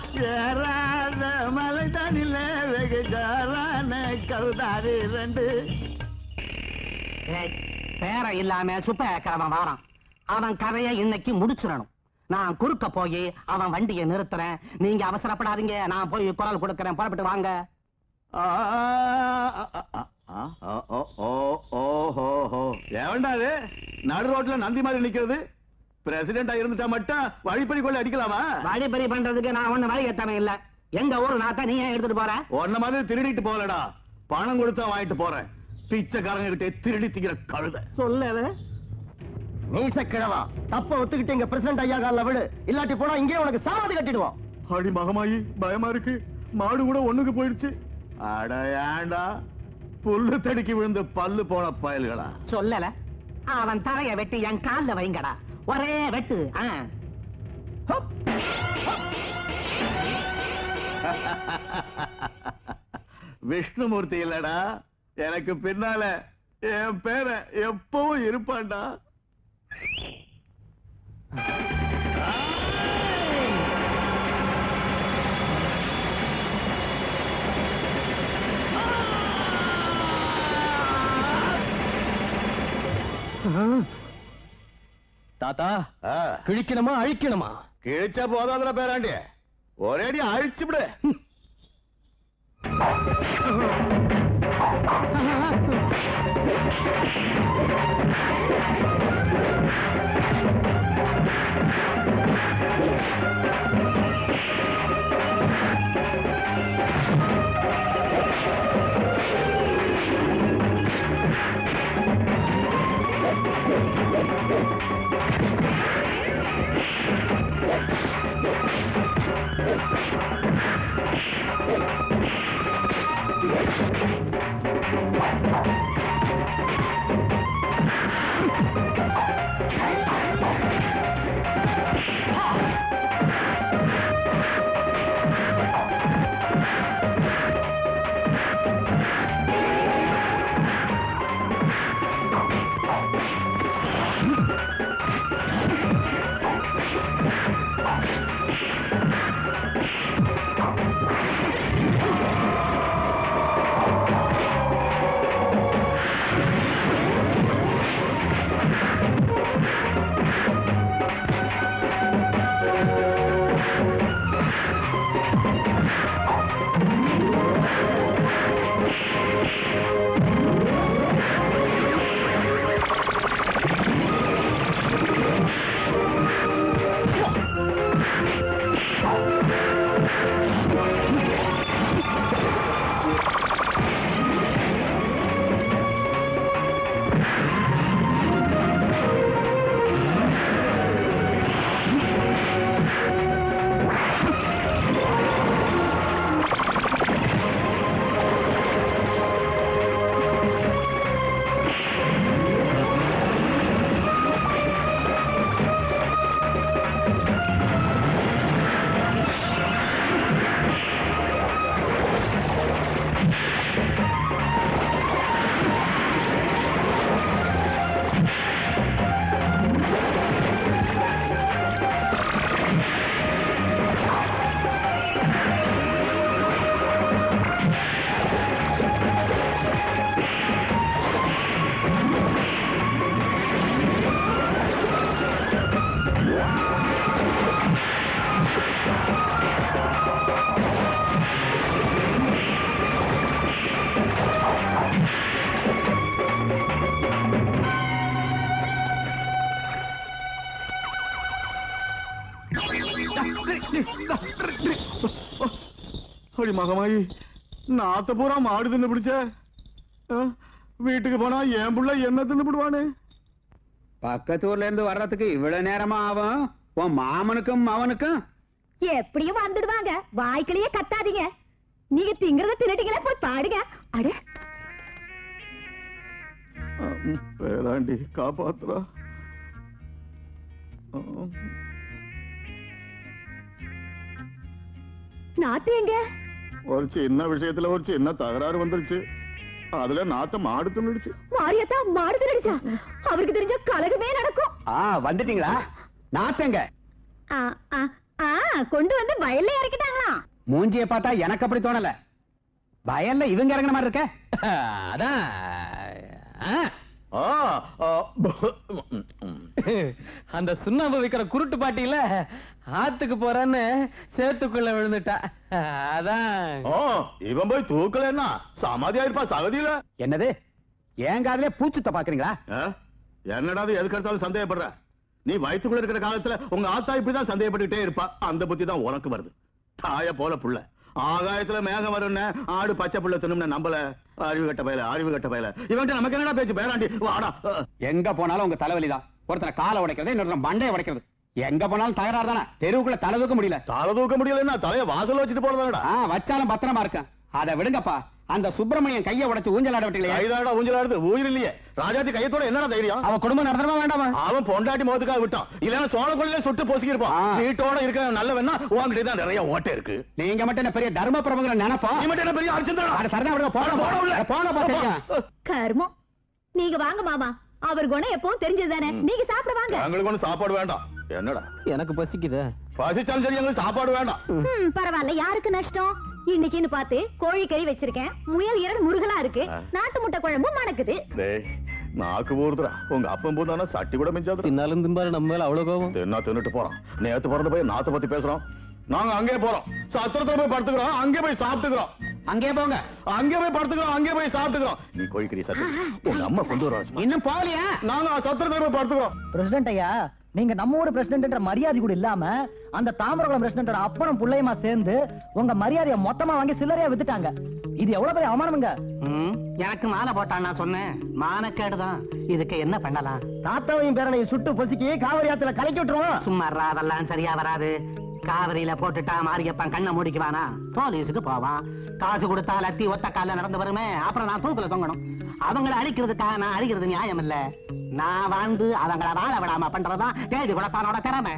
ஏறாத மலைதானில வெகு ஜாரான கவுதாரி ரெண்டு ஏய், பேர இல்லாம சுப்ப கிழவன் வாரான் அவன் கதையை இன்னைக்கு முடிச்சிடணும் நான் குறுக்க போய் அவன் வண்டியை நிறுத்துறேன் நீங்க அவசரப்படாதீங்க நான் போய் குரல் கொடுக்கறேன் புறப்பட்டு வாங்க ஆ, ஆ, ஆ, ஆ, ஆ, ஓ, ஓ, ஓ, ஹோ, ஹோ. ஏவன்டா அது நடு ரோட்ல நந்தி மாதிரி நிக்கிறது பிரசிடென்டா இருந்துட்டா மட்டும் வழிப்பறி கொள்ள அடிக்கலாமா வழிபறி பண்றதுக்கு நான் ஒண்ணு வழி எத்தனை இல்ல எங்க ஊரு நாத்த நீ ஏன் எடுத்துட்டு போற உன்ன மாதிரி திருடிட்டு போகலடா பணம் கொடுத்தா வாங்கிட்டு போறேன் பிச்சைக்காரங்க கிட்ட திருடி திங்கிற கழுத சொல்லு நீச கிழவா தப்ப ஒத்துக்கிட்டு இங்க பிரசிடண்ட் ஐயா கால விடு இல்லாட்டி போனா இங்கே உனக்கு சாவாதி கட்டிடுவோம் அடி மகமாயி பயமா இருக்கு மாடு கூட ஒண்ணுக்கு போயிடுச்சு அட ஏண்டா புல்லு தடுக்கி விழுந்து பல்லு போன பயல்களா சொல்லல அவன் தலைய வெட்டி என் கால்ல வைங்கடா ஒரே வெட்டு ஆ. ஹுப். விஷ்ணுமூர்த்தி இல்லடா எனக்கு பின்னால என் பேர எப்பவும் இருப்பான்டா தாத்தா ஆ, கிழிக்கணுமா அழிக்கணுமா கிழிச்சா போதாதுல பேராண்டி ஒரேடி அழிச்சு விடு அடி மகமாயி நாத்த பூரா மாடு தின்னு பிடிச்ச ஆ, வீட்டுக்கு போனா என் புள்ள என்ன தின்னு விடுவானே பக்கத்து ஊர்ல இருந்து வர்றதுக்கு இவ்வளவு நேரமா ஆகும் உன் மாமனுக்கும் மவனுக்கும் எப்படியும் வந்துடுவாங்க வாய்க்கிலேயே கத்தாதீங்க நீங்க திங்கறத திருடிகளே போய் பாடுங்க அட பேராண்டி காப்பாத்துறா ஆ. நாத்து எங்க ஒரு சின்ன விஷயத்துல ஒரு சின்ன தகராறு வந்துருச்சு அதுல நாத்த மாடு தின்னுடுச்சு மாரியத்தா மாடு திருடிச்சா அவருக்கு தெரிஞ்ச கலகமே நடக்கும் ஆ வந்துட்டீங்களா நாத்தங்க ஆ, ஆ, ஆ, கொண்டு வந்து வயல்ல இறக்கிட்டாங்களா மூஞ்சிய பார்த்தா எனக்கு அப்படி தோணல வயல்ல இவங்க இறங்குன மாதிரி இருக்க அதான் ஆ, ஆ, ஆ, ம், ம். அந்த சுண்ணாம்பு விக்கிற குருட்டு பாட்டியில ஆத்துக்கு போறான்னு சேத்துக்குள்ள விழுந்துட்டா அதான் ஆ, இவன் போய் தூக்கலன்னா சமாதி ஆயிருப்பா சகதியில என்னது என் காதலே பூச்சுத்த பாக்குறீங்களா ஆ? என்னடா இது எதுக்கு எடுத்தாலும் சந்தேகப்படுற நீ வயித்துக்குள்ள இருக்கிற காலத்துல உங்க ஆத்தா இப்படிதான் சந்தேகப்பட்டுட்டே இருப்பா அந்த புத்தி தான் உனக்கு வருது தாய போல புள்ள ஆகாயத்துல மேகம் வரும்னு ஆடு பச்சை புள்ள தின்னும்னு நம்பல அறிவு கட்ட பயல அறிவு கட்ட பயல இவன்ட்ட நமக்கு என்னடா பேச்சு பேராண்டி வாடா எங்க போனாலும் உங்க தலைவலிதான் ஒருத்தனை காலை உடைக்கிறது இன்னொருத்தன் மண்டையை உடைக்கிறது எங்க போனாலும் தகராறு தானே தெருவுக்குள்ள தலை தூக்க முடியல தலை தூக்க முடியலன்னா தலைய வாசல்ல வச்சுட்டு போறதாடா ஆ, வச்சாலும் பத்திரமா இருக்கேன் அதை விடுங்கப்பா அந்த சுப்பிரமணியன் கையை உடைச்சு ஊஞ்சலாட விட்டீங்களே கைதாடா ஊஞ்சலாடுது உயிர் இல்லையே ராஜாத்தி கையத்தோட என்னடா தைரியம் அவ குடும்பம் நடத்தணுமா வேண்டாமா அவன் பொண்டாட்டி முகத்துக்காக விட்டான் இல்லன்னா சோழக்குள்ளே சுட்டு பொசுக்கி இருப்பான் ஆ. வீட்டோட இருக்க நல்லவன்னா உன்கிட்ட தான் நிறைய ஓட்டை இருக்கு நீங்க மட்டும் என்ன பெரிய தர்ம பிரபுங்கிற நினைப்பா நீ மட்டும் என்ன பெரிய அர்ச்சந்திரனா? அட சரிதான் விடுங்க போன போடா உள்ள. போனப்பா தெரியும் கர்மம் நீங்க வாங்க மாமா அவர் குணம் எப்பவும் தெரிஞ்சதுதானே நீங்க சாப்பிட வாங்க எங்களுக்கு ஒண்ணு சாப்பாடு வேண்டாம் என்னடா எனக்கு பசிக்குது பசிச்சாலும் சரி எங்களுக்கு சாப்பாடு வேண்டாம் ம், பரவாயில்ல யாருக்கு நஷ்டம் இன்னைக்குன்னு பார்த்து கோழி கறி வச்சிருக்கேன் முயல் இரண்டு முருகலா இருக்கு ஆ. நாட்டு முட்டை குழம்பும் மணக்குது டேய் நாக்கு ஊறுதுடா உங்க அப்பன் பூந்தானா சட்டி கூட மிஞ்சாது தின்னாலும் திம்பாரு நம்ம மேல அவ்வளவு கோபம் தின்னா தின்னுட்டு போறான் நேத்து பிறந்த போய் நாத்த பத்தி பேசுறோம் நாங்க அங்கே போறோம் சத்திரத்துல போய் படுத்துக்கிறோம் அங்கே போய் சாப்பிட்டுக்கிறோம் அங்கே போங்க அங்கே போய் படுத்துக்கிறோம் அங்கே போய் சாப்பிட்டுக்கிறோம் நீ கோழிக்கறி சத்து உங்க அம்மா கொண்டு வர இன்னும் போகலையா நாங்க சத்திரத்துல போய் படுத்துக்கிறோம் பிரசிடென்ட் ஐயா நீங்க நம்ம ஊர் பிரசிடென்ட்ன்ற மரியாதை கூட இல்லாம அந்த தாமிரகுளம் பிரசிடென்ட் அப்பனும் புள்ளையுமா சேர்ந்து உங்க மரியாதையை மொத்தமா வாங்கி சில்லறையா வித்துட்டாங்க இது எவ்வளவு பெரிய அவமானமுங்க எனக்கு மாலை போட்டான் நான் சொன்னேன் மானக்கேடுதான் இதுக்கு என்ன பண்ணலாம் தாத்தாவையும் பேரனையும் சுட்டு பொசுக்கி காவிரி ஆத்துல கலக்கி விட்டுருவோம் சும்மா இருடா, அதெல்லாம் சரியா வராது காவிரியில போட்டுட்டா மாரியப்பன் கண்ணை மூடிக்குவானா போலீஸுக்கு போவான் காசு கொடுத்தா லத்தி ஒத்த கால நடந்து வருமே அப்புறம் நான் தூக்குல தொங்கணும் அவங்கள அழிக்கிறதுக்காக நான் அழிக்கிறது நியாயம் இல்ல நான் வாழ்ந்து அவங்கள வாழ விடாம பண்றதுதான் தேதி குலத்தானோட திறமை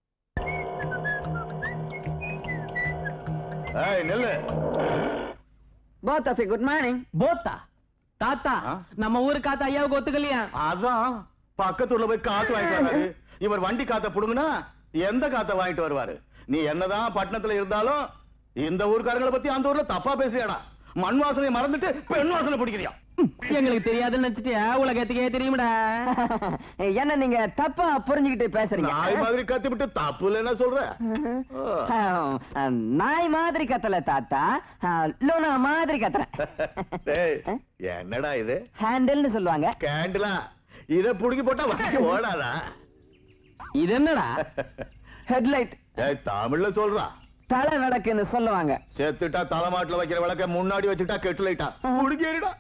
ஏய் நில்லு போத் ஆஃப் குட் மார்னிங் போத்தா தாத்தா ஆ? நம்ம ஊரு காத்தா ஐயாவுக்கு ஒத்துக்கலையா அதான் பக்கத்துல போய் காத்து வாங்கிட்டு வராரு இவர் வண்டி காத்த புடுங்குனா எந்த காத்த வாங்கிட்டு வருவாரு நீ என்னதான் பட்டணத்துல இருந்தாலும் இந்த ஊர்க்காரங்களை பத்தி அந்த ஊர்ல தப்பா பேசுறியாடா மண் வாசனையை மறந்துட்டு பெண் வாசனை பிடிக்கிறியா எங்களுக்கு தெரியாதுன்னு நினைச்சிட்டியா உலகத்துக்கே தெரியும்டா என்ன நீங்க தப்பா புரிஞ்சுக்கிட்டு பேசுறீங்க நாய் மாதிரி கத்தி விட்டு தப்பு இல்லைன்னா சொல்ற ஆ. நாய் மாதிரி கத்தல தாத்தா லோனா மாதிரி கத்துறேன் டேய், என்னடா இது ஹேண்டில்னு சொல்லுவாங்க கேண்டிலா இத புடுங்கி போட்டா வண்டி ஓடாதா இது என்னடா ஹெட்லைட் ஏய் தமிழ்ல சொல்றா தலை விளக்குன்னு சொல்லுவாங்க செத்துட்டா தலைமாட்டுல வைக்கிற விளக்க முன்னாடி வச்சுட்டா கெட்டு லைட்டா புடுங்கிடுடா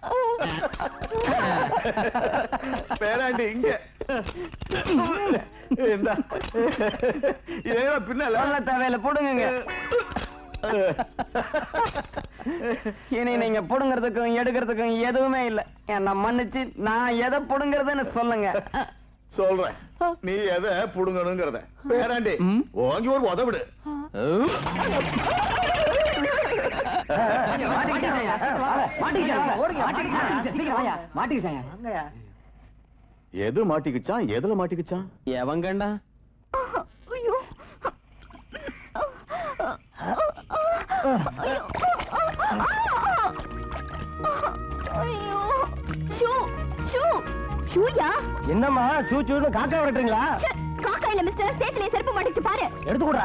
பேராண்டி இங்க இந்தா. ஏதோ பின்னால சொல்ல தேவையில்ல புடுங்குங்க இனி நீங்க புடுங்கிறதுக்கும் எடுக்கிறதுக்கும் எதுவுமே இல்ல என்ன மன்னிச்சு நான் எதை புடுங்கிறதுன்னு சொல்லுங்க சொல்றேன் நீ எதை புடுங்கணுங்கிறத பேராண்டி ஓங்கி ஒரு உதவிடு எது மாட்டிக்கிச்சான் எதுல மாட்டிக்கிச்சான் எவன் கண்டா ஐயோ ஐயோ ஷூ ஷூ ஷூயா என்னம்மா சூச்சூன்னு காக்கா விரட்டுறீங்களா காக்கா இல்ல மிஸ்டர் சேத்துல செருப்பு மாட்டிச்சு பாரு எடுத்து கூடா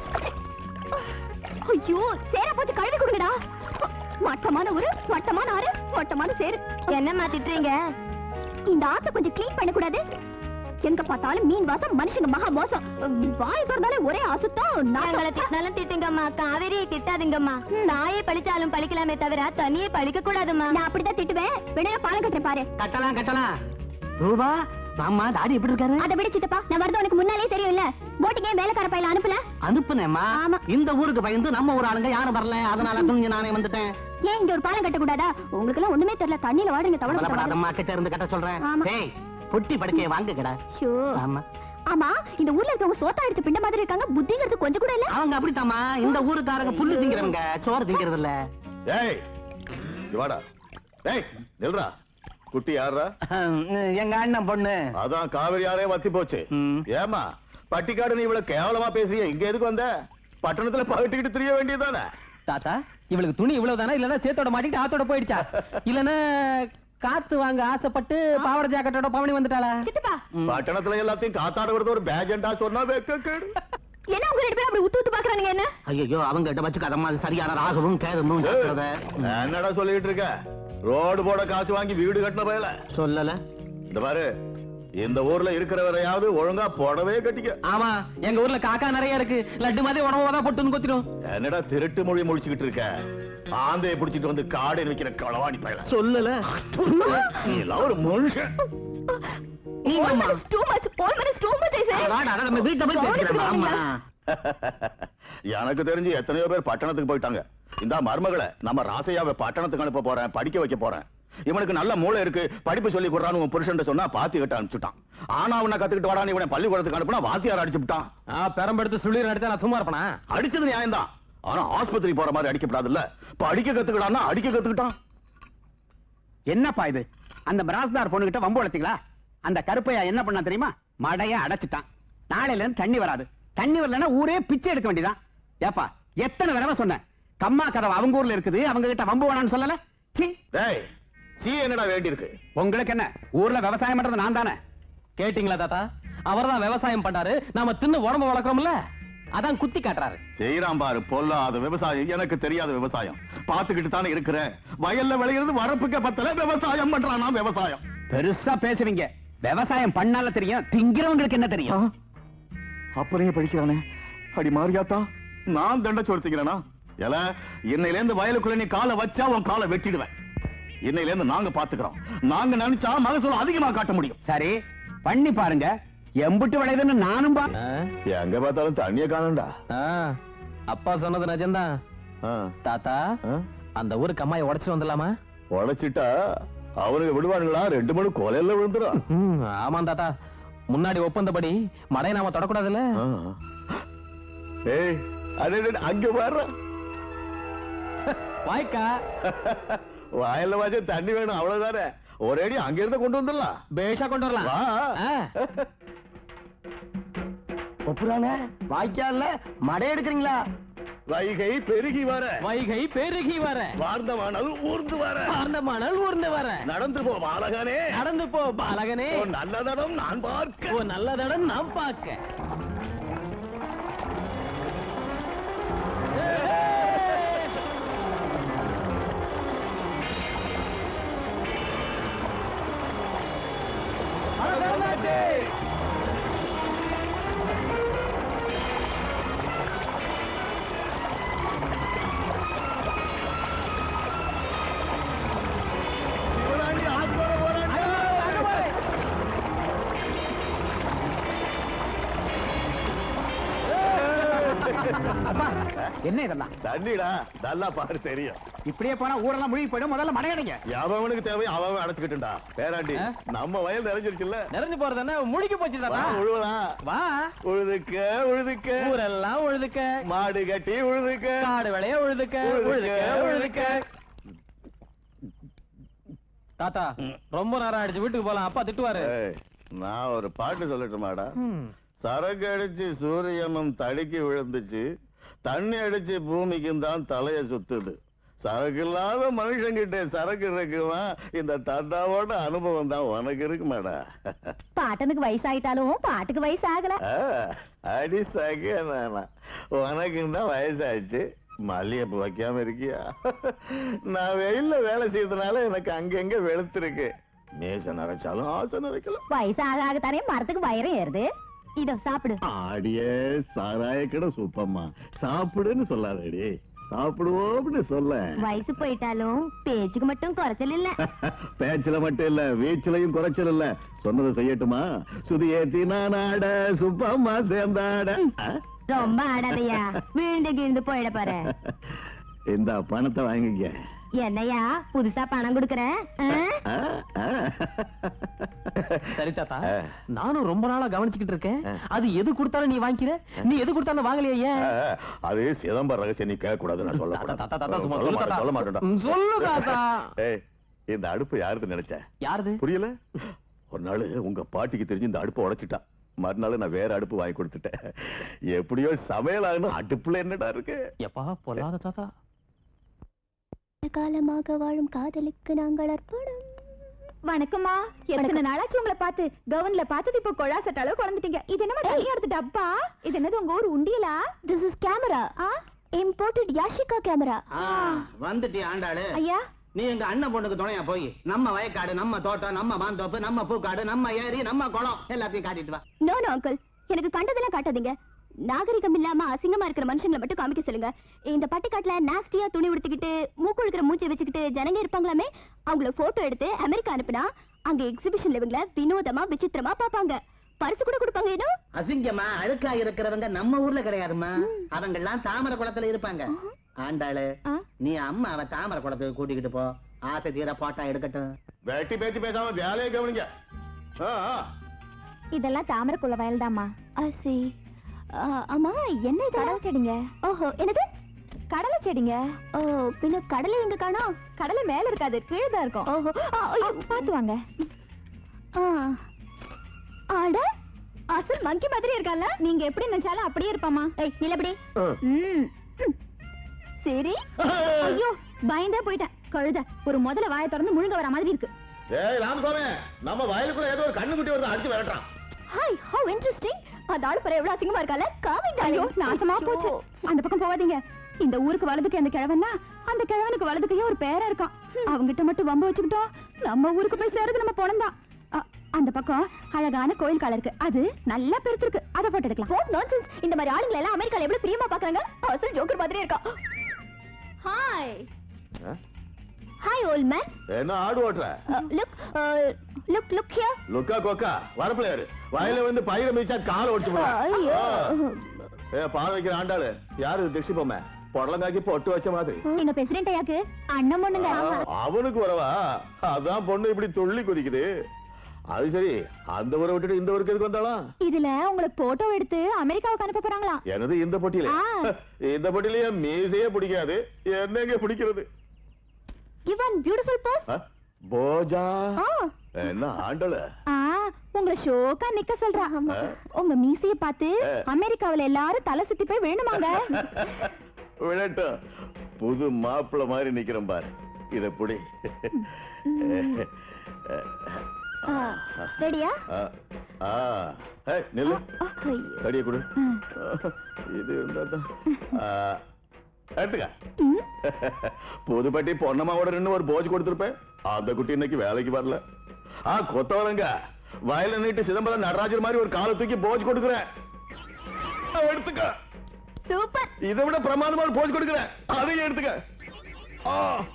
ஐயோ சேர போச்சு கழுவி கொடுங்கடா மட்டமான ஒரு மட்டமான ஆறு மட்டமான சேரு என்னம்மா திட்டுறீங்க இந்த ஆத்த கொஞ்சம் க்ளீன் பண்ண கூடாது எங்க பார்த்தாலும் மீன் வாசம் மனுஷங்க மகா மோசம் உம், வாய் திறந்தாலே ஒரே அசுத்தம் நாங்கள திட்டினாலும் திட்டுங்கம்மா காவேரியை திட்டாதுங்கம்மா நாயே பழிச்சாலும் பழிக்கலாமே தவிர தண்ணியே பழிக்க கூடாதும்மா நான் அப்படிதான் திட்டுவேன் விட பாலம் கட்டுறேன் பாரு கட்டலாம் கட்டலாம் ரூபா மாமா தாடி எப்படி இருக்காரு அதை விட சித்தப்பா நான் வரது உனக்கு முன்னாலே தெரியும்ல போட்டிங்க வேலைக்கார பையில அனுப்பல அனுப்புனேம்மா ஆமா. இந்த ஊருக்கு பயந்து நம்ம ஊர் ஆளுங்க யாரும் வரல அதனால துணிஞ்சு நானே வந்துட்டேன் ஏன் இங்க ஒரு பாலம் கட்ட கூடாதா உங்களுக்கு எல்லாம் ஒண்ணுமே தெரியல தண்ணியில வாடுங்க தவளை கவலைப்படாதம்மா கிட்ட இருந்து கட்ட சொல்றேன் ஆமா. டேய் பொட்டி படுக்கைய வாங்குகடா ஷோ ஆமா ஆமா இந்த ஊர்ல இருக்கவங்க சோத்தா அடிச்ச பிண்ட மாதிரி இருக்காங்க புத்திங்கிறது கொஞ்சம் கூட இல்ல அவங்க அப்படித்தாம்மா இந்த ஊருக்காரங்க புல்லு திங்கிறவங்க சோறு திங்கிறது இல்ல ஏய் இங்க வாடா ஏய் நில்றா குட்டி யாரா எங்க அண்ணன் பொண்ணு அதான் காவிரி யாரே வத்தி போச்சு ம். ஏமா பட்டிக்காடு நீ இவ்வளவு கேவலமா பேசுறிய இங்க எதுக்கு வந்த பட்டணத்துல பகட்டிக்கிட்டு தெரிய வேண்டியதானே தாத்தா இவளுக்கு துணி இவ்வளவுதானா இல்லனா சேத்தோட மாட்டிட்டு ஆத்தோட போயிடுச்சா இல்லனா காத்து வாங்க ஆசைப்பட்டு பாவாடை ஜாக்கெட்டோட பவனி வந்துட்டாளா சித்தப்பா பட்டணத்துல எல்லாத்தையும் காத்தாட விடுறது ஒரு பேஜெண்டா சொன்னா வெக்க கேடு என்ன உங்க ரெண்டு பேரும் அப்படி உத்து உத்து பாக்குறானுங்க என்ன ஐயோ அவங்க கிட்ட வச்சு கதை மாதிரி சரியான ராகவும் கேதுமும் ஜாக்கிரதை. என்னடா சொல்லிட்டு இருக்க ரோடு போட காசு வாங்கி வீடு கட்டின பயல சொல்லல இந்த பாரு இந்த ஊர்ல இருக்கிறவரையாவது ஒழுங்கா புடவே கட்டிக்க ஆமா எங்க ஊர்ல காக்கா நிறைய இருக்கு லட்டு மாதிரி உடம்பு தான் பொட்டுன்னு கொத்திடும் என்னடா திருட்டு மொழி முடிச்சுக்கிட்டு இருக்க ஆந்தையை பிடிச்சிட்டு வந்து காடு வைக்கிற களவாணி பயல சொல்லல நீ எல்லாம் ஒரு மனுஷன் Four minutes too much, four minutes too much, I say. வாடா, நம்ம வீட்டுல போய் பேசிக்கிறோம் ஆமா எனக்கு தெரிஞ்சு எத்தனையோ பேர் பட்டணத்துக்கு போயிட்டாங்க இந்த மருமகளை நம்ம ராசையாவை பட்டணத்துக்கு அனுப்ப போறேன் படிக்க வைக்க போறேன் இவனுக்கு நல்ல மூளை இருக்கு படிப்பு சொல்லி கொடுறான்னு உன் புருஷன் சொன்னா பாத்தி கட்ட அனுப்பிச்சுட்டான் ஆனா அவனை கத்துக்கிட்டு வாடான்னு இவனை பள்ளிக்கூடத்துக்கு அனுப்புனா வாத்தியார் அடிச்சு விட்டான் பெரம்பெடுத்து சுள்ளீர் அடிச்சா நான் சும்மா இருப்பனா அடிச்சது நியாயம்தான் ஆனா ஆஸ்பத்திரி போற மாதிரி அடிக்கப்படாதுல்ல படிக்க கத்துக்கிட்டான்னா அடிக்க கத்துக்கிட்டான் என்னப்பா இது அந்த மிராஸ்தார் பொண்ணுகிட்ட வம்பு வளர்த்தீங்களா அந்த கருப்பையா என்ன பண்ணா தெரியுமா மடைய அடைச்சிட்டான் நாளையில இருந்து தண்ணி வராது தண்ணி வரலன்னா ஊரே பிச்சை எடுக்க வேண்டியதான் ஏப்பா எத்தனை தடவை சொன்னேன் கம்மா கதவு அவங்க ஊர்ல இருக்குது அவங்க கிட்ட வம்பு வேணாம்னு சொல்லல சீ டேய் சீ என்னடா வேண்டி இருக்கு உங்களுக்கு என்ன ஊர்ல விவசாயம் பண்றது நான் தானே கேட்டீங்களா தாத்தா அவர்தான் விவசாயம் பண்றாரு நாம தின்னு உடம்பு வளர்க்கறோம்ல அதான் குத்தி காட்டுறாரு செய்யறான் பாரு பொல்லாத விவசாயம் எனக்கு தெரியாத விவசாயம் பாத்துக்கிட்டு தானே இருக்கிறேன் வயல்ல விளையிறது வரப்புக்க பத்தல விவசாயம் பண்றானா விவசாயம் பெருசா பேசுவீங்க விவசாயம் பண்ணால தெரியும் திங்கிறவங்களுக்கு என்ன தெரியும் அப்படியே படிக்கிறானே அடி மாரியாத்தா நான் தண்ட சொல்லிக்கிறேனா எல இன்னையில இருந்து வயலுக்குள்ள நீ காலை வச்சா உன் காலை வெட்டிடுவேன் இன்னையில இருந்து நாங்க பாத்துக்கிறோம் நாங்க நினைச்சா மகசூல் அதிகமா காட்ட முடியும் சரி பண்ணி பாருங்க எம்புட்டு விளையுதுன்னு நானும் பா எங்க பார்த்தாலும் தண்ணிய காணண்டா அப்பா சொன்னது நிஜம்தான் தாத்தா அந்த ஊருக்கு அம்மாயை உடைச்சிட்டு வந்துடலாமா உழைச்சிட்டா அவனுக்கு விடுவானுங்களா ரெண்டு மணி கொலையில விழுந்துரும் ம், ஆமாம் தாத்தா முன்னாடி ஒப்பந்தப்படி மடையை நாம தொடக்கூடாதுல்ல ஆ. ஏய் அடே அடே, அங்க பாரு வாய்க்கா வாயில வாஜ தண்ணி வேணும் அவ்வளவுதானே ஒரே அடி அங்க இருந்து கொண்டு வந்துடலாம் பேஷா கொண்டு வரலாம் வா ஆ. ஒப்புறானே வாய்க்கால்ல மடை எடுக்கிறீங்களா வைகை பெருகி வர வைகை பெருகி வர வார்ந்த மணல் ஊர்ந்து வர பார்ந்த மணல் ஊர்ந்து வர நடந்து போ பாலகனே நடந்து போ பாலகனே உன் நல்ல தடம் நான் பார்க்க ஓ நல்ல தடம் நாம் பார்க்க போராடி, ஆத்மாவை போராடி. அப்பா என்ன இதெல்லாம் தண்ணிடா நல்லா பாரு தெரியும் இப்படியே போனா ஊரெல்லாம் முழுகி போயிடும் முதல்ல மடையடைங்க எவனுக்கு தேவை அவன் அடைச்சுக்கிட்டுண்டா பேராண்டி ஆ? நம்ம வயல் நிறைஞ்சிருச்சுல்ல நிறைஞ்சு போறது என்ன முழுகி போச்சு வா, தாத்தா உழுவலா வா உழுதுக்க உழுதுக்க ஊரெல்லாம் உழுதுக்க மாடு கட்டி உழுதுக்க காடு விளைய உழுதுக்க உழுதுக்க உழுதுக்க தாத்தா ரொம்ப நேரம் ஆயிடுச்சு வீட்டுக்கு போலாம் அப்பா திட்டுவாரு ஏய், நான் ஒரு பாட்டு சொல்லட்டுமாடா ம். சரக்கு அடிச்சு சூரியனும் தடுக்கி விழுந்துச்சு தண்ணி அடிச்சு பூமிக்கும் தான் தலைய சுத்துது சரக்கு இல்லாத மனுஷங்கிட்ட சரக்கு இருக்குமா இந்த தாத்தாவோட அனுபவம் தான் உனக்கு இருக்குமாடா பாட்டனுக்கு வயசாயிட்டாலும் பாட்டுக்கு வயசு ஆகல ஆ, அடி சகனா உனக்கு தான் வயசாச்சு மல்லிகைப்பூ வைக்காம இருக்கியா நான் வெயில்ல வேலை செய்யறதுனால எனக்கு அங்கங்க வெளுத்திருக்கு மேச நிறைச்சாலும் ஆசை நிறைக்கலாம் வயசு ஆக ஆகத்தானே மரத்துக்கு வயிறம் ஏறுது இதோ சாப்பிடு ஆடியே சாராய கடை சூப்பம்மா சாப்பிடுன்னு சொல்லாதடி சாப்பிடுவோம்னு சொல்ல வயசு போயிட்டாலும் பேச்சுக்கு மட்டும் குறைச்சல் இல்ல பேச்சுல மட்டும் இல்ல வீச்சுலையும் குறைச்சல் இல்ல சொன்னதை செய்யட்டுமா சுதி ஏத்தி நான் ஆட சுப்பம்மா சேர்ந்தாட ஆ? ரொம்ப ஆடாதையா வீழ்ந்து கீழ்ந்து போயிட பாரு இந்த பணத்தை வாங்கிக்க என்னையா புதுசா பணம் கொடுக்கறேன் ஆ? ஆ, ஆ. சரி தாத்தா ஆ. நானும் ரொம்ப நாளா கவனிச்சுக்கிட்டு இருக்கேன் ஆ. அது எது கொடுத்தாலும் நீ வாங்கிக்கிற நீ எது கொடுத்தாலும் வாங்கலையே ஏன் ஆ, அது சிதம்பர ரகசியம் நீ கேட்க கூடாது நான் சொல்ல தாத்தா, தாத்தா, தாத்தா, சும்மா சொல்ல சொல்லு மாட்டேன், தாத்தா. சொல்ல மாட்டேன்டா ம், சொல்லு தாத்தா. ஏய் இந்த அடுப்பு யாருது நினைச்ச யாருது புரியல ஒரு நாள் உங்க பாட்டிக்கு தெரிஞ்சு இந்த அடுப்பை உடைச்சிட்டா மறுநாள் நான் வேற அடுப்பு வாங்கி கொடுத்துட்டேன் எப்படியோ சமையல் ஆகணும் அடுப்புல என்னடா இருக்கு எப்பா பொல்லாத தாத்தா காலமாக வாழும் காதலுக்கு நாங்கள் அர்ப்பணம் வணக்கம்மா எத்தனை நாளாச்சு உங்களை பார்த்து கவன்ல பார்த்தது இப்போ கொழா சட்ட அளவு குழந்துட்டீங்க இது என்னமா தனியா எடுத்து டப்பா இது என்னது உங்க ஊர் உண்டியலா this is camera imported Yashica camera ஆ, வந்துட்டி ஆண்டாளு ஐயா நீ எங்க அண்ணன் பொண்ணுக்கு துணையா போய் நம்ம வயக்காடு நம்ம தோட்டம் நம்ம மாந்தோப்பு நம்ம பூக்காடு நம்ம ஏரி நம்ம குளம் எல்லாத்தையும் காட்டிட்டு வா நோ நோ அங்கிள் எனக்கு கண்டதெல்லாம் காட்டாதீங்க நாகரிகம் இல்லாம அசிங்கமா இருக்கிற மனுஷங்களை மட்டும் காமிக்க சொல்லுங்க இந்த பட்டிக்காட்டுல நாஸ்டியா துணி உடுத்திக்கிட்டு மூக்கு இருக்கிற மூச்சை வச்சுக்கிட்டு ஜனங்க இருப்பாங்களாமே அவங்கள போட்டோ எடுத்து அமெரிக்கா அனுப்புனா அங்க எக்ஸிபிஷன்ல இவங்கள வினோதமா விசித்திரமா பாப்பாங்க பரிசு கூட கொடுப்பாங்க ஏனோ அசிங்கமா அழுக்கா இருக்கிறவங்க நம்ம ஊர்ல கிடையாதுமா அவங்க எல்லாம் தாமரை குளத்துல இருப்பாங்க ஆண்டாளு ஆ? நீ அம்மா அவ தாமரை குளத்துக்கு கூட்டிக்கிட்டு போ ஆசை தீர போட்டா எடுக்கட்டும் வெட்டி பேச்சு பேசாம வேலையை கவனிங்க ஆ, ஆ. இதெல்லாம் தாமரைக்குள்ள வயல் தாமா அசி ஆமா என்ன இது கடலை செடிங்க ஓஹோ என்னது கடலை செடிங்க ஓ பின்ன கடலை எங்க காணோம் கடலை மேல இருக்காது கீழே தான் இருக்கும் ஓஹோ பாத்து வாங்க ஆ. அட அசல் மங்கி மாதிரி இருக்கால நீங்க எப்படி நினைச்சாலும் அப்படியே இருப்பாமா ஏய் நிலபடி ஆ. ம் ம். சரி ஐயோ பயந்தே போயிட்டேன் கழுத ஒரு முதல்ல வாயை திறந்து முழுங்க வர மாதிரி இருக்கு ஏய் ராமசாமி நம்ம வயலுக்குள்ள ஏதோ ஒரு கண்ணு குட்டி வருது அடிச்சு விரட்டுறான் ஹாய் ஹவ் இன்ட்ரெஸ்டிங் அந்த ஆளு பாரு எவ்வளவு அசிங்கமா இருக்கால காமிங்க ஐயோ நாசமா போச்சு அந்த பக்கம் போகாதீங்க இந்த ஊருக்கு வலதுக்கு அந்த கிழவன்னா அந்த கிழவனுக்கு வலதுக்கையே ஒரு பேரா இருக்கான் அவங்கிட்ட மட்டும் வம்பு வச்சுக்கிட்டோம் நம்ம ஊருக்கு போய் சேருது நம்ம பணம் அந்த பக்கம் அழகான கோயில் கால இருக்கு அது நல்லா பெருத்து இருக்கு அத போட்டோ எடுக்கலாம் நான்சென்ஸ் இந்த மாதிரி ஆளுங்களை எல்லாம் அமெரிக்கால எவ்வளவு பிரியமா பாக்குறாங்க அசல் ஜோக்கர் மாதிரியே இருக்கா ஹாய் ஆ? ஹாய் ஓல்ட் மேன் என்ன ஆடு ஓட்டுற லுக் லுக் லுக் ஹியர் லுக்கா கொக்கா வரப்பிள்ளையாரு வயல வந்து பயிர மிதிச்சா காலை ஒடிச்சு ஐயோ ஏ பால் வைக்கிற ஆண்டாளு யாரு இது திஷ்டி பொம்மை புடலங்காக்கி பொட்டு வச்ச மாதிரி நீங்க பிரசிடென்ட் ஐயாக்கு அண்ணன் பொண்ணுங்க ஆ, அவனுக்கு வரவா அதான் பொண்ணு இப்படி துள்ளி குதிக்குது அது சரி அந்த ஊரை விட்டுட்டு இந்த ஊருக்கு எதுக்கு வந்தாலும் இதுல உங்களை போட்டோ எடுத்து அமெரிக்காவுக்கு அனுப்ப போறாங்களாம் எனது இந்த பொட்டியில ஆ. இந்த பொட்டியில என் மீசையே பிடிக்காது என்னங்க பிடிக்கிறது இவன் பியூட்டிஃபுல் பர்ஸ் ஆ? போஜா ஆ என்ன ஆண்டல ஆ உங்களை ஷோக்கா நிக்க சொல்றா ஆ. உங்க மீசைய பார்த்து ஆ. அமெரிக்காவுல எல்லாரும் தலை சுத்தி போய் வேணுமாங்க விழட்டும் புது மாப்பிள்ள மாதிரி நிக்கிறேன் பாரு இத புடி ஆ, ரெடியா ஆ, ஆ. ஏய், நில்லு ஆ, ஐயோ. கடிய கொடு ம். இது இருந்தா தான் ஆ, எடுத்துக்க ம். புதுப்பட்டி பொன்னம்மாவோட நின்னு ஒரு போஜ் கொடுத்திருப்பேன் அந்த குட்டி இன்னைக்கு வேலைக்கு வரல ஆ கொத்தவரங்க வயல நீட்டு சிதம்பரம் நடராஜர் மாதிரி ஒரு காலை தூக்கி போஜ் கொடுக்குறேன் ஆ, எடுத்துக்க சூப்பர் இதை விட பிரமாதமா ஒரு போஜ் கொடுக்குறேன் அதையும் எடுத்துக்க ஆ.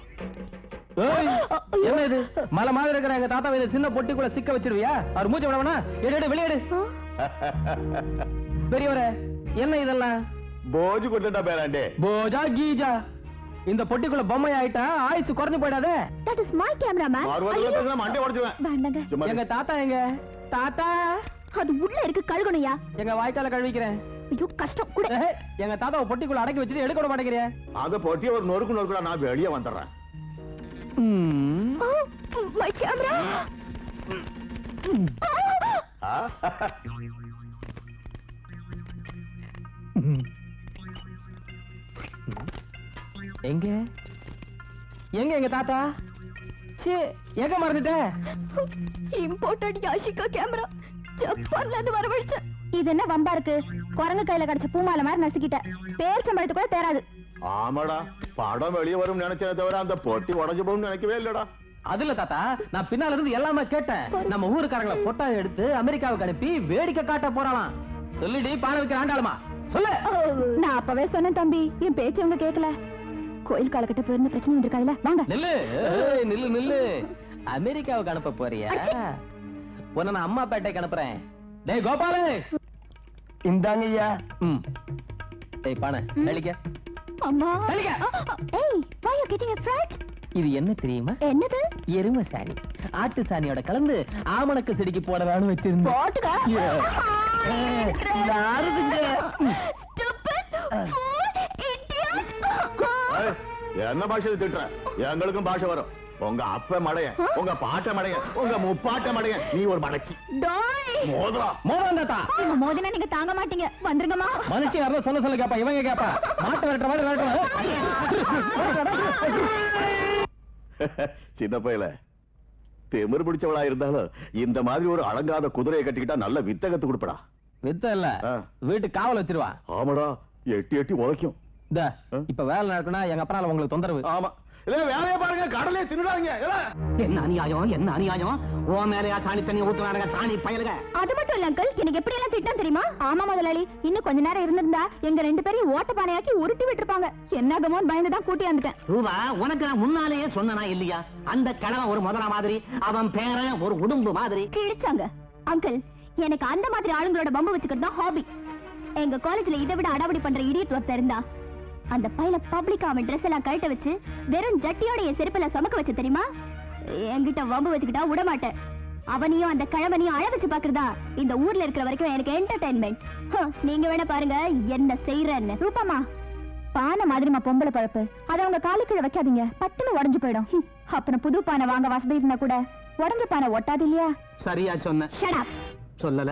என்ன இது மலை மாதிரி இருக்கிற எங்க தாத்தா இதை சின்ன பொட்டிக்குள்ள சிக்க வச்சிருவியா அவர் மூச்சு விடவனா எடு எடு வெளியேடு ஆ, பெரியவரே என்ன இதெல்லாம் போஜ் கொடுத்துட்டா பேராண்டே போஜா கீஜா இந்த பொட்டிக்குள்ள பொம்மை ஆயிட்டா ஆயுசு குறைஞ்சு போயிடாதே that is my camera man மாறுவாடுல ஐயோ. பேசினா மண்டை உடைச்சுவேன் வேண்டாங்க சும்மா எங்க தாத்தா எங்க தாத்தா அது உள்ள இருக்கு கழுகணுயா எங்க வாய்க்கால கழுவிக்கிறேன் ஐயோ கஷ்டம் கூட ஏஹே, எங்க தாத்தாவை பொட்டிக்குள்ள அடக்கி வச்சுட்டு எடுக்க விட மாட்டேங்கிறியா அத பொட்டி ஒரு நொறுக்கு நொறுக்குடா நான் வெளியே வந்துடுறேன் மை கேமரா ஆ? எங்க எங்க எங்க தாத்தா சே எங்க மறந்துட்ட இம்போர்ட்டட் யாஷிகா கேமரா ஜப்பான்ல இருந்து வரவழைச்ச இது என்ன வம்பா இருக்கு குரங்கு கையில கிடைச்ச பூமாலை மாதிரி நசுக்கிட்ட பேர்ச்சம்பழத்து கூட தேராது ஆமாடா படம் வெளியே வரும் நினைச்சதை தவிர அந்த பொட்டி உடஞ்சு போகும் நினைக்கவே இல்லடா அதுல தாத்தா நான் பின்னால இருந்து எல்லாமே கேட்டேன் நம்ம ஊருக்காரங்களை போட்டோ எடுத்து அமெரிக்காவுக்கு அனுப்பி வேடிக்கை காட்ட போறாளாம் சொல்லிடி பானை வைக்கிற ஆண்டாளுமா சொல்லு நான் அப்பவே சொன்னேன் தம்பி என் பேச்சு அவங்க கேட்கல கோயில் காலக்கட்ட போயிருந்த பிரச்சனை வந்திருக்காதுல வாங்க நில்லு ஏய், நில்லு நில்லு அமெரிக்காவுக்கு அனுப்ப போறியா உன்னை நான் அம்மா பேட்டைக்கு அனுப்புறேன் டேய் கோபாலு இந்தாங்க ஐயா ம் டேய் பானை ம். நெளிக்க அம்மா சரிங்க. ஏய் why you getting a fright இது என்ன தெரியுமா என்னது எருமை சாணி ஆட்டு சாணியோட கலந்து ஆமணக்கு செடிக்கு போடலாம்னு வச்சிருந்தேன் போட்டுக்க Yeah. ஏய், யாருதுங்க? Stupid, fool, idiot. ஏய், என்ன பாஷையில திட்டுற எங்களுக்கும் பாஷை வரும் உங்க அப்ப மடைய உங்க பாட்ட மடைய உங்க முப்பாட்ட மடைய நீ ஒரு மடச்சி டாய் மோதிரம் மோதிரம் தாத்தா இவங்க மோதினா நீங்க தாங்க மாட்டீங்க வந்துருங்கம்மா மனுஷன் யாரோ சொல்ல சொல்ல கேப்பா இவங்க கேப்பா மாட்டு விரட்டுற மாதிரி விரட்டுவா சின்ன பயல திமிர் பிடிச்சவளா இருந்தாலும் இந்த மாதிரி ஒரு அடங்காத குதிரையை கட்டிக்கிட்டா நல்ல வித்த கத்து கொடுப்படா வித்த இல்ல ஆ. வீட்டு காவல் வச்சிருவா ஆமாடா எட்டி எட்டி உழைக்கும் இந்த ஆ? இப்ப வேலை நடக்குனா எங்க அப்பனால உங்களுக்கு தொந்தரவு ஆமா இல்ல வேலையை பாருங்க கடலே தின்னுடாங்க இல்ல என்ன அநியாயம் என்ன அநியாயம் ஓ மேலையா சாணி தண்ணி ஊத்துறானுங்க சாணி பயலுக அது மட்டும் இல்ல அங்கிள் எனக்கு எப்படி எல்லாம் திட்டம் தெரியுமா ஆமா முதலாளி இன்னும் கொஞ்ச நேரம் இருந்திருந்தா எங்க ரெண்டு பேரையும் ஓட்ட பானையாக்கி உருட்டி விட்டுருப்பாங்க என்னாகமோன்னு பயந்து தான் கூட்டி வந்துட்டேன் ரூபா உனக்கு நான் முன்னாலேயே சொன்னனா இல்லையா அந்த கிழவன் ஒரு முதலா மாதிரி அவன் பேரன் ஒரு உடும்பு மாதிரி கிழிச்சாங்க அங்கிள் எனக்கு அந்த மாதிரி ஆளுங்களோட பம்பு வச்சுக்கிறது தான் ஹாபி எங்க காலேஜ்ல இதை விட அடாவடி பண்ற இடியட் ஒருத்தர் இருந்தா அந்த பையல பப்ளிக் அவன் ட்ரெஸ் எல்லாம் கழட்ட வச்சு வெறும் ஜட்டியோட என் செருப்புல சமக்க வச்சு தெரியுமா என்கிட்ட வம்பு வச்சுக்கிட்டா விட மாட்டேன் அவனையும் அந்த கிழவனையும் அழ வச்சு பாக்குறதா இந்த ஊர்ல இருக்கிற வரைக்கும் எனக்கு என்டர்டைன்மெண்ட் நீங்க வேணா பாருங்க என்ன செய்யறன்னு ரூபாமா பானை மாதிரிமா பொம்பளை பழப்பு அதை அவங்க காலுக்குள்ள வைக்காதீங்க பட்டுன்னு உடஞ்சு போயிடும் ஹம், அப்புறம் புது பானை வாங்க வசதி இருந்தா கூட உடஞ்ச பானை ஒட்டாது இல்லையா சரியா சொன்ன Shut up. சொல்லல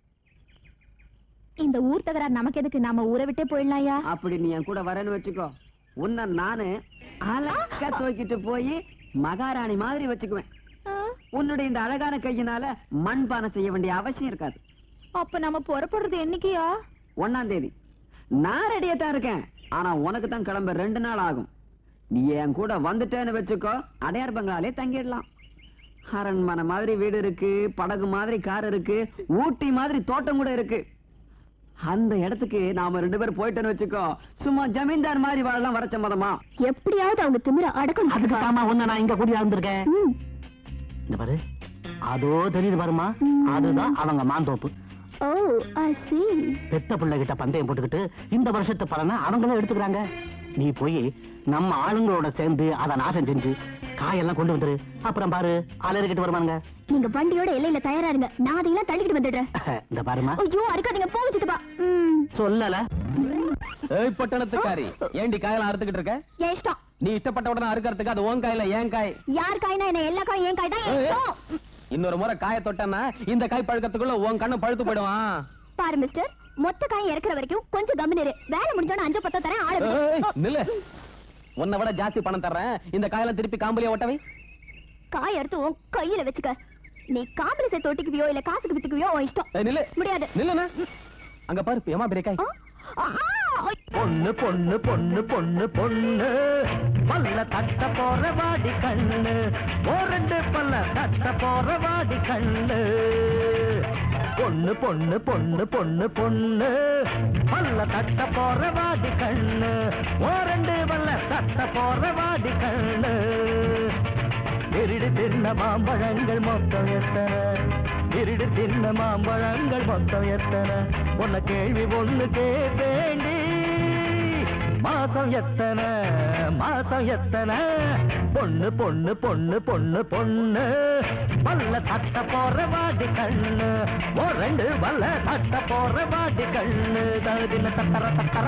இந்த ஊர் தகராறு நமக்கு எதுக்கு நாம ஊரை விட்டே போயிடலாம்யா அப்படி நீ என் கூட வரேன்னு வச்சுக்கோ உன்னை நானு அழகா தூக்கிட்டு போய் மகாராணி மாதிரி வச்சுக்குவேன் உன்னுடைய இந்த அழகான கையினால மண்பானை செய்ய வேண்டிய அவசியம் இருக்காது அப்ப நம்ம புறப்படுறது என்னைக்கியா ஒண்ணாம் தேதி நான் ரெடியா தான் இருக்கேன் ஆனா உனக்கு தான் கிளம்ப ரெண்டு நாள் ஆகும் நீ என் கூட வந்துட்டேன்னு வச்சுக்கோ அடையார் பங்களாலே தங்கிடலாம் அரண்மனை மாதிரி வீடு இருக்கு படகு மாதிரி கார் இருக்கு ஊட்டி மாதிரி தோட்டம் கூட இருக்கு அந்த இடத்துக்கு நாம ரெண்டு பேரும் போயிட்டோன்னு வச்சுக்கோ சும்மா ஜமீன்தார் மாதிரி வாழலாம் வர சம்மதமா எப்படியாவது அவங்க திமிர அடக்கம் அதுக்கு தாமா உன்னை நான் இங்க கூடியா இருந்திருக்கேன் ம். இந்த பாரு அதோ தெரியுது பாருமா அதுதான் அவங்க மாந்தோப்பு ஓ ஐ see பெத்த பிள்ளை கிட்ட பந்தயம் போட்டுக்கிட்டு இந்த வருஷத்து பலனை அவங்களே எடுத்துக்கிறாங்க நீ போய் நம்ம ஆளுங்களோட சேர்ந்து அதை நாசம் செஞ்சு காயெல்லாம் கொண்டு வந்துரு அப்புறம் பாரு அலறிக்கிட்டு வருவாங்க நீங்க வண்டியோட எல்லையில தயாரா இருங்க நான் அதையெல்லாம் தள்ளிக்கிட்டு வந்துடுறேன் இந்த பாருமா ஐயோ அறுக்காதீங்க போக சித்தப்பா ம். சொல்லல ஏய் பட்டணத்துக்காரி ஏண்டி காயெல்லாம் அறுத்துக்கிட்டு இருக்க என் இஷ்டம் நீ இஷ்டப்பட்ட உடனே அறுக்கறதுக்கு அது உன் காயில ஏன் காய் யார் காய்னா என்ன எல்லா காயும் என் காய் தான் என் ஏய், இஷ்டம். இன்னொரு முறை காய தொட்டனா இந்த காய் பழுக்கறதுக்குள்ள உன் கண்ணு பழுத்து போயிடுவான் பாரு மிஸ்டர் மொத்த காய் இறக்குற வரைக்கும் கொஞ்சம் கம்மினு வேலை முடிஞ்சோன்னு அஞ்சு பத்தா தரேன் ஆளு ஏய், விடு. நில்லு உன்னை விட ஜாஸ்தி பணம் தர்றேன் இந்த காயெல்லாம் திருப்பி காம்பலியா ஒட்டவை காய் எடுத்து உன் கையில வச்சுக்க நீ காம்பளி சேர்த்து ஒட்டிக்குவியோ இல்ல காசுக்கு வித்துக்குவியோ உன் இஷ்டம் ஏய், நில்லு முடியாது நில்லுண்ணா அங்க பாரு ஏமா பெரிய காய் ஆ? ஆ, ஆ, பொண்ணு பொண்ணு பொண்ணு பொண்ணு பொண்ணு பல்ல தட்ட போற வாடி கண்ணு ஓரண்டு பல்ல தட்ட போற வாடி கண்ணு பொண்ணு பொண்ணு பொண்ணு பொண்ணு பொண்ணு பல்ல தட்ட போற வாடி கண்ணு ஓரண்டு பல்ல தட்ட போற வாடி கண்ணு திருடு தின்ன மாம்பழங்கள் மொத்தம் எத்தனை திருடு தின்ன மாம்பழங்கள் மொத்தம் எத்தனை உன்ன கேள்வி ஒண்ணு கேட்டேண்டி மாசம் எத்தனை மாசம் எத்தனை பொண்ணு பொண்ணு பொண்ணு பொண்ணு பொண்ணு வல்ல தட்ட போற வாடி கண்ணு ஓ ரெண்டு வல்ல தட்ட போற வாடி கண்ணு தகுதின தத்தர தத்தரா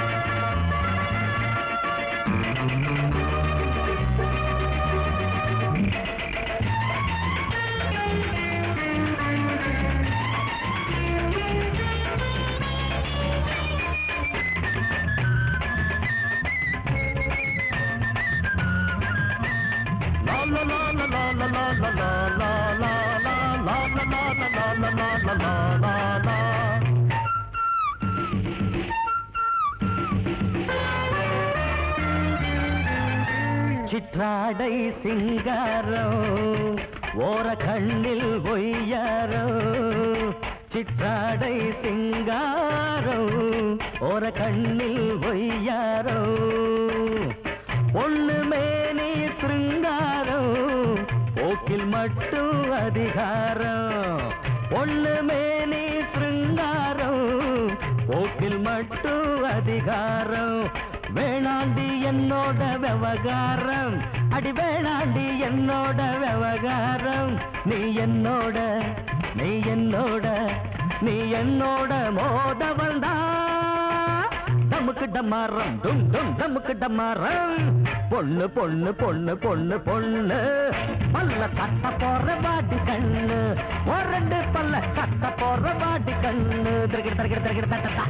சிற்றாடை சிங்காரம் ஓர கண்ணில் ஒய்யாரம் சிற்றாடை சிங்காரம் ஓர கண்ணில் ஒய்யாரம் ஒண்ணு மேனி சிருங்காரம் போக்கில் மட்டும் அதிகாரம் ஒண்ணு மேனி சிருங்காரம் போக்கில் மட்டும் அதிகாரம் வேணாண்டி என்னோட விவகாரம் அடி வேணாண்டி என்னோட விவகாரம் நீ என்னோட நீ என்னோட நீ என்னோட மோத வந்தா டமுக்கு டமாரம் டும் டும் டமுக்கு டமாரம் பொண்ணு பொண்ணு பொண்ணு பொண்ணு பொண்ணு பல்ல கட்ட போற வாடி கண்ணு ஒரு ரெண்டு பல்ல கட்ட போற வாடி கண்ணு திரகிட திரகிட திரகிட தட்டா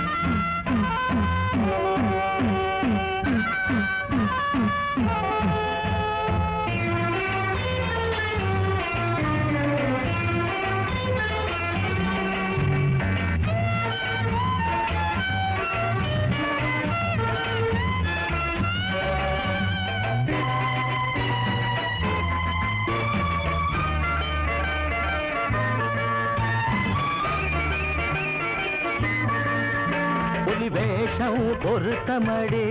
புலி வேஷம் பொருத்தமடி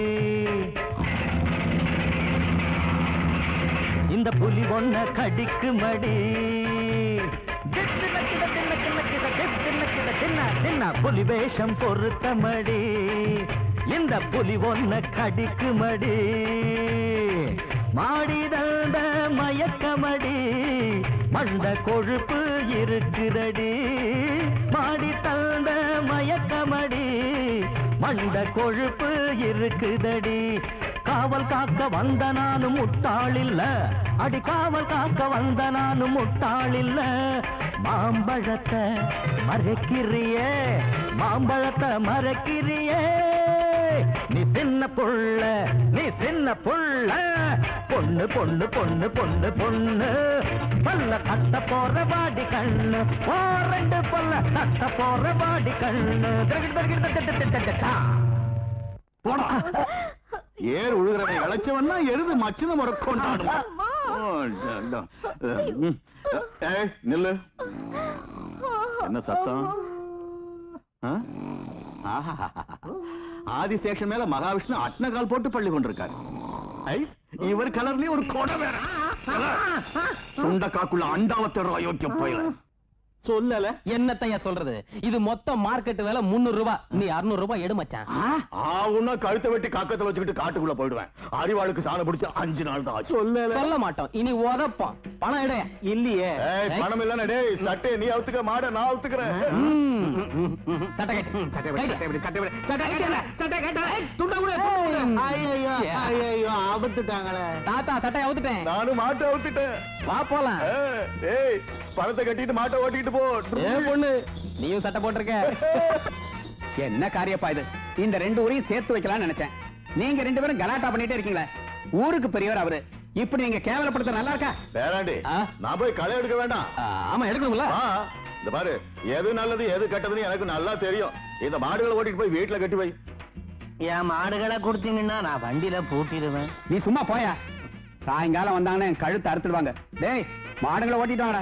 இந்த புலி ஒன்ன கடிக்கு மடி புலி வேஷம் பொருத்தமடி இந்த புலி ஒன்ன கடிக்கு மடி மாடிதந்த மயக்கமடி மண்ட கொழுப்பு இருக்குதடி மாடி தந்த மயக்கமடி மண்ட கொழுப்பு இருக்குதடி காவல் காக்க வந்த நானும் முட்டாளில்ல அடி காவல் காக்க வந்த நானும் முட்டாளில்ல மாம்பழத்தை மறைக்கிறியே மாம்பழத்தை மறைக்கிறியே நீ சின்ன புள்ள நீ சின்ன புள்ள பொண்ணு பொண்ணு பொண்ணு பொண்ணு பொண்ணு பல்ல தட்ட போற வாடி கண்ணு ஓ ரெண்டு பல்ல தட்ட போற வாடி கண்ணு திரகிடு, திரகிடு, திரகிடு, திரகிடு, திரகிடு. போடா ஏர் உழுகிறவன் இழைச்சவன்னா எருது மச்சின முறை கொண்டாடும் ஓ, ட- ட- ம். ஏய், நில்லு என்ன சத்தம் ஆ? ஆஹா. ஆதிசேஷன் மேல மகாவிஷ்ணு அட்னகால் போட்டு பள்ளி கொண்டிருக்காரு ஐ, இவர் கலர்லயே ஒரு கொடை வேற சுண்டக்காக்குள்ள அண்டாவத்தர் அயோக்கிய போயில சொல்லல என்னத்தையா சொல்றது இது மொத்த மார்க்கெட் விலை முன்னூறு ரூபாய் நீ அறுநூறு ரூபாய் எடு மச்சான் ஆவுன்னா கழுத்தை வெட்டி காக்கத்தை வச்சுக்கிட்டு காட்டுக்குள்ள போயிடுவேன் அறிவாளுக்கு சாணம் பிடிச்சு அஞ்சு நாள் தான் ஆச்சு சொல்ல மாட்டோம் இனி உதப்போம் பணம் எடு இல்லையே ஏய், பணம் இல்லன்னு டேய் சட்டை நீ அவுத்துக்க மாட நான் அவுத்துக்கிறேன் சட்டை கட்டு. சட்டை விடு, சட்டை விடு, சட்டை விடு. சட்டை கட்டு. சட்டை கட்டு. ஏய், துண்டை கொடு, துண்டை கொடு. ஐயோ ஐயோ ஆபத்துட்டாங்களே தாத்தா சட்டை அவுத்துட்டேன் நானும் மாட்டை அவுத்துட்டேன் வா போலாம் ஏய், ஏய் பணத்தை கட்டிட்டு மாட்டை ஓட்டிட்டு போ ஏ பொண்ணு நீயும் சட்டை போட்டிருக்க என்ன காரியப்பா இது இந்த ரெண்டு ஊரையும் சேர்த்து வைக்கலாம்னு நினைச்சேன் நீங்க ரெண்டு பேரும் கலாட்டா பண்ணிட்டே இருக்கீங்களே ஊருக்கு பெரியவர் அவரு இப்படி நீங்க கேவலப்படுத்த நல்லா இருக்கா வேறாண்டி ஆ? நான் போய் களை எடுக்க வேண்டாம் ஆ, ஆமா எடுக்கணும்ல ஆ, இந்த பாரு எது நல்லது எது கெட்டதுன்னு எனக்கு நல்லா தெரியும் இந்த மாடுகளை ஓட்டிட்டு போய் வீட்டுல கட்டி வை என் மாடுகளை கொடுத்தீங்கன்னா நான் வண்டியில பூட்டிடுவேன் நீ சும்மா போயா சாயங்காலம் வந்தாங்கன்னா என் கழுத்து அறுத்துடுவாங்க டேய் மாடுகளை ஓட்டிட்டு வாடா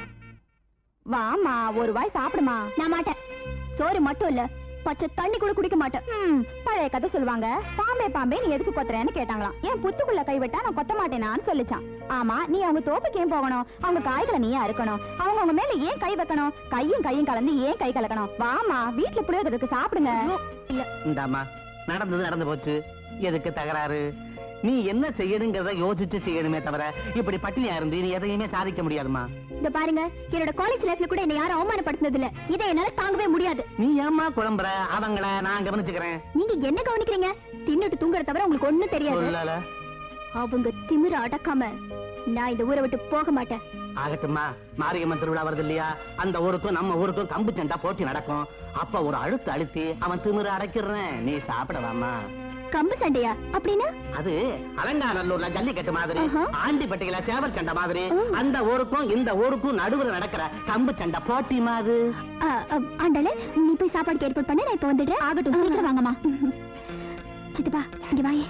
வாமா ஒரு வாய் சாப்பிடுமா நான் மாட்டேன் சோறு மட்டும் இல்ல பச்சை தண்ணி கூட குடிக்க மாட்டேன் ம், பழைய கதை சொல்லுவாங்க பாம்பே பாம்பே நீ எதுக்கு கொத்துறேன்னு கேட்டாங்களாம் ஏன் புத்துக்குள்ள கை விட்டா நான் கொத்த மாட்டேனான்னு சொல்லிச்சான் ஆமா நீ அவங்க தோப்புக்கு ஏன் போகணும் அவங்க காய்களை நீ அறுக்கணும் அவங்க அவங்க மேல ஏன் கை வைக்கணும் கையும் கையும் கலந்து ஏன் கை கலக்கணும் வாமா வீட்டுல புளியோதற்கு சாப்பிடுங்க இல்ல இந்தாம்மா நடந்தது நடந்து போச்சு எதுக்கு தகராறு நீ என்ன செய்யணுங்கிறத யோசிச்சு செய்யணுமே தவிர இப்படி பட்டினியா இருந்து நீ எதையுமே சாதிக்க முடியாதுமா இந்த பாருங்க என்னோட காலேஜ் லைஃப்ல கூட என்ன யாரும் அவமானப்படுத்தினது இல்ல இதை என்னால தாங்கவே முடியாது நீ ஏம்மா குழம்புற அவங்கள நான் கவனிச்சுக்கிறேன் நீங்க என்ன கவனிக்கிறீங்க தின்னுட்டு தூங்குற தவிர உங்களுக்கு ஒண்ணும் தெரியாது சொல்லல அவங்க திமிர அடக்காம நான் இந்த ஊரை விட்டு போக மாட்டேன் ஆகட்டும்மா மாரியம்மன் திருவிழா வருது இல்லையா அந்த ஊருக்கும் நம்ம ஊருக்கும் கம்பு சண்டா போட்டி நடக்கும் அப்ப ஒரு அழுத்து அழுத்தி அவன் திமிர அடைக்கிறேன் நீ சாப்பிடவாமா கம்பு சண்டையா அப்படின்னா அது அலங்காநல்லூர்ல ஜல்லிக்கட்டு மாதிரி ஆஹா. ஆண்டிப்பட்டியில சேவல் சண்டை மாதிரி ஓ. அந்த ஊருக்கும் இந்த ஊருக்கும் நடுவுல நடக்கிற கம்பு சண்டை போட்டி மாதிரி ஆ, ஆ, ஆண்டாளே நீ போய் சாப்பாடுக்கு ஏற்பாடு பண்ண நான் இப்ப வந்துடுறேன் ஆகட்டும் சீக்கிரம் வாங்கம்மா சித்தப்பா இங்க வாயே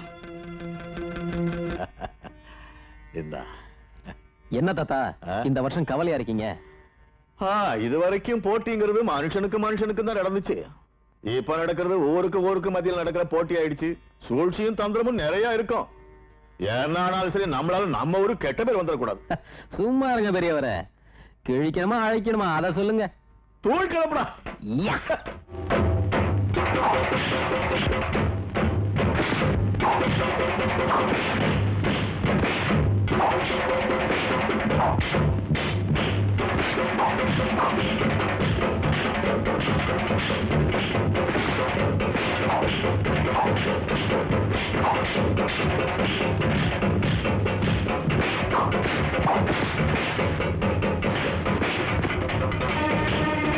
இந்தா என்ன தாத்தா ஆ? இந்த வருஷம் கவலையா இருக்கீங்க ஆ, இது வரைக்கும் போட்டிங்கிறது மனுஷனுக்கு மனுஷனுக்கு தான் நடந்துச்சு இப்ப நடக்கிறது ஊருக்கு ஊருக்கு மத்தியில் நடக்கிற போட்டி ஆயிடுச்சு சூழ்ச்சியும் தந்திரமும் நிறைய இருக்கும் என்ன ஆனாலும் சரி நம்மளால நம்ம ஊரு கெட்ட பேர் வந்துடக்கூடாது சும்மா இருங்க பெரியவரே கிழிக்கணுமா அழைக்கணுமா அத சொல்லுங்க தூள் கிளப்புடா யா. ஆ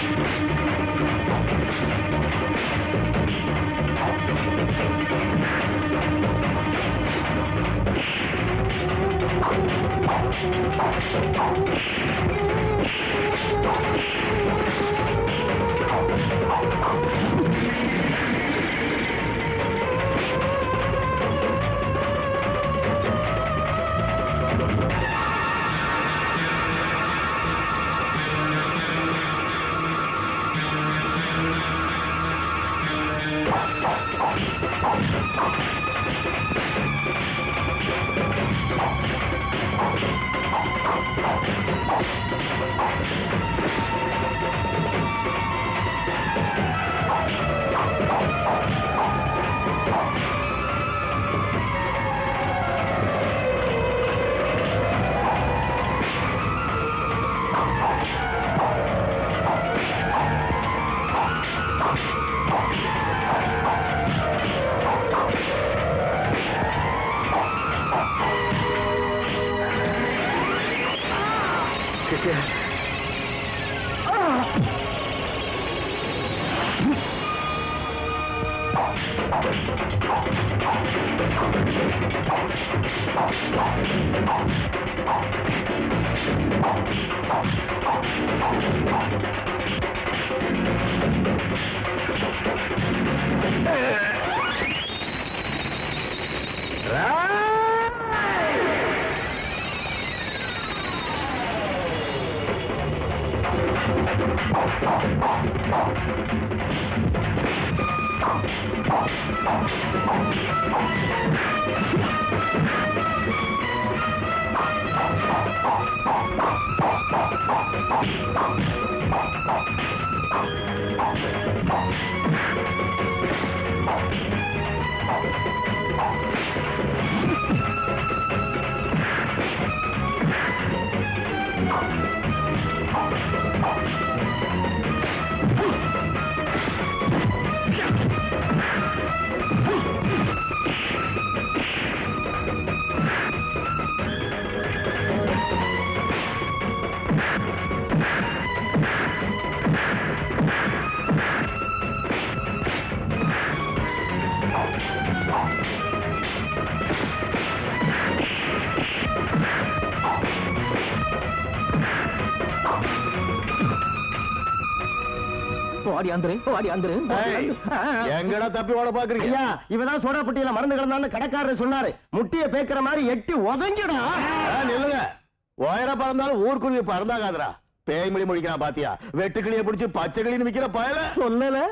ஓடி வந்துரு ஓடி வந்துரு ஏய், எங்கடா தப்பி ஓட பாக்குறீங்க ஐயா இவதான் சோடாப்பட்டியில மருந்து கலந்தான்னு கடைக்காரர் சொன்னாரு முட்டிய பேக்கிற மாதிரி எட்டி உதங்கிடா ஆ, நில்லுங்க உயர பறந்தாலும் ஊர்க்குருவி பறந்தாகாதரா பேய் மொழி முடிக்கிறான் பாத்தியா வெட்டுக்கிளிய பிடிச்சு பச்சை கிளின்னு விக்கிற பயல சொல்லல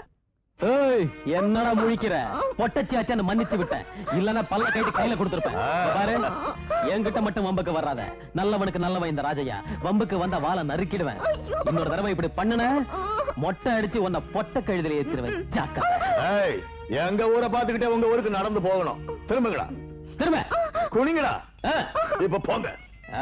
ஏய் என்னடா முழிக்கிற பொட்டச்சியாச்சான்னு மன்னிச்சு விட்டேன் இல்லன்னா பல்ல கைட்டு கையில கொடுத்துருப்பேன் ஆ. பாரு என்கிட்ட மட்டும் வம்புக்கு வராத நல்லவனுக்கு நல்லவன் இந்த ராஜையா வம்புக்கு வந்த வாளை நறுக்கிடுவேன் இன்னொரு தடவை இப்படி பண்ணுன மொட்டை அடிச்சு உன்னை பொட்ட கழுதில ஏத்திடுவேன் ஜாக்கிரதை ஏய் எங்க ஊரை பாத்துக்கிட்டே உங்க ஊருக்கு நடந்து போகணும் திரும்புங்களா திரும்ப குனிங்கடா ஆ. இப்ப போங்க ஆ.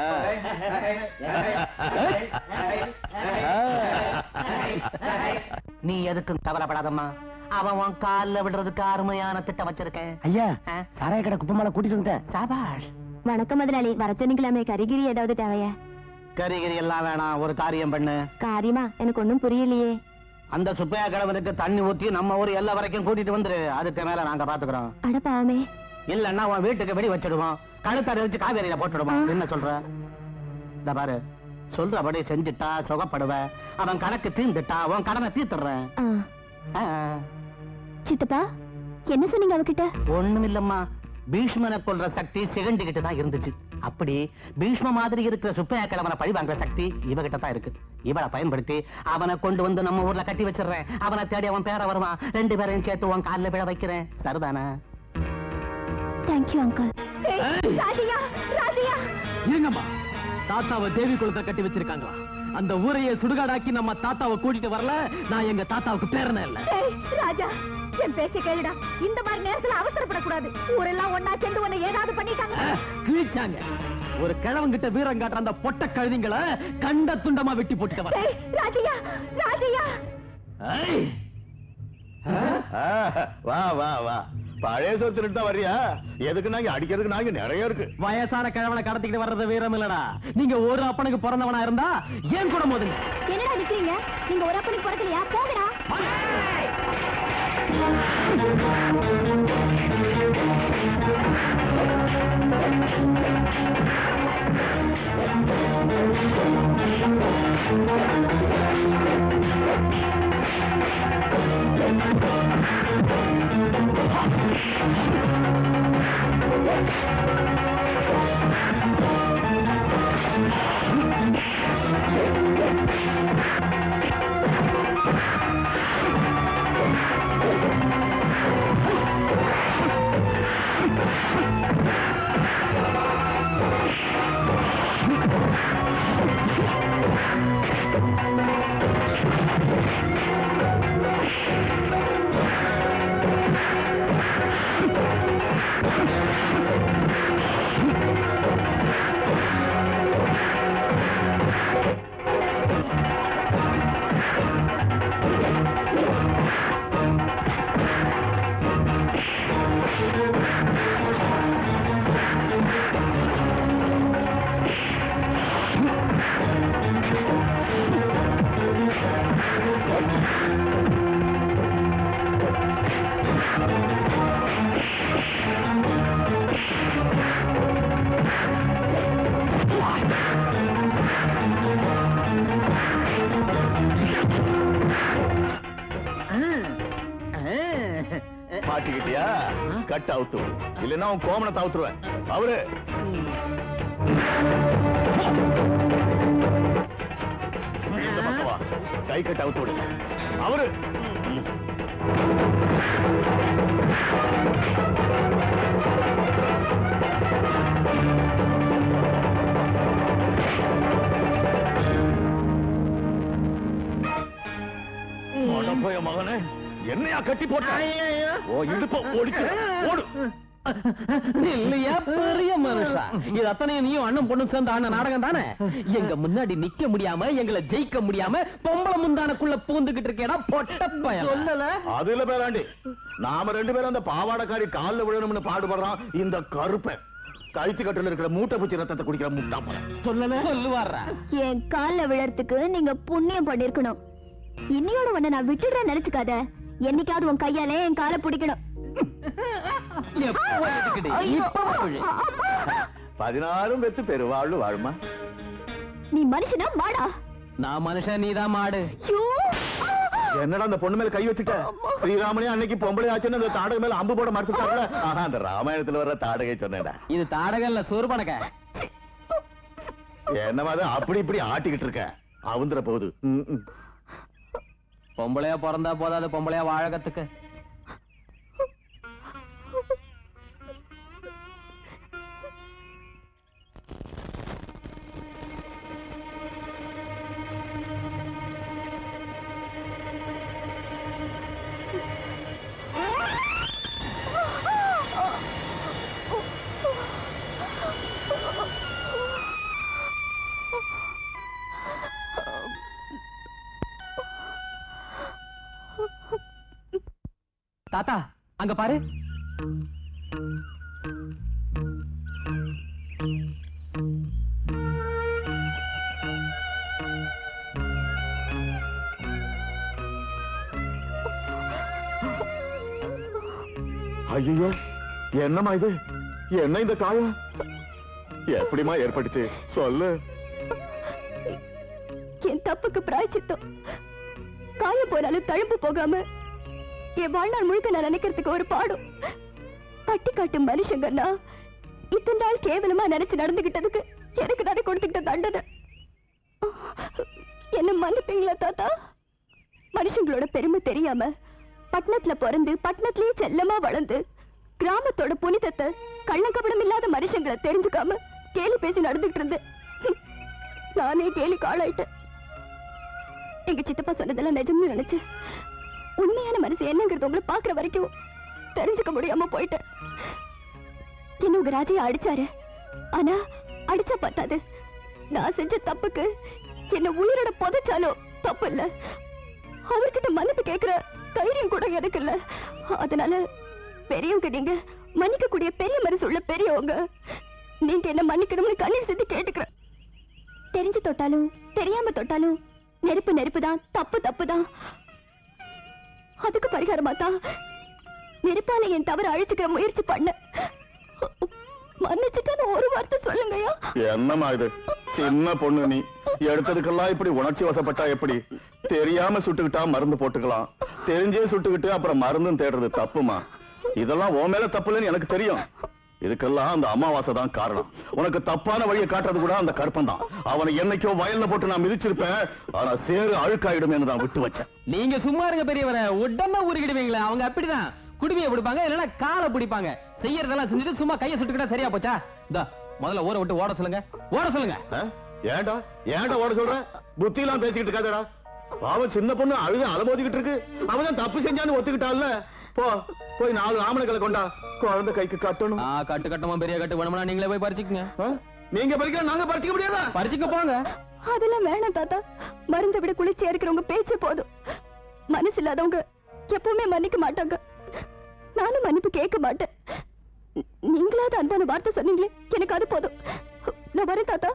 நீ எதுக்கும் கவலைப்படாதம்மா அவன் உன் கால்ல விடுறதுக்கு அருமையான திட்டம் வச்சிருக்கேன் ஐயா ஆ? சாராய கடை குப்பமால கூட்டிட்டு வந்துட்டேன் சாபாஷ் வணக்கம் முதலாளி வர சொன்னீங்களாமே கரிகிரி ஏதாவது தேவையா கரிகிரி எல்லாம் வேணாம் ஒரு காரியம் பண்ணு காரியமா எனக்கு ஒண்ணும் புரியலையே அந்த சுப்பையா கிழவனுக்கு தண்ணி ஊத்தி நம்ம ஊர் எல்லா வரைக்கும் கூட்டிட்டு வந்துரு அதுக்கு மேல நாங்க பாத்துக்கிறோம் அட பாவமே இல்லன்னா உன் வீட்டுக்கு வெடி வச்சிடுவோம் கழுத்தாரி வச்சு காவேரியில போட்டுடுவோம் ஆ. என்ன சொல்ற இந்த பாரு சொல்றபடி செஞ்சுட்டா சுகப்படுவ அவன் கணக்கு தீர்ந்துட்டா உன் கடனை தீர்த்துடுறேன் ஆ, ஆ. சித்தப்பா என்ன சொன்னீங்க அவகிட்ட ஒண்ணுமில்லம்மா பீஷ்மனை கொல்ற சக்தி சிகண்டிகிட்டு தான் இருந்துச்சு அப்படி பீஷ்ம மாதிரி இருக்கிற சுப்பையா கிழவனை பழி வாங்குற சக்தி இவகிட்ட தான் இருக்கு இவளை பயன்படுத்தி அவனை கொண்டு வந்து நம்ம ஊர்ல கட்டி வச்சிடுறேன் அவனை தேடி அவன் பேர வருவான் ரெண்டு பேரையும் சேர்த்து உன் காலில் விழ வைக்கிறேன் சரிதானே தேங்க்யூ அங்கிள் ராஜையா ராஜையா இருங்கம்மா தாத்தாவை தேவி குளத்தை கட்டி வச்சிருக்காங்களா அந்த ஊரையே சுடுகாடாக்கி நம்ம தாத்தாவை கூட்டிட்டு வரல நான் எங்க தாத்தாவுக்கு பேரன இல்ல ராஜா என் பேச்ச கேளுடா இந்த மாதிரி நேரத்துல அவசரப்படக்கூடாது ஊரெல்லாம் ஒன்னா சேர்ந்து உன்னை ஏதாவது பண்ணிட்டாங்க அஹ், கிழிச்சாங்க ஒரு கிழவங்கிட்ட வீரம் காட்டுற அந்த பொட்ட கழுதிங்களை கண்ட துண்டமா வெட்டி போட்டுட்டு வர ஏய், ராஜையா ராஜையா ஏய். அஹ்? ஆ, வா வா வா பழைய சோறு திருட்டு தான் வர்றியா எதுக்கு நாங்க அடிக்கிறதுக்கு நாங்க நிறைய இருக்கு வயசான கிழவனை கடத்திக்கிட்டு வர்றது வீரம் இல்லடா நீங்க ஒரு அப்பனுக்கு பிறந்தவனா இருந்தா ஏன் கூட மோதுங்க என்னடா நிக்கிறீங்க நீங்க ஒரு அப்பனுக்கு பிறக்கலையா போங்கடா மாட்டிக்கிட்டியா கட் அவுத்து இல்லைன்னா உன் கோமணத்தை அவுத்துருவேன் அவரு இந்த பக்கம் வா. கை கட்ட அவுத்து விடு அவரு போய மகனே என்னையா கட்டி போட்ட ஓ இடுப்ப ஓடிச்சு ஓடு இல்லையா பெரிய மனுஷா இது அத்தனையும் நீயும் அண்ணன் பொண்ணு சேர்ந்த ஆன நாடகம் தானே எங்க முன்னாடி நிக்க முடியாம எங்களை ஜெயிக்க முடியாம பொம்பளை முந்தானக்குள்ள பூந்துகிட்டு இருக்கேடா பொட்ட பயல் சொல்லல அதுல பேராண்டி நாம ரெண்டு பேரும் அந்த பாவாடைக்காரி கால்ல விழணும்னு பாடுபடுறான் இந்த கருப்பன் கழுத்து கட்டுல இருக்கிற மூட்டை பூச்சி ரத்தத்தை குடிக்கிற முட்டா போல சொல்லல சொல்லுவாரா என் கால்ல விழறதுக்கு நீங்க புண்ணியம் பண்ணிருக்கணும் இன்னையோட உன்னை நான் விட்டுடுறேன் நினைச்சுக்காத என்னைக்காவது உன் கையாலே என் காலை பிடிக்கணும் எப்ப எதுக்குடி? இப்ப விழு. பதினாறும் பெத்து பெருவாழ்வு வாழ்மா நீ மனுஷனா மாடா நான் மனுஷன் நீதான் மாடு ஐயோ! என்னடா அந்த பொண்ணு மேல கை வச்சுட்ட ஸ்ரீராமனே அன்னைக்கு பொம்பளை ஆச்சுன்னு அந்த தாடகை மேல அம்பு போட மறுத்துட்டாங்களே ஆஹா அந்த ராமாயணத்துல வர்ற தாடகை சொன்னேடா இது தாடகல்ல சூர்பனக என்னமா அது அப்படி இப்படி ஆட்டிக்கிட்டு இருக்க அவுந்துற போகுது ம், ம். பொம்பளையா பிறந்தா போதாது பொம்பளையா வாழகத்துக்கு தாத்தா அங்க பாரு ஐயோ என்னம்மா இது என்ன இந்த காயம் எப்படிமா ஏற்பட்டுச்சு சொல்லு என் தப்புக்கு பிராய்ச்சித்தம் காய போனாலும் தழும்பு போகாம என் வாழ்நாள் முழுக்க நான் நினைக்கிறதுக்கு ஒரு பாடம் பட்டி காட்டும் மனுஷங்கன்னா இத்தனை நாள் கேவலமா நினைச்சு நடந்துகிட்டதுக்கு எனக்கு தானே கொடுத்துக்கிட்ட தண்டனை என்ன மன்னிப்பீங்களா தாத்தா மனுஷங்களோட பெருமை தெரியாம பட்டணத்துல பிறந்து பட்டணத்திலேயே செல்லமா வளர்ந்து கிராமத்தோட புனிதத்தை கள்ளங்கபடம் இல்லாத மனுஷங்களை தெரிஞ்சுக்காம கேலி பேசி நடந்துகிட்டு இருந்தேன் நானே கேலிக்கு ஆளாயிட்டேன் எங்க சித்தப்பா சொன்னதெல்லாம் நிஜம்னு நினைச்சேன் உண்மையான மனசு என்னங்கிறது உங்களை பாக்குற வரைக்கும் தெரிஞ்சுக்க முடியாம போயிட்டேன் என்ன உங்க ராஜையா அடிச்சாரு ஆனா அடிச்சா பத்தாது நான் செஞ்ச தப்புக்கு என்ன உயிரோட புதைச்சாலும் தப்பு இல்ல அவர்கிட்ட மன்னிப்பு கேக்குற தைரியம் கூட எனக்கு இல்ல அதனால பெரியவங்க நீங்க மன்னிக்கக்கூடிய பெரிய மனசு உள்ள பெரியவங்க நீங்க என்ன மன்னிக்கணும்னு கண்ணீர் சிந்தி கேட்டுக்கிறேன் தெரிஞ்சு தொட்டாலும் தெரியாம தொட்டாலும் நெருப்பு நெருப்பு தான் தப்பு தப்பு தான் அதுக்கு பரிகாரமா தான் நெருப்பால என் தவறு அழிச்சுக்கிற முயற்சி பண்ண மன்னிச்சுட்டேன்னு ஒரு வார்த்தை சொல்லுங்கய்யா என்னம்மா இது சின்ன பொண்ணு நீ எடுத்ததுக்கெல்லாம் இப்படி உணர்ச்சி வசப்பட்டா எப்படி தெரியாம சுட்டுக்கிட்டா மருந்து போட்டுக்கலாம் தெரிஞ்சே சுட்டுக்கிட்டு அப்புறம் மருந்தும் தேடுறது தப்புமா இதெல்லாம் உன் மேல தப்பு இல்லைன்னு எனக்கு தெரியும் இதுக்கெல்லாம் அந்த அமாவாசை தான் காரணம் உனக்கு தப்பான வழியை காட்டுறது கூட அந்த கற்பம் தான் அவனை என்னைக்கோ வயல்ல போட்டு நான் மிதிச்சிருப்பேன் ஆனா சேறு அழுக்காயிடுமே நான் விட்டு வச்சேன் நீங்க சும்மா இருங்க பெரியவரை உடனே உருகிடுவீங்களே அவங்க அப்படிதான் குடுமையை பிடிப்பாங்க இல்லைன்னா காலை பிடிப்பாங்க செய்யறதெல்லாம் செஞ்சுட்டு சும்மா கையை சுட்டுக்கிட்டா சரியா போச்சா இந்த முதல்ல ஊரை விட்டு ஓட சொல்லுங்க ஓட சொல்லுங்க ஆ? ஏன்டா ஏன்டா ஓட சொல்ற புத்தி எல்லாம் பேசிக்கிட்டு இருக்காதடா பாவம் சின்ன பொண்ணு அழுது அலமோதிக்கிட்டு இருக்கு அவன் தப்பு செஞ்சான்னு ஒத்துக்கிட்டான்ல போ போய் நாலு ஆமணங்களை கொண்டா குழந்தை கைக்கு கட்டணும் ஆ கட்டு கட்டமா பெரிய கட்டு வேணும்னா நீங்களே போய் பறிச்சுக்குங்க ஆ? நீங்க பறிக்க நாங்க பறிச்சுக்க முடியாதா பறிச்சுக்க போங்க அதெல்லாம் வேணாம் தாத்தா மருந்தை விட குளிர்ச்சியா இருக்கிறவங்க பேச்சே போதும் மனசு இல்லாதவங்க எப்பவுமே மன்னிக்க மாட்டாங்க நானும் மன்னிப்பு கேட்க மாட்டேன் நீ- நீங்களாவது அன்பான வார்த்தை சொன்னீங்களே எனக்கு அது போதும் நான் வரேன் தாத்தா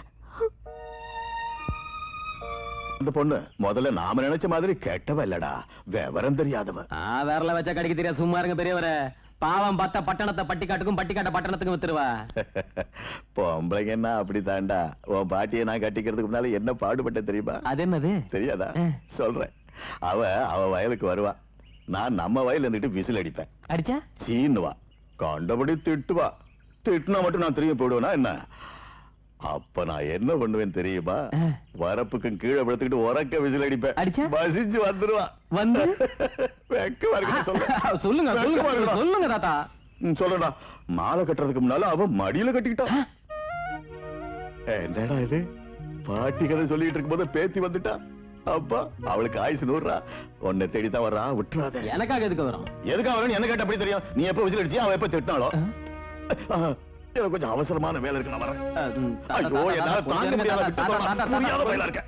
அந்த பொண்ணு முதல்ல நாம நினைச்ச மாதிரி கெட்டவ இல்லடா விவரம் தெரியாதவ ஆ வேறல வச்சா கடிக்க தெரியாது சும்மா இருங்க பெரியவரை பாவம் பார்த்தா பட்டணத்தை பட்டிக்காட்டுக்கும் பட்டிக்காட்ட பட்டணத்துக்கும் வித்துருவா பொம்பளைங்க என்ன அப்படித்தான்டா உன் பாட்டியை நான் கட்டிக்கிறதுக்கு முன்னால என்ன பாடுபட்ட தெரியுமா அது என்னது தெரியாதா ஆ. சொல்றேன் அவ அவ வயலுக்கு வருவா நான் நம்ம வயல்ல இருந்துட்டு விசில் அடிப்பேன் அடிச்சா சீனுவா கண்டபடி திட்டுவா திட்டுனா மட்டும் நான் திரும்பி போயிடுவேனா என்ன அப்ப நான் என்ன பண்ணுவேன் தெரியுமா ஆ. வரப்புக்கும் கீழே படுத்துக்கிட்டு உறக்க விசில் அடிப்பேன் அடிச்சா? பசிச்சு வந்துருவா வந்து? வெக்கமா இருக்கு சொல்ல சொல்லுங்க சொல்லுங்க சொல்லுங்க தாத்தா ம், சொல்றேன்டா மாலை கட்டுறதுக்கு முன்னால அவ மடியில கட்டிக்கிட்டான் என்னடா இது பாட்டி கதை சொல்லிட்டு இருக்கும்போது பேத்தி வந்துட்டா அப்பா அவளுக்கு ஆயுசு நூறுரா உன்னை தேடிதான் வர்றா விட்டுறாத எனக்காக எதுக்கு வரும் எதுக்காக வரணும் என்ன கேட்ட அப்படி தெரியும் நீ எப்ப விசில் அடிச்சியா அவ எப்ப திட்டினாலோ எனக்கு கொஞ்சம் அவசரமான வேலை இருக்கு நான் வரேன் ஐயோ என்னால தாங்க முடியாத விட்டு போறேன். புரியாத பயலா இருக்க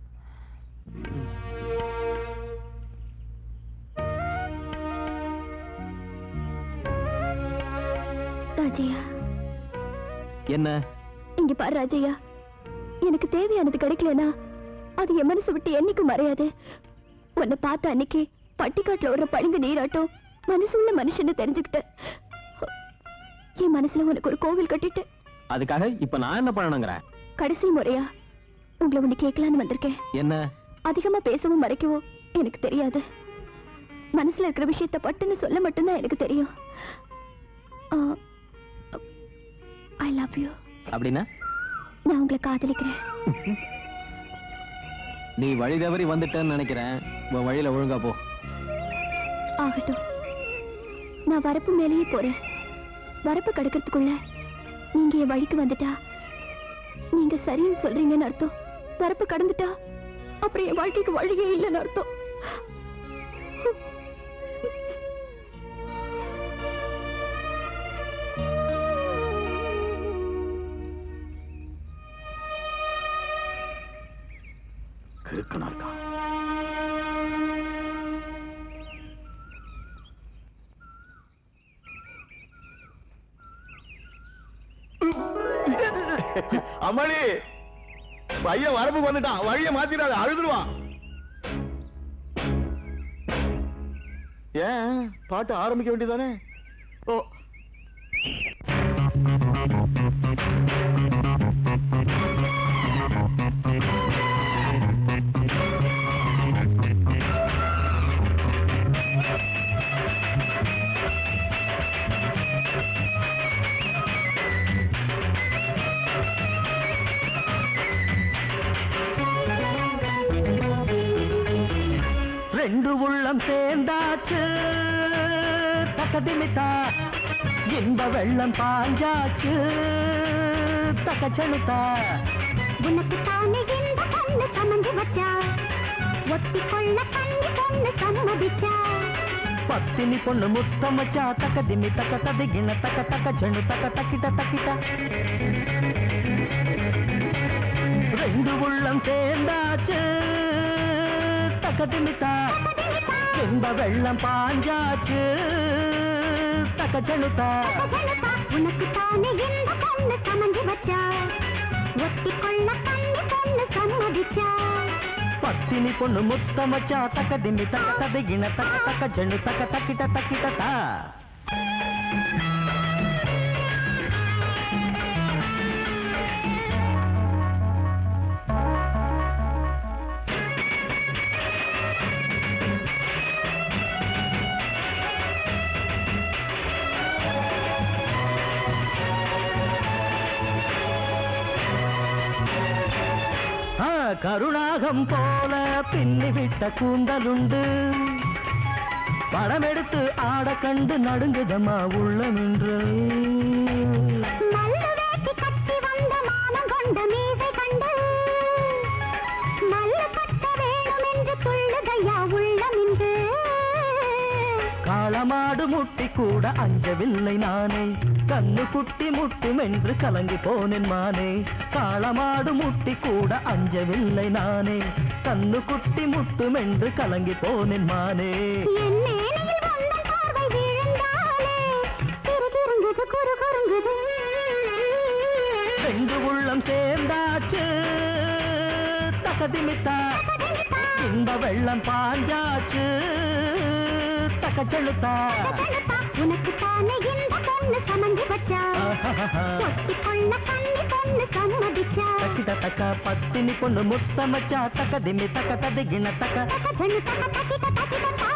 ராஜையா என்ன இங்க பாரு ராஜையா எனக்கு தேவையானது கிடைக்கலனா அது என் மனசு விட்டு என்னைக்கும் மறையாது உன்னை பார்த்த அன்னைக்கு பட்டிக்காட்டுல ஒரு பளிங்கு நீராட்டம் மனசுள்ள மனுஷன்னு தெரிஞ்சுக்கிட்டேன் என் மனசுல உனக்கு ஒரு கோவில் கட்டிட்டு அதுக்காக இப்ப நான் என்ன பண்ணணுங்கிறேன் கடைசி முறையா உங்களை ஒண்ணு கேட்கலான்னு வந்திருக்கேன் என்ன அதிகமா பேசவும் மறைக்கவும் எனக்கு தெரியாது மனசுல இருக்கிற விஷயத்த பட்டுன்னு சொல்ல மட்டும்தான் எனக்கு தெரியும் ஐ லவ் யூ அப்படின்னா நான் உங்களை காதலிக்கிறேன் நீ வழி தவறி வந்துட்டேன்னு நினைக்கிறேன் உன் வழியில ஒழுங்கா போ ஆகட்டும் நான் வரப்பு மேலேயே போறேன் வரப்பு கடக்கிறதுக்குள்ள நீங்க என் வழிக்கு வந்துட்டா நீங்க சரின்னு சொல்றீங்கன்னு அர்த்தம் வரப்பு கடந்துட்டா அப்புறம் என் வாழ்க்கைக்கு வழியே இல்லைன்னு அர்த்தம் கிறுக்கனா இருக்கான் அம்மாடி பையன் வரப்புக்கு வந்துட்டான் வழிய மாத்திடாத அழுதுருவான் ஏன் பாட்டு ஆரம்பிக்க வேண்டியதானே ஓ ரெண்டு உள்ளம் சேர்ந்தாச்சு தக்கதிமித்தா இன்ப வெள்ளம் பாஞ்சாச்சு தக்கச்செலுத்தா உனக்கு தானே இந்த கண்ணு சமந்து வச்சா ஒத்தி கொள்ள கண்ணி பொண்ணு சம்மதிச்சா பத்தினி பொண்ணு முத்தமச்சா தக்க திமி தக்க ததிகின தக்க தக்க செணு தக்க தக்கிட்ட தக்கிட்ட ரெண்டு உள்ளம் சேர்ந்தாச்சு தக்க திமித்தா இன்ப வெள்ளம் பாஞ்சாச்சு தக்க செலுத்தா உனக்கு தானே இந்த பொண்ணு சமஞ்சு வச்சா ஒட்டி கொள்ள கண்ணு பொண்ணு சம்மதிச்சா பத்தினி பொண்ணு முத்தமச்சா தக்க திம்மி தக்க ததிகின தக்க தக்க செண்ணு தக்க தக்கிட்ட தக்கிட்ட தா ஆ, கருணாகம் போல பின்னி விட்ட கூந்தலுண்டு படம் எடுத்து ஆட கண்டு நடுங்குதம்மா உள்ளமின்று நல்ல வேட்டி கட்டி வந்த மானம் கொண்ட மீசை கண்டு நல்ல கட்ட வேணும் என்று துள்ளுதையா உள்ளமின்று காளமாடு முட்டி கூட அஞ்சவில்லை நானே கண்ணு குட்டி முட்டும் என்று கலங்கி போனேன் மானே காளமாடு முட்டி கூட அஞ்சவில்லை நானே கண்ணு குட்டி முட்டும் என்று கலங்கி போனேன் மானே என் மேனியில் வந்தன் பார்வை விழுந்தாலே கிறுகிறுங்குது குறு குறுங்குது ரெண்டு உள்ளம் சேர்ந்தாச்சு தகதிமித்தா இன்ப வெள்ளம் பாஞ்சாச்சு தக்க செலுத்தா உனக்கு தானே இந்த பொண்ணு சமஞ்சு வச்சா ஒட்டி கொள்ள கண்ணி பொண்ணு சம்மதிச்சா தக்கிட்ட தக்க பத்தினி பொண்ணு முத்தமச்சா தக்க திம்மி தக்க ததிகின தக்க தக்க ஜன்னு தக்க தக்கிட்ட தக்கிட்டா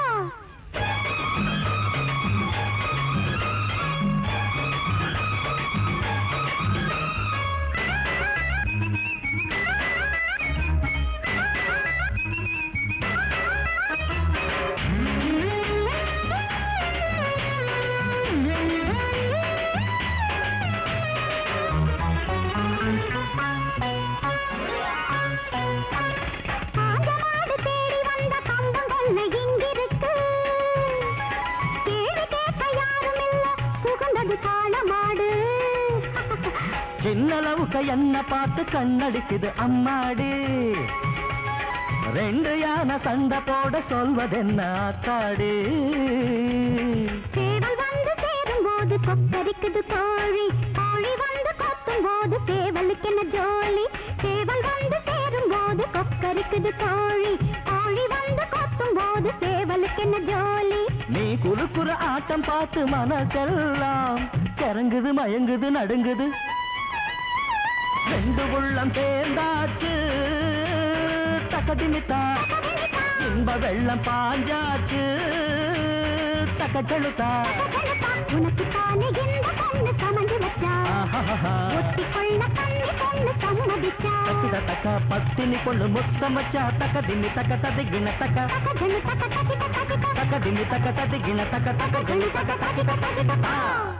ஆண்டமாடு தேடி வந்த கம்பம் கொள்ளை இங்கிருக்கு கேள்வி கேட்க யாரும் இல்ல புகுந்தது காளமாடு சின்னளவுக்கு என்ன பார்த்து கண்ணடிக்குது அம்மாடி ரெண்டு யானை சண்டை போட சொல்வதென்ன ஆத்தாடி சேவல் வந்து சேரும் போது கொக்கரிக்குது கோழி கோழி வந்து கொத்தும் போது சேவலுக்கு என்ன ஜோலி சேவல் வந்து சேரும் போது கொக்கரிக்குது கோழி கோழி வந்து கொத்தும் போது சேவலுக்கு என்ன ஜோலி நீ குறுக்குற ஆட்டம் பார்த்து மனசெல்லாம் கிறங்குது மயங்குது நடுங்குது ரெண்டு உள்ளம் சேர்ந்தாச்சு தக்கதிமித்தா இன்ப வெள்ளம் பாஞ்சாச்சு தக்க செலுத்தா உனக்கு தானே இந்த பொண்ணு சமஞ்சு வச்சா ஆஹாஹா. ஒட்டி கொள்ள கண்ணி பொண்ணு சம்மதிச்சா தக்கிட தக்க பத்தினி பொண்ணு முத்தமச்சா தக்க திம்மி தக்க ததிகின தக்க தக்க ஜன்னு தக்க தக்கிட்ட தக்கிட்ட தக்க திம்மி தக்க ததிகின தக்க தக்க ஜனி தக்க தக்கிட்ட தக்கிட்ட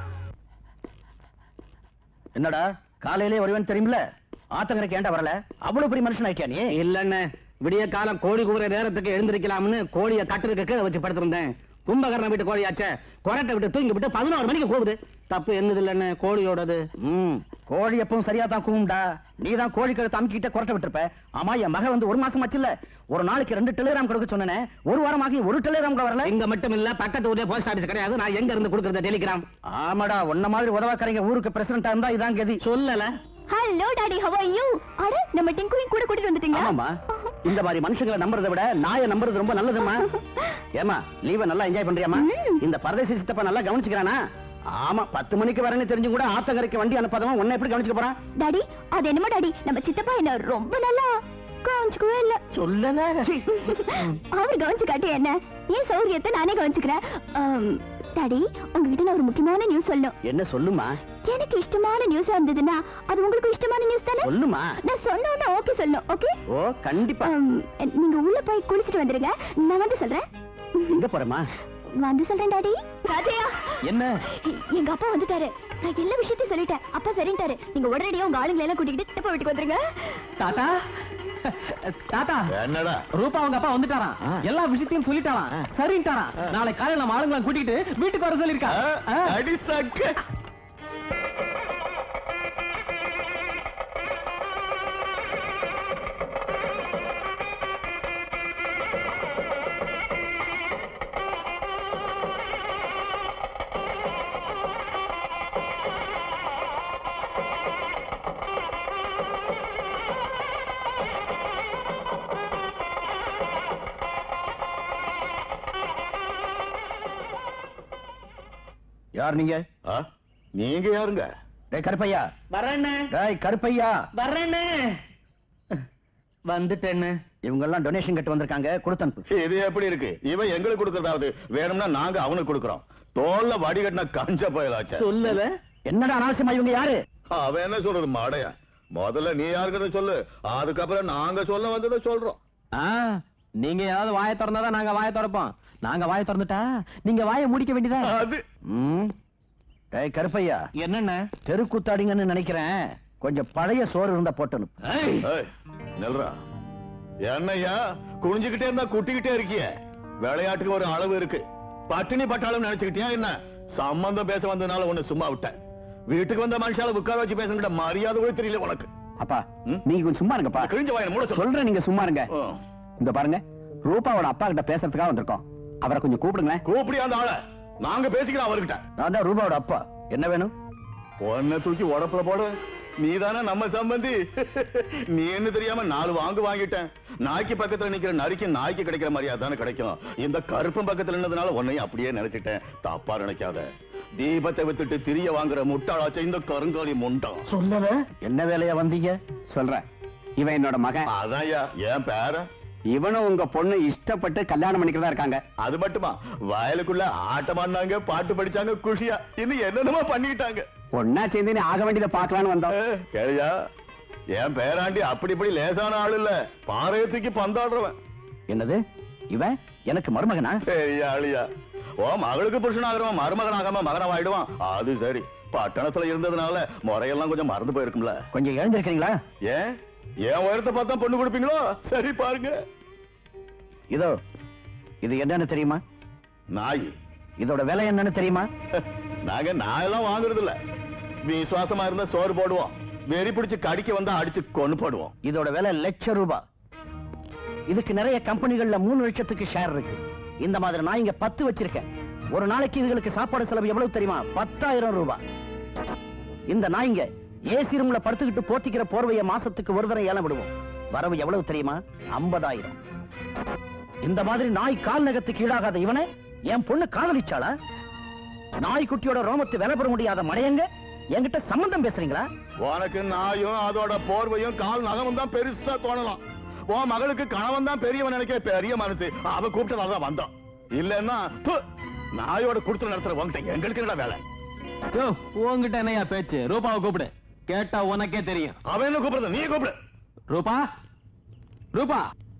என்னடா காலையிலே வருவேன்னு தெரியுமில்ல ஆத்தங்கரைக்கு ஏன்டா வரல அவ்வளவு பெரிய மனுஷன் ஆயிட்டியா நீ இல்லன்னு விடிய காலம் கோழி கூற நேரத்துக்கு எழுந்திருக்கலாம்னு கோழியை கட்டுறதுக்கு கீழே வச்சு படுத்திருந்தேன் கும்பகர்ண வீட்டு கோழியாச்சே கொரட்டை விட்டு தூங்கி விட்டு பதினோரு மணிக்கு கூவுது தப்பு என்னது இல்லன்னு கோழியோடது ம் கோழி எப்பவும் சரியா தான் கூவும்டா நீ தான் கோழி கழுத்து அமுக்கிட்ட குரட்ட விட்டுருப்ப ஆமா என் மக வந்து ஒரு மாசம் ஆச்சுல்ல ஒரு நாளைக்கு ரெண்டு டெலிகிராம் கொடுக்க சொன்னேன் ஒரு வாரம் ஆகி ஒரு டெலிகிராம் கூட வரல இங்க மட்டும் இல்ல பக்கத்து ஊர்ல போஸ்ட் ஆபீஸ் கிடையாது நான் எங்க இருந்து கொடுக்கறது டெலிகிராம் ஆமாடா உன்ன மாதிரி உதவாக்கறீங்க ஊருக்கு பிரசிடண்டா இருந்தா இதான் கதி சொல்லல hello daddy how are you அட நம்ம டிங்குவையும் கூட கூட்டிட்டு வந்துட்டீங்களா ஆமாமா இந்த மாதிரி மனுஷங்களை நம்புறதை விட நாயை நம்புறது ரொம்ப நல்லதுமா ஏமா லீவை நல்லா என்ஜாய் பண்றியாமா ம். இந்த பரதேசி சித்தப்பா நல்லா கவனிச்சுக்கிறானா ஆமா பத்து மணிக்கு வரேன்னு தெரிஞ்சு கூட ஆத்தங்கரைக்கு வண்டி அனுப்பாதவன் உன்னை எப்படி கவனிச்சுக்க போறான் டாடி அது என்னமோ டாடி நம்ம சித்தப்பா என்ன ரொம்ப நல்லா கவனிச்சுக்கவே இல்ல சொல்லல அவர் கவனிச்சு காட்டி என்ன ஏன் சௌரியத்தை நானே கவனிச்சுக்கிறேன் ஆம், டாடி உங்ககிட்ட நான் ஒரு முக்கியமான நியூஸ் சொல்லணும் என்ன சொல்லுமா எனக்கு இஷ்டமான நியூஸா இருந்ததுன்னா அது உங்களுக்கு இஷ்டமான நியூஸ் தானே சொல்லுமா நான் சொன்னோன்னு ஓகே சொல்லணும் ஓகே ஓ கண்டிப்பா நீங்க உள்ள போய் குளிச்சிட்டு வந்துருங்க நான் வந்து சொல்றேன் எங்க போறேமா வந்து சொல்றேன் டாடி ராஜையா என்ன எ- எங்க அப்பா வந்துட்டாரு நான் எல்லா விஷயத்தையும் சொல்லிட்டேன் அப்பா சரின்ட்டாரு நீங்க உடனடியா உங்க ஆளுங்களை எல்லாம் கூட்டிக்கிட்டு சித்தப்பா வீட்டுக்கு வந்துருங்க தாத்தா தாத்தா என்னடா ரூபா அவங்க அப்பா வந்துட்டாராம் ஆ. எல்லா விஷயத்தையும் சொல்லிட்டாராம் சரின்ட்டாராம் நாளை காலையில நம்ம ஆளுங்களை கூட்டிட்டு வீட்டுக்கு வர சொல்லிருக்கா ஆ. அடி சக்க யார் நீங்க ஆ? நீங்க யாருங்க டேய் கருப்பையா வரேன்னு டேய் கருப்பையா வரேன்னு வந்துட்டேன்னு இவங்க எல்லாம் டொனேஷன் கட்டு வந்திருக்காங்க கொடுத்து அனுப்பு இது எப்படி இருக்கு இவன் எங்களுக்கு கொடுக்கறதாவது வேணும்னா நாங்க அவனுக்கு கொடுக்கறோம் தோல்ல வடிகட்டின கஞ்ச பயலாச்ச சொல்லல என்னடா அனாவசியமா இவங்க யாரு அவன் என்ன சொல்றது மாடையா முதல்ல நீ யாருக்கிறத சொல்லு அதுக்கப்புறம் நாங்க சொல்ல வந்ததை சொல்றோம் ஆ, நீங்க ஏதாவது வாயை திறந்தாதான் நாங்க வாயை திறப்போம் நாங்க வாயை திறந்துட்டா நீங்க வாயை முடிக்க வேண்டியதா அது ம். டேய் கருப்பையா என்னண்ணே தெருக்கூத்தாடிங்கன்னு நினைக்கிறேன் கொஞ்சம் பழைய சோறு இருந்தா போட்டு அனுப்பு ஏய், நில்றா என்னய்யா குனிஞ்சுக்கிட்டே இருந்தா குட்டிக்கிட்டே இருக்கிய விளையாட்டுக்கு ஒரு அளவு இருக்கு பட்டினி பட்டாளம் நினைச்சுக்கிட்டியா என்ன சம்பந்தம் பேச வந்ததுனால உன்னை சும்மா விட்டேன் வீட்டுக்கு வந்த மனுஷால உட்கார வச்சு பேசுகிட்ட மரியாதை கூட தெரியல உனக்கு அப்பா ம்? நீங்க கொஞ்சம் சும்மா இருங்கப்பா கிழிஞ்ச வாயின மூட சொல்லு சொல்றேன் நீங்க சும்மா இருங்க ஆ. இந்த பாருங்க ரூபாவோட அப்பா கிட்ட பேசுறதுக்காக வந்திருக்கோம் அவரை கொஞ்சம் கூப்பிடுங்களேன் கூப்பிடியா அந்த ஆளை நாங்க பேசிக்கிறோம் அவர்கிட்ட நான் தான் ரூபாவோட அப்பா என்ன வேணும் உன்னை தூக்கி உடப்புல போடு நீதானே நம்ம சம்பந்தி நீ என்ன தெரியாம நாலு வாங்கு வாங்கிட்டேன் நாய்க்கு பக்கத்துல நிக்கிற நரிக்கு நாய்க்கு கிடைக்கிற மாதிரியா தானே கிடைக்கும் இந்த கருப்பம் பக்கத்துல இருந்ததுனால உன்னையும் அப்படியே நினைச்சிட்டேன் தப்பா நினைக்காத தீபத்தை வித்துட்டு திரிய வாங்குற முட்டாளாச்ச இந்த கருங்காலி முண்டம் சொல்லல என்ன வேலையா வந்தீங்க சொல்றேன் இவன் என்னோட மகன் அதான் என் பேர இவனும் உங்க பொண்ணு இஷ்டப்பட்டு கல்யாணம் பண்ணிக்கிறதா இருக்காங்க அது மட்டுமா வயலுக்குள்ள ஆட்டம் ஆடினாங்க பாட்டு படிச்சாங்க குஷியா இன்னும் என்னென்னமோ பண்ணிக்கிட்டாங்க ஒன்னா சேர்ந்து நீ ஆக வேண்டியதை பாக்கலாம்னு வந்தோம் ஏ, கேளியா என் பேராண்டி அப்படி இப்படி லேசான ஆள் இல்ல பாறையை தூக்கி பந்தாடுறவன் என்னது இவன் எனக்கு மருமகனா பெரிய ஆளியா ஓ மகளுக்கு புருஷன் ஆகிறவன் மருமகன் ஆகாம மகனம் ஆயிடுவான் அது சரி பட்டணத்துல இருந்ததுனால முறையெல்லாம் கொஞ்சம் மறந்து போயிருக்கும்ல கொஞ்சம் எழுந்திருக்கீங்களா ஏன் என் உயரத்தை பார்த்தா பொண்ணு கொடுப்பீங்களோ சரி பாருங்க இதோ இது என்னன்னு தெரியுமா நாய் இதோட விலை என்னன்னு தெரியுமா நாங்க நாயெல்லாம் வாங்குறது இல்ல விசுவாசமா இருந்தா சோறு போடுவோம் வெறி பிடிச்சு கடிக்க வந்தா அடிச்சு கொண்டு போடுவோம் இதோட விலை லட்சம் ரூபாய் இதுக்கு நிறைய கம்பெனிகள்ல மூணு லட்சத்துக்கு ஷேர் இருக்கு இந்த மாதிரி நான் இங்க பத்து வச்சிருக்கேன் ஒரு நாளைக்கு இதுகளுக்கு சாப்பாடு செலவு எவ்வளவு தெரியுமா பத்தாயிரம் ரூபாய் இந்த நாய்ங்க ஏசி ரூம்ல படுத்துக்கிட்டு போத்திக்கிற போர்வைய மாசத்துக்கு ஒரு தடவை ஏலம் விடுவோம் வரவு எவ்வளவு தெரியுமா ஐம்பதாயிரம் இந்த மாதிரி நாய் கால் நகத்துக்கு ஈடாகாத இவனை என் பொண்ணு காதலிச்சாளா நாய்க்குட்டியோட ரோமத்தை விலை பெற முடியாத மடையங்க என்கிட்ட சம்பந்தம் பேசுறீங்களா உனக்கு நாயும் அதோட போர்வையும் கால் நகமும் தான் பெருசா தோணலாம் உன் மகளுக்கு கணவன் தான் பெரியவன் நினைக்க பெரிய மனசு அவ கூப்பிட்டதால தான் வந்தோம் இல்லன்னா ப்பு, நாயோட கொடுத்து நடத்துற உங்ககிட்ட எங்களுக்கு என்னடா வேலை யோ, உன்கிட்ட என்னையா பேச்சு ரூபாவை கூப்பிடு கேட்டா உனக்கே தெரியும் அவன் என்ன கூப்பிடுறது நீ கூப்பிடு ரூபா ரூபா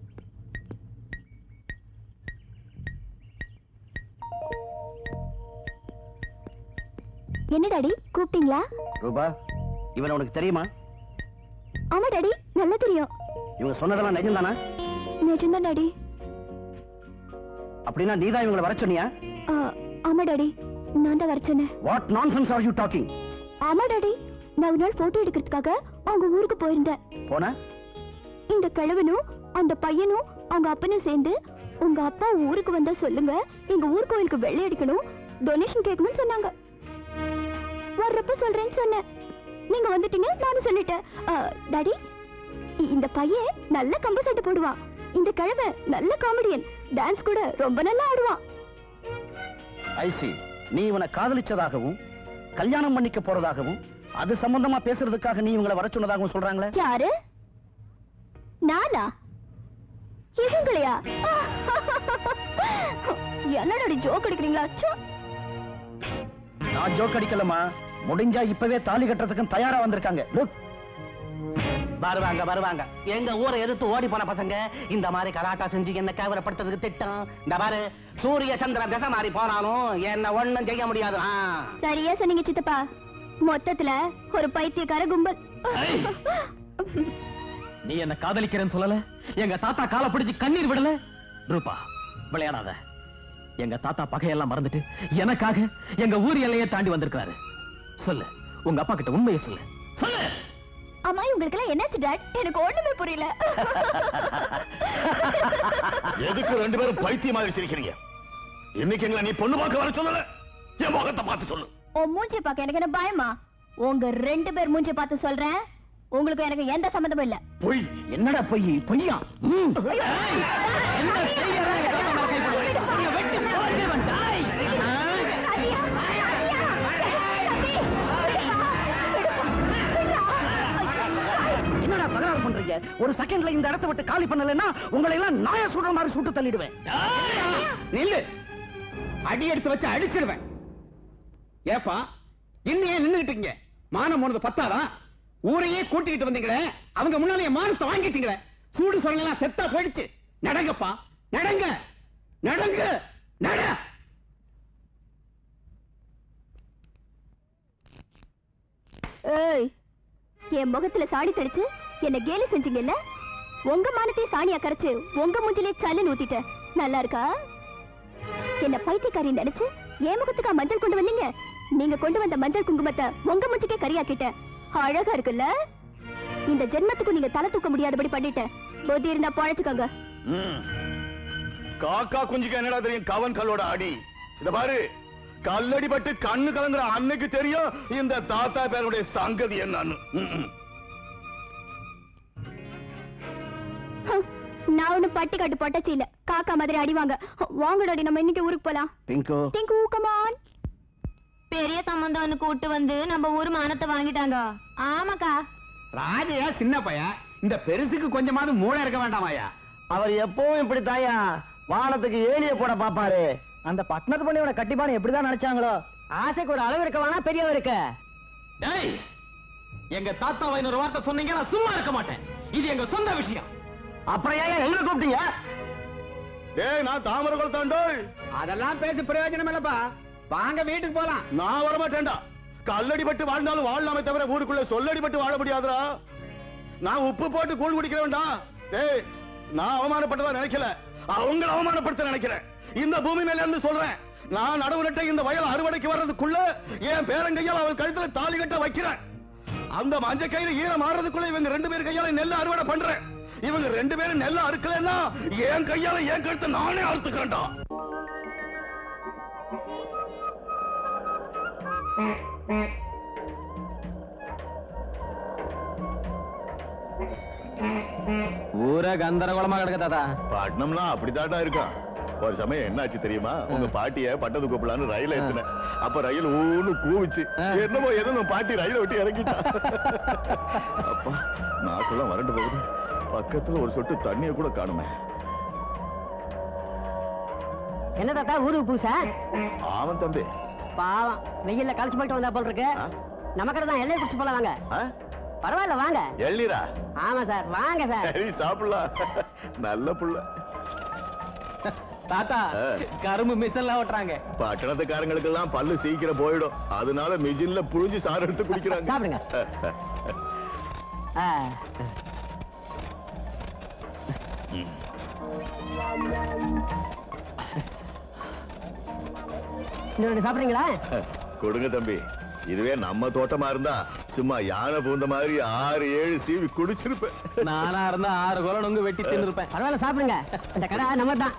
என்ன டாடி கூப்பிட்டீங்களா ரூபா இவன் உனக்கு தெரியுமா ஆமா டாடி நல்லா தெரியும் இவங்க சொன்னதெல்லாம் நிஜம் தானா நிஜம்தான் டாடி அப்படின்னா நீதான் இவங்களை வர சொன்னியா ஆ, ஆமா டாடி நான் தான் வர சொன்னேன் what nonsense are you talking ஆமா டாடி நான் ஒரு நாள் போட்டோ எடுக்கிறதுக்காக அவங்க ஊருக்கு போயிருந்தேன் போனா இந்த கிழவனும் அந்த பையனும் அவங்க அப்பனும் சேர்ந்து உங்க அப்பா ஊருக்கு வந்தா சொல்லுங்க எங்க ஊர் கோயிலுக்கு வெள்ளை அடிக்கணும் டொனேஷன் கேட்கணும்னு சொன்னாங்க வர்றப்ப சொல்றேன்னு சொன்னேன் நீங்க வந்துட்டீங்க நானும் சொல்லிட்டேன் ஆ, டாடி இ- இந்த பையன் நல்ல கம்பு சட்டை போடுவான் இந்த கிழவன் நல்ல காமெடியன் டான்ஸ் கூட ரொம்ப நல்லா ஆடுவான் ஐசி நீ இவனை காதலிச்சதாகவும் கல்யாணம் பண்ணிக்க போறதாகவும் அது சம்பந்தமா பேசுறதுக்காக நீ இவங்களை வர சொன்னதாகவும் சொல்றாங்களே யாரு நானா இவங்களையா என்னடா ஜோக் அடிக்கிறீங்களா ச்சே. நான் ஜோக் அடிக்கலமா முடிஞ்சா இப்பவே தாலி கட்டுறதுக்கு தயாரா வந்திருக்காங்க லுக் வருவாங்க வருவாங்க எங்க ஊரை எதிர்த்து ஓடி போன பசங்க இந்த மாதிரி கலாட்டா செஞ்சு என்ன கேவலப்படுத்துறதுக்கு திட்டம் இந்த பாரு சூரிய சந்திரன் திசை மாறி போனாலும் என்ன ஒண்ணும் செய்ய முடியாது ஆ. சரியா சொன்னீங்க சித்தப்பா மொத்தத்துல ஒரு பைத்தியக்கார கும்பல் நீ என்ன காதலிக்கிறேன்னு சொல்லல எங்க தாத்தா காலை பிடிச்சு கண்ணீர் விடல ரூபா விளையாடாத எங்க தாத்தா பகையெல்லாம் மறந்துட்டு எனக்காக எங்க ஊர் எல்லையை தாண்டி வந்திருக்காரு சொல்லு உங்க அப்பா கிட்ட உண்மையை சொல்லு சொல்லு அம்மா உங்களுக்கு எல்லாம் என்னாச்சு டாட் எனக்கு ஒண்ணுமே புரியல எதுக்கு ரெண்டு பேரும் பைத்தியம் மாதிரி சிரிக்கிறீங்க இன்னைக்கு எங்களை நீ பொண்ணு பார்க்க வர சொல்லல என் முகத்தை பார்த்து சொல்லு உன் மூஞ்சி பார்க்க எனக்கு என்ன பயமா உங்க ரெண்டு பேர் மூஞ்சி பார்த்து சொல்றேன் உங்களுக்கு எனக்கு எந்த சம்மந்தமும் இல்ல பொய் என்னடா பொய் பொய்யா ம். என்ன செய்யறாங்க? தாத்தா மேல கை போடுவாங்க. நீங்க வெட்டி போடுங்க, இவன் டாய். ஆ. ஒரு செகண்ட்ல இந்த இடத்தை விட்டு காலி பண்ணலைன்னா உங்களை எல்லாம் நாய சுடுற மாதிரி சுட்டு தள்ளிடுவேன் நில்லு அடி எடுத்து வச்சு அடிச்சிருவேன் ஏப்பா இன்னும் ஏன் நின்னுகிட்டு இருக்கீங்க மானம் போனது பத்தாதா ஊரையே கூட்டிக்கிட்டு வந்தீங்களே அவங்க முன்னாலே என் மானத்தை வாங்கிட்டீங்களே சூடு சொல்லலாம் செத்தா போயிடுச்சு நடங்கப்பா நடங்க நடங்க நட ஏய் என் முகத்துல சாடி தெளிச்சு என்ன கேலி செஞ்சீங்கல்ல உங்க மானத்தையும் சாணியா கரைச்சு உங்க மூஞ்சிலே சல்லுன்னு ஊத்திட்ட நல்லா இருக்கா என்ன பைத்தியக்காரி நினைச்சு என் முகத்துக்கா மஞ்சள் கொண்டு வந்தீங்க நீங்க கொண்டு வந்த மஞ்சள் குங்குமத்தை உங்க மூஞ்சிக்கே கரியாக்கிட்ட அழகா இருக்குல்ல இந்த ஜென்மத்துக்கு நீங்க தலை தூக்க முடியாதபடி பண்ணிட்டேன் புத்தி இருந்தா பழச்சுக்கோங்க ம். காக்கா குஞ்சுக்கு என்னடா தெரியும் கவன் கல்லோட அடி இத பாரு கல்லடி பட்டு கண்ணு கலங்குற அன்னைக்கு தெரியும் இந்த தாத்தா பேருடைய சங்கதி என்னன்னு ம், ம். ஹம், நான் ஒண்ணு பட்டி கட்டு பொட்டச்சி இல்ல காக்கா மாதிரி அடி வாங்க வாங்கடாடி நம்ம இன்னைக்கு ஊருக்கு போலாம் பிங்கு டிங்கு கமான் பெரிய சம்பந்தம் ஒண்ணு கூட்டு வந்து நம்ம ஊர் மானத்தை வாங்கிட்டாங்க ஆமாக்கா ராஜையா சின்ன பையன் இந்த பெருசுக்கு கொஞ்சமாவது மூளை இருக்க வேண்டாமாயா அவர் எப்பவும் இப்படி தாயா வானத்துக்கு ஏலிய போட பாப்பாரு அந்த பட்டணத்து பண்ணியோட கட்டிப்பான எப்படிதான் நினைச்சாங்களோ ஆசைக்கு ஒரு அளவு இருக்க வேணா பெரியவர் இருக்க டேய் எங்க தாத்தாவை இன்னொரு வார்த்தை சொன்னீங்க நான் சும்மா இருக்க மாட்டேன் இது எங்க சொந்த விஷயம் அப்புறம் ஏன் எங்களை கூப்பிட்டீங்க டேய் நான் தாமரை கொளுத்தாண்டோய் அதெல்லாம் பேசி பிரயோஜனம் இல்லப்பா வாங்க வீட்டுக்கு போலாம் நான் வரமாட்டேன்டா கல்லடி பட்டு வாழ்ந்தாலும் வாழலாமே தவிர ஊருக்குள்ள சொல்லடி பட்டு வாழ முடியாதுடா நான் உப்பு போட்டு கூழ் குடிக்கிறேன்டா டேய் நான் அவமானப்பட்டதா நினைக்கல அவங்கள அவமானப்படுத்த நினைக்கிறேன் இந்த பூமி மேல இருந்து சொல்றேன் நான் நடவு நட்ட இந்த வயல் அறுவடைக்கு வர்றதுக்குள்ள என் பேரங்கையால் அவள் கழுத்துல தாலி கட்ட வைக்கிறேன் அந்த மஞ்ச கயிறு ஈரம் மாறுறதுக்குள்ள இவங்க ரெண்டு பேர் கையால நெல்ல அறுவடை பண்றேன் இவங்க ரெண்டு பேரும் நெல்ல அறுக்கலன்னா என் கையால என் கழுத்தை நானே அறுத்துக்கிறேன்டா ஊரே கந்தரகோலமா கிடக்க தாத்தா பட்டணம்லாம் அப்படித்தாட்டா இருக்கான் ஒரு சமயம் என்னாச்சு தெரியுமா உங்க பாட்டிய பட்டது கூப்பிடலான்னு ரயில ஏத்தினேன் அப்ப ரயில் ஊன்னு கூவிச்சு ஆ. என்னமோ ஏதோ நம்ம பாட்டி ரயில விட்டு இறங்கிட்டா அப்பா நாக்கெல்லாம் வறண்டு போகுது பக்கத்துல ஒரு சொட்டு தண்ணிய கூட காணுமே என்ன தாத்தா ஊருக்கு பூசா ஆவன் தம்பி பாவம் வெயில்ல கழிச்சு போயிட்டு வந்தா போல் இருக்கு ஆ? நமக்கு தான் எல்லையை குடிச்சு போல வாங்க ஆ? பரவாயில்ல வாங்க எள்நீரா ஆமா சார் வாங்க சார் சரி சாப்பிடலாம் நல்ல புள்ள தாத்தா ஆ. கரும்பு மிஷன்ல ஓட்டுறாங்க பட்டணத்துக்காரங்களுக்கு எல்லாம் பல்லு சீக்கிரம் போயிடும் அதனால மிஜின்ல புழிஞ்சு சாறு எடுத்து குடிக்கிறாங்க சாப்பிடுங்க. ஆ. ம். இன்னும் ரெண்டு சாப்பிடுறீங்களா கொடுங்க தம்பி இதுவே நம்ம தோட்டமா இருந்தா சும்மா யானை பூந்த மாதிரி ஆறு ஏழு சீவி குடிச்சிருப்பேன் நானா இருந்தா ஆறு குலம் நுங்கு வெட்டி தின்னுருப்பேன் பரவாயில்ல சாப்பிடுங்க இந்த கடை நம்ம தான்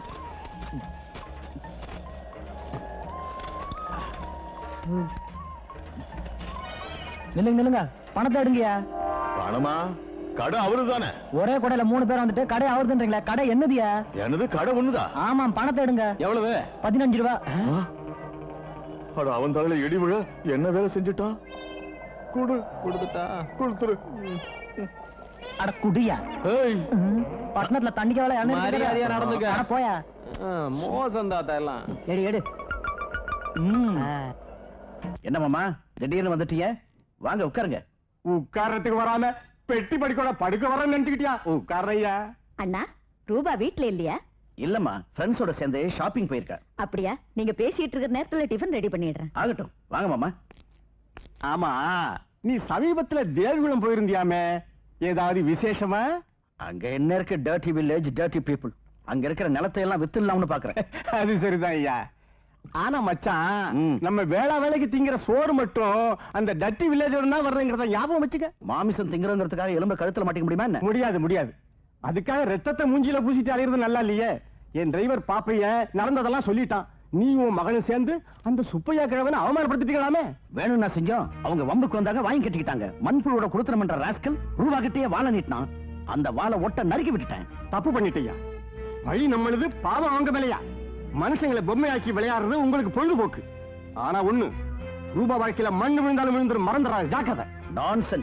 நில்லுங்க நில்லுங்க பணத்தை எடுங்கயா பணமா கடை அவரு தானே ஒரே கடையில மூணு பேர் வந்துட்டு கடை அவருதுன்றீங்களா கடை என்னதுயா எனது கடை ஒண்ணுதா ஆமாம் பணத்தை எடுங்க எவ்வளவு பதினஞ்சு ரூபா அட அவன் தலையில இடி விழ என்ன வேலை செஞ்சுட்டான் குடு கொடுத்துட்டா கொடுத்துரு அட குடியா ஏய் ம், பட்டணத்துல தண்ணிக்கு வேலை மரியாதையா நடந்துக்க. அட போயா ஆ, மோசம் தாத்தா எல்லாம் எடு எடு ம். ஆ. என்ன மாமா திடீர்னு வந்துட்டீங்க வாங்க உட்காருங்க உட்கார்றதுக்கு வராம பெட்டி படிக்கோட படுக்க வரேன்னு நினைச்சுக்கிட்டியா உட்காரையா அண்ணா ரூபா வீட்ல இல்லையா இல்லம்மா ஃப்ரெண்ட்ஸோட சேர்ந்து ஷாப்பிங் போயிருக்கா அப்படியா நீங்க பேசிட்டு இருக்கிற நேரத்துல டிஃபன் ரெடி பண்ணிடுறேன் ஆகட்டும் வாங்க மாமா ஆமா நீ சமீபத்துல தேவிகுளம் போயிருந்தியாமே ஏதாவது விசேஷமா அங்க என்ன இருக்கு டர்ட்டி வில்லேஜ் டர்ட்டி பீப்புள் அங்க இருக்கிற நிலத்தை எல்லாம் வித்துடலாம்னு பாக்குறேன் அது சரிதான் ஐயா ஆனா மச்சான் ம். நம்ம வேளா வேலைக்கு திங்கிற சோறு மட்டும் அந்த டட்டி வில்லேஜோட தான் வர்றேங்கிறத ஞாபகம் வச்சுக்க மாமிசம் திங்கிறங்கிறதுக்காக எலும்பு கழுத்துல மாட்டிக்க முடியுமா என்ன முடியாது முடியாது அதுக்காக ரத்தத்தை மூஞ்சில பூசிட்டு அலையிறது நல்லா இல்லையே என் டிரைவர் பாப்பைய நடந்ததெல்லாம் சொல்லிட்டான் நீ உன் மகனும் சேர்ந்து அந்த சுப்பையா கிழவனை அவமானப்படுத்திட்டீங்களாமே வேணும்னா செஞ்சோம் அவங்க வம்புக்கு வந்தாங்க வாங்கி கட்டிக்கிட்டாங்க மண்புழுவோட கொடுத்துறமன்ற ராஸ்கல் ரூபா கிட்டே வாழை நீட்டினான் அந்த வாழை ஒட்ட நறுக்கி விட்டுட்டேன் தப்பு பண்ணிட்டீங்க வழி நம்மளுது பாவம் அவங்க மேலையா மனுஷங்களை பொம்மையாக்கி விளையாடுறது உங்களுக்கு பொழுதுபோக்கு ஆனா ஒண்ணு ரூபா வாழ்க்கையில மண்ணு விழுந்தாலும் விழுந்துரும் மறந்துடாது ஜாக்கிரதை நான்சென்ஸ்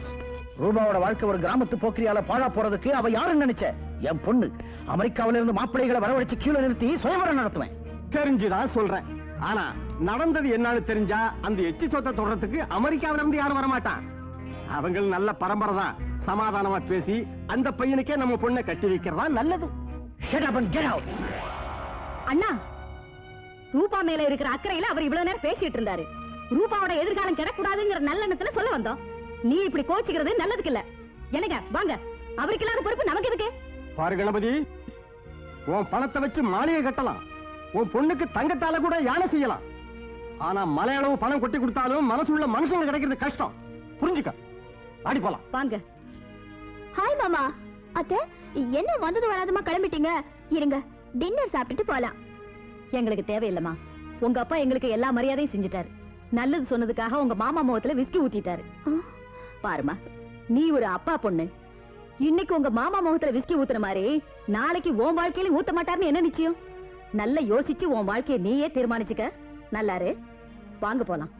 ரூபாவோட வாழ்க்கை ஒரு கிராமத்து போக்கிரியால பாழா போறதுக்கு அவ யாருன்னு நினைச்ச என் பொண்ணு அமெரிக்காவில இருந்து மாப்பிள்ளைகளை வரவழைச்சு கீழே நிறுத்தி சுயவரம் நடத்துவேன் தெரிஞ்சுதான் சொல்றேன் ஆனா நடந்தது என்னன்னு தெரிஞ்சா அந்த எச்சி சொத்தை தொடறதுக்கு அமெரிக்காவில இருந்து யாரும் வரமாட்டான் அவங்க நல்ல பரம்பரை தான் சமாதானமா பேசி அந்த பையனுக்கே நம்ம பொண்ணை கட்டி வைக்கிறதா நல்லது Shut up and get out. அண்ணா ரூபா மேல இருக்கிற அக்கறையில அவர் இவ்வளவு நேரம் பேசிட்டு இருந்தாரு ரூபாவோட எதிர்காலம் கிடக்கூடாதுங்கிற நல்லெண்ணத்துல சொல்ல வந்தோம் நீ இப்படி கோச்சிக்கிறது நல்லதுக்கு இல்ல என்னங்க வாங்க அவருக்கு இல்லாத பொறுப்பு நமக்கு எதுக்கு பாரு கணபதி உன் பணத்தை வச்சு மாளிகை கட்டலாம் உன் பொண்ணுக்கு தங்கத்தால கூட யானை செய்யலாம் ஆனா மலையளவு பணம் கொட்டி கொடுத்தாலும் மனசுள்ள மனுஷங்க கிடைக்கிறது கஷ்டம் புரிஞ்சுக்க ஆடி போலாம் வாங்க ஹாய் மாமா அத்தை என்ன வந்தது வராதமா கிளம்பிட்டீங்க இருங்க டின்னர் சாப்பிட்டுட்டு போலாம் எங்களுக்கு தேவையில்லம்மா உங்க அப்பா எங்களுக்கு எல்லா மரியாதையும் செஞ்சுட்டாரு நல்லது சொன்னதுக்காக உங்க மாமா முகத்துல விஸ்கி ஊத்திட்டாரு பாருமா நீ ஒரு அப்பா பொண்ணு இன்னைக்கு உங்க மாமா முகத்துல விஸ்கி ஊத்துற மாதிரி நாளைக்கு உன் வாழ்க்கையில ஊத்த மாட்டாருன்னு என்ன நிச்சயம் நல்லா யோசிச்சு உன் வாழ்க்கையை நீயே தீர்மானிச்சுக்க நல்லாரு வாங்க போலாம்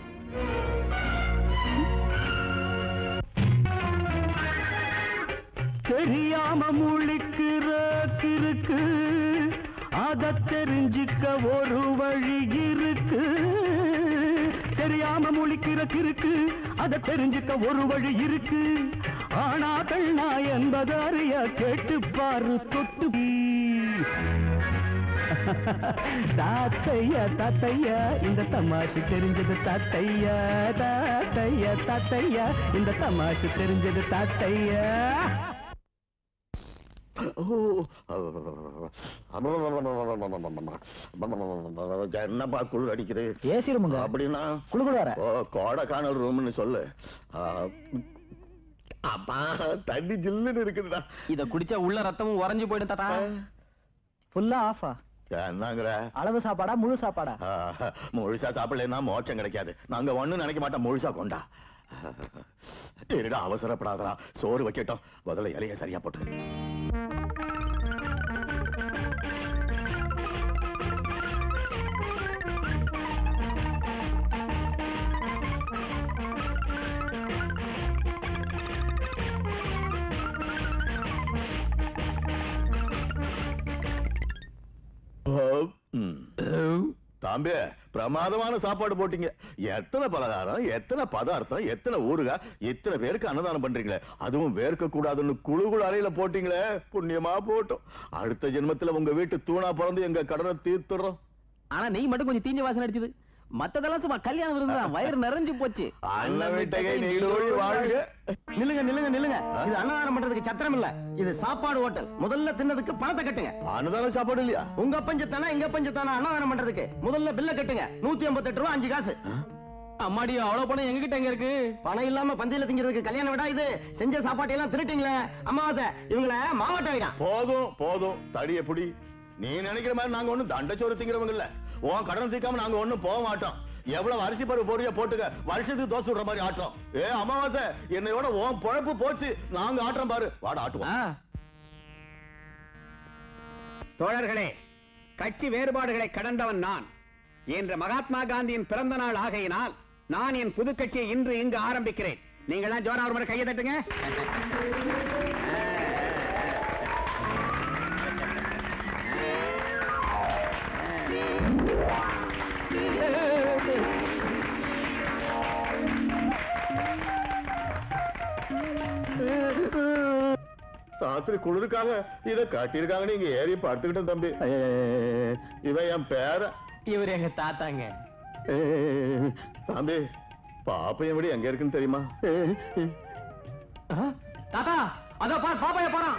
தெரியாம முழிக்கிற கிறுக்கு அத தெரிஞ்சுக்க ஒரு வழி இருக்கு தெரியாம முழிக்கிற கிறுக்கு அத தெரிஞ்சுக்க ஒரு வழி இருக்கு ஆனா கண்ணா என்பது அறிய கேட்டு பாரு தொட்டு தாத்தையா தாத்தையா இந்த தமாஷு தெரிஞ்சது தாத்தையா தாத்தையா தாத்தையா இந்த தமாஷு தெரிஞ்சது தாத்தையா என்னப்பா குளிர் அடிக்குது ஏசி ரூமுங்க அப்படின்னா குளுகுளு வர ஓ கோடைக்கானல் ரூம்னு சொல்லு ஆ, அப்பா தண்ணி ஜில்லுன்னு இருக்குதுடா இத குடிச்சா உள்ள ரத்தமும் உறைஞ்சு போயிடும் தாத்தா ஃபுல்லா ஆஃபா என்னங்கிற அளவு சாப்பாடா முழு சாப்பாடா ஆ, முழுசா சாப்பிடலைன்னா மோட்சம் கிடைக்காது நாங்க ஒண்ணும் நினைக்க மாட்டோம் முழுசா கொண்டா இருடா அவசரப்படாதடா சோறு வைக்கட்டும் முதல்ல இலைய சரியா போட்டு ம். தம்பி பிரமாதமான சாப்பாடு போட்டீங்க எத்தனை பலகாரம் எத்தனை பதார்த்தம் எத்தனை ஊறுகாய் இத்தனை பேருக்கு அன்னதானம் பண்றீங்களே அதுவும் வேர்க்க கூடாதுன்னு குழு குழு அறையில போட்டீங்களே புண்ணியமா போட்டோம் அடுத்த ஜென்மத்துல உங்க வீட்டு தூணா பிறந்து எங்க கடனை தீர்த்துறோம் ஆனா நெய் மட்டும் கொஞ்சம் தீஞ்ச வாசனை அடிச்சது மத்ததெல்லாம் சும்மா கல்யாணம் விருந்து தான் வயிறு நிறைஞ்சு போச்சு அன்ன வீட்டகை நீடோழி வாழ்க நில்லுங்க நில்லுங்க நில்லுங்க இது அன்னதானம் பண்றதுக்கு சத்திரம் இல்ல இது சாப்பாடு ஹோட்டல் முதல்ல தின்னதுக்கு பணத்தை கட்டுங்க அன்னதான சாப்பாடு இல்லையா உங்க பஞ்சத்தானா எங்க பஞ்சத்தானா அன்னதானம் பண்றதுக்கு முதல்ல பில்ல கட்டுங்க நூத்தி ஐம்பத்தெட்டு ரூபா அஞ்சு காசு அம்மாடி அவ்வளவு பணம் எங்க கிட்ட எங்க இருக்கு பணம் இல்லாம பந்தியில திங்கிறதுக்கு கல்யாணம் விடா இது செஞ்ச சாப்பாட்டை எல்லாம் திருட்டீங்களே அமாவாசை இவங்கள மாவட்ட வைடான் போதும் போதும் தடிய புடி நீ நினைக்கிற மாதிரி நாங்க ஒண்ணும் தண்டச்சோறு திங்கிறவங்க இல்ல உன் கடன் தீக்காம நாங்க ஒண்ணும் போக மாட்டோம் எவ்வளவு அரிசி பருப்பு போடுறியா போட்டுக்க வருஷத்துக்கு தோசை விடுற மாதிரி ஆட்டம் ஏ அமாவாசை என்னையோட உன் பொழப்பு போச்சு நாங்க ஆட்டம் பாரு வாட ஆட்டுவோம் தோழர்களே கட்சி வேறுபாடுகளை கடந்தவன் நான் என்ற மகாத்மா காந்தியின் பிறந்த நாள் ஆகையினால் நான் என் புது கட்சியை இன்று இங்கு ஆரம்பிக்கிறேன் நீங்களாம் ஜோரா ஒரு முறை கையை தட்டுங்க ராத்திரி குளிருக்காக இத காட்டியிருக்காங்க நீங்க ஏறி பார்த்துக்கிட்டேன் தம்பி இவன் என் பேர இவர் எங்க தாத்தாங்க தம்பி பாப்பையன் விட எங்க இருக்குன்னு தெரியுமா தாத்தா அதோ பார் பாப்பாய போறான்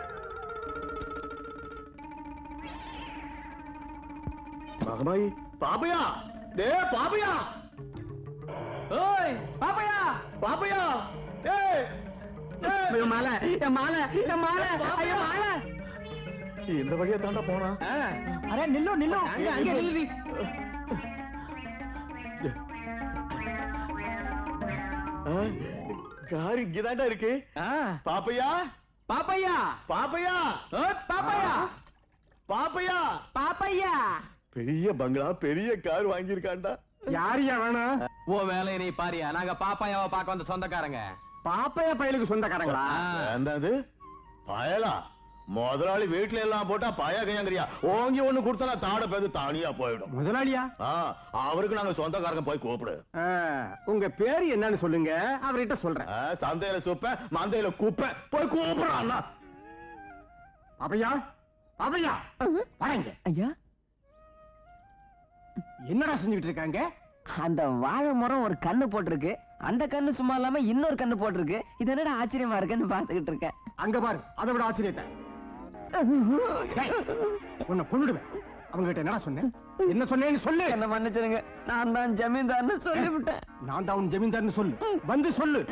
மகமாயி பாப்பையா டே பாப்பையா ஓய் பாப்பையா பாப்பையா ஏய் ஏய். என் மாலை என் மாலை என் மாலை ஐயோ மாலை இந்த வழியா தாண்டா போனா அரே நில்லு நில்லு அங்க அங்க நில்லு ஆ, கார் இங்கதாண்டா இருக்கு பாப்பையா பாப்பையா பாப்பையா ஓய் பாப்பையா பாப்பையா பாப்பையா பெரிய பங்களா பெரிய கார் வாங்கியிருக்காண்டா யாரியா வேணும் ஓ வேலையை நீ பாரியா நாங்க பாப்பாயாவை பார்க்க வந்த சொந்தக்காரங்க பாப்பைய பயலுக்கு சொந்தக்காரங்களா என்னது பயலா முதலாளி வீட்டுல எல்லாம் போட்டா பய கையங்கிறியா ஓங்கி ஒண்ணு கொடுத்தா தாட பேரு தானியா போயிடும் முதலாளியா ஆ, அவருக்கு நாங்க சொந்தக்காரங்க போய் கூப்பிடு ஆ, உங்க பேரு என்னன்னு சொல்லுங்க அவர்கிட்ட சொல்றேன் ஆ, சந்தையில சுப்ப மந்தையில குப்பை போய் கூப்பிடுறான் அவையா அவையா வணங்க ஐயா என்னடா செஞ்சுட்டு இருக்காங்க அந்த வாழை மரம் ஒரு கண்ணு போட்டிருக்கு அந்த கண்ணு சும்மா இல்லாம இன்னொரு கண்ணு போட்டிருக்கு இது என்னடா ஆச்சரியமா இருக்குன்னு பாத்துக்கிட்டு இருக்கேன் அங்க பாரு அதை விட ஆச்சரியத்தை டேய், உன்னை கொன்னுடுவேன் அவங்க கிட்ட என்னடா சொன்னேன் என்ன சொன்னேன்னு சொல்லு என்ன மன்னிச்சிருங்க நான் தான் ஜமீன்தார்னு சொல்லிவிட்டேன் நான் தான் உன் ஜமீன்தார்னு சொல்லு வந்து சொல்லு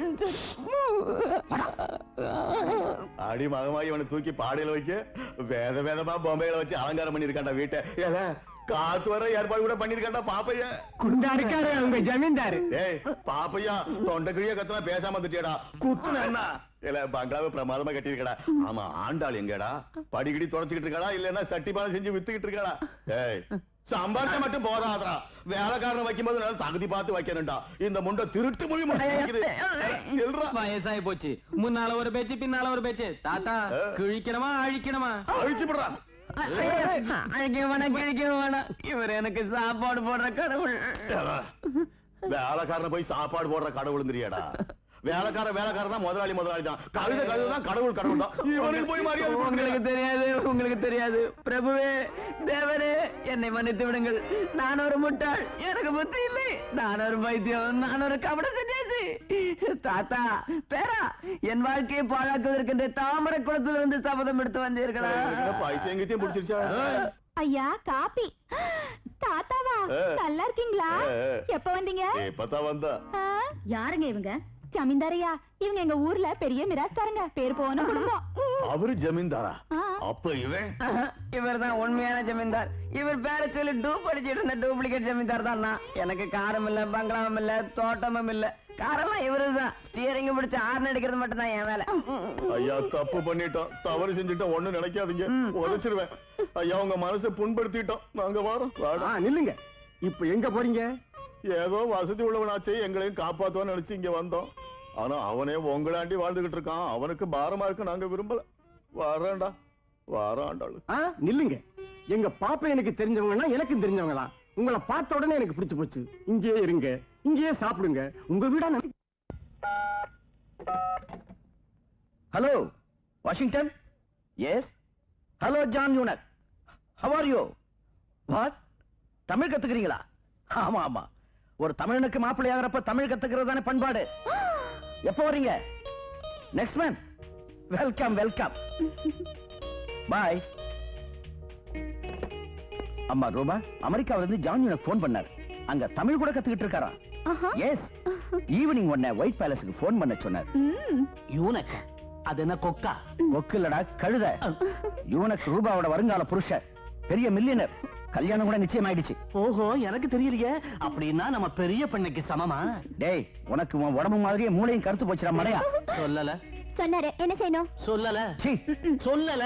அடி மகமாயி இவனை தூக்கி பாடையில வைக்க வேத வேதமா பொம்மையில வச்சு அலங்காரம் பண்ணிருக்காண்டா வீட்டை ஏல காத்து வர ஏற்பாடு கூட பண்ணிருக்காண்டா பாப்பைய குண்டா இருக்காரு உங்க ஜமீன்தாரு ஏய் பாப்பையா தொண்டை கிழிய கத்தனா பேசாம வந்துட்டியடா குத்துன என்ன இல்ல பங்களாவை பிரமாதமா கட்டிருக்கடா ஆமா ஆண்டாள் எங்கடா படிக்கடி தொடச்சுக்கிட்டு இருக்காடா இல்லன்னா சட்டி பாலம் செஞ்சு வித்துக்கிட்டு இருக்காடா ஏய் சம்பாதிக்க மட்டும் போதாதா வேலைக்காரன் வைக்கும்போது நல்லா தகுதி பார்த்து வைக்கணும்டா இந்த முண்டை திருட்டு மொழி மட்டும் வைக்குது. ஏய், நில்றா. வயசாகி போச்சு முன்னால ஒரு பேச்சு பின்னால ஒரு பேச்சு தாத்தா ஆ. கிழிக்கணுமா அழிக்கணுமா அழிச்சு விடுறா அழைக்க வேணாம் கிழிக்க வேணாம் இவர் எனக்கு சாப்பாடு போடுற கடவுள் வேலைக்காரனை போய் சாப்பாடு போடுற கடவுளுங்கிறியாடா வேலைக்கார வேலைக்காரன் தான் முதலாளி முதலாளி தான் கழுத கழுத தான் கடவுள் கடவுள் தான் இவனுக்கு போய் மரியாதை உங்களுக்கு கொடுக்கல. தெரியாது உங்களுக்கு தெரியாது பிரபுவே தேவரே என்னை மன்னித்து விடுங்கள் நான் ஒரு முட்டாள் எனக்கு புத்தி இல்லை நான் ஒரு பைத்தியம் நான் ஒரு கபட சன்னியாசி தாத்தா பேரா என் வாழ்க்கையை பாழாக்குவதற்கு இந்த தாமரை குளத்திலிருந்து சபதம் எடுத்து வந்தீர்களா என்ன பைத்தியம் கித்தியம் பிடிச்சிருச்சா ஐயா காப்பி தாத்தாவா ஏ. நல்லா இருக்கீங்களா ஏ. எப்ப வந்தீங்க இப்பதான் வந்தா ஆ? யாருங்க இவங்க ஜமீன்தாரையா இவங்க எங்க ஊர்ல பெரிய மிராஸ்தாருங்க பேர் போன குடும்பம் அவரு ஜமீன்தாரா ஆ. அப்ப இவன் இவர் தான் உண்மையான ஜமீன்தார் இவர் பேரை சொல்லி டூப் அடிச்சிட்டு இருந்த டூப்ளிகேட் ஜமீன்தார் தான் நான் எனக்கு காரம் இல்ல பங்களாவும் இல்ல தோட்டமும் இல்ல காரெல்லாம் இவரு தான் ஸ்டியரிங் பிடிச்சு ஆர்ன் அடிக்கிறது மட்டும் தான் என் வேலை ஐயா தப்பு பண்ணிட்டோம் தவறு செஞ்சுட்டோம் ஒண்ணு நினைக்காதீங்க உதைச்சிருவேன் ஐயா உங்க மனசை புண்படுத்திட்டோம் நாங்க வரோம் வாடா. ஆ, நில்லுங்க இப்ப எங்க போறீங்க ஏதோ வசதி உள்ளவனாச்சே எங்களையும் காப்பாத்துவான்னு நினைச்சு இங்க வந்தோம் ஆனா அவனே உங்களாண்டி வாழ்ந்துகிட்டு இருக்கான் அவனுக்கு பாரமா இருக்கு நாங்க விரும்பல வரேன்டா வராண்டாளு ஆ, நில்லுங்க எங்க பாப்பா எனக்கு தெரிஞ்சவங்கன்னா எனக்கும் தெரிஞ்சவங்க தான் உங்களை பார்த்த உடனே எனக்கு பிடிச்சு போச்சு இங்கேயே இருங்க இங்கேயே சாப்பிடுங்க உங்க வீடா நான் hello Washington yes hello John யூனக் how are you what Tamil கத்துக்கிறீங்களா ஆமா ஆமா ஒரு தமிழனுக்கு மாப்பிள்ளை ஆகிறப்ப தமிழ் கத்துக்கிறது தானே பண்பாடு எப்போ வரீங்க next month welcome welcome bye அம்மா ரூபா அமெரிக்காவில இருந்து ஜான் யூனக் ஃபோன் பண்ணார் அங்க தமிழ் கூட கத்துக்கிட்டு இருக்காராம் ஆஹா. எஸ் ஈவினிங் உன்னை ஒயிட் பேலஸுக்கு ஃபோன் பண்ண சொன்னார் ம். யூனக்க அது என்ன கொக்கா கொக்கு இல்லடா கழுத இவனுக்கு ரூபாவோட வருங்கால புருஷன் பெரிய மில்லியனர் கல்யாணம் கூட நிச்சயம் ஆயிடுச்சு ஓஹோ எனக்கு தெரியலையே அப்படின்னா நம்ம பெரிய பெண்ணுக்கு சமமா டேய் உனக்கு உன் உடம்பு மாதிரியே மூளையும் கருத்து போச்சுடா மடையா சொல்லல சொன்னாரு என்ன செய்யணும் சொல்லல சீ சொல்லல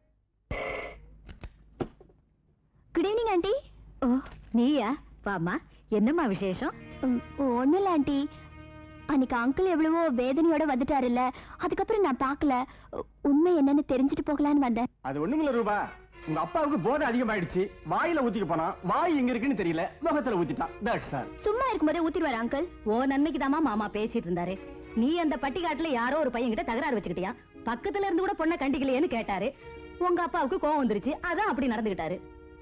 குட் ஈவினிங் ஆண்டி ஓ நீயா வாமா என்னம்மா விசேஷம் ஒண்ணும் இல்ல ஆண்டி அன்னைக்கு அங்கிள் எவ்வளவோ வேதனையோட வந்துட்டாருல்ல அதுக்கப்புறம் நான் பார்க்கல உ- உண்மை என்னன்னு தெரிஞ்சுட்டு போகலான்னு வந்தேன் அது ஒண்ணுமில்ல ரூபா உங்க அப்பாவுக்கு போதை அதிகமாயிடுச்சு வாயில ஊத்திக்க போனா வாய் எங்க இருக்குன்னு தெரியல முகத்துல ஊத்திட்டான் தட்ஸ் சார் சும்மா இருக்கும்போதே ஊத்திடுவாரு அங்கிள் ஓ நன்மைக்கு மாமா பேசிட்டு இருந்தாரு நீ அந்த பட்டிக்காட்டுல யாரோ ஒரு பையன் கிட்ட தகராறு வச்சுக்கிட்டியா பக்கத்துல இருந்து கூட பொண்ணை கண்டிக்கலையேன்னு கேட்டாரு உங்க அப்பாவுக்கு கோவம் வந்துருச்சு அதான் அப்படி நடந்துகிட்டாரு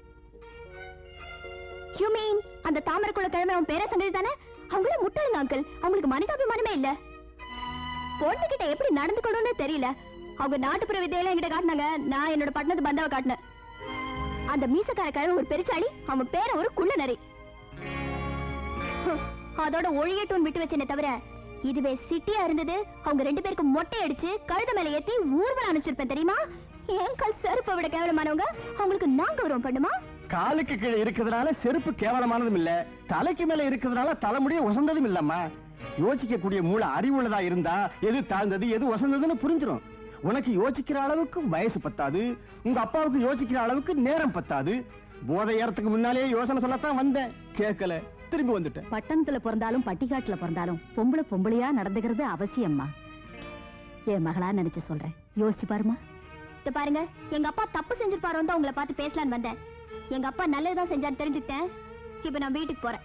யூ மீன் அந்த தாமரைக்குள்ள கிழமை அவன் பேர சங்கதி தானே அவங்கள முட்டாளுங்க அங்கிள் அவங்களுக்கு மனிதாபிமானமே இல்ல பொண்ணுகிட்ட எப்படி நடந்துக்கணும்னு தெரியல அவங்க நாட்டுப்புற வித்தையெல்லாம் என்கிட்ட காட்டினாங்க நான் என்னோட பட்டணத்து பந்தாவை காட்டினேன் அந்த மீசக்கார கிழமை ஒரு பெருச்சாளி அவன் பேர ஒரு குள்ள நரி ஹம், அதோட ஒழியட்டும் விட்டு வச்சேனே தவிர இதுவே சிட்டியா இருந்தது அவங்க ரெண்டு பேருக்கு மொட்டை அடிச்சு கழுத மேல ஏத்தி ஊர்வலம் அனுப்பிச்சிருப்பேன் தெரியுமா என் கால் செருப்பை விட கேவலமானவங்க அவங்களுக்கு நாங்க வருவோம் பண்ணுமா காலுக்கு கீழே இருக்கிறதுனால செருப்பு கேவலமானதும் இல்ல தலைக்கு மேல இருக்கிறதுனால தலைமுடிய உசந்ததும் இல்லம்மா யோசிக்கக்கூடிய மூளை அறிவுள்ளதா இருந்தா எது தாழ்ந்தது எது உசந்ததுன்னு புரிஞ்சிடும் உனக்கு யோசிக்கிற அளவுக்கு வயசு பத்தாது உங்க அப்பாவுக்கு யோசிக்கிற அளவுக்கு நேரம் பத்தாது போதை ஏறத்துக்கு முன்னாலே யோசனை சொல்லத்தான் வந்தேன் கேட்கல திரும்பி வந்துட்டேன் பட்டணத்துல பிறந்தாலும் பட்டிக்காட்டுல பிறந்தாலும் பொம்பளை பொம்பளையா நடந்துக்கிறது அவசியம்மா என் மகளா நினைச்சு சொல்றேன் யோசிச்சு பாருமா இத பாருங்க எங்க அப்பா தப்பு செஞ்சிருப்பாரோன்னு தான் உங்களை பார்த்து பேசலான்னு வந்தேன் எங்க அப்பா நல்லதுதான் செஞ்சான்னு தெரிஞ்சுக்கிட்டேன் இப்ப நான் வீட்டுக்கு போறேன்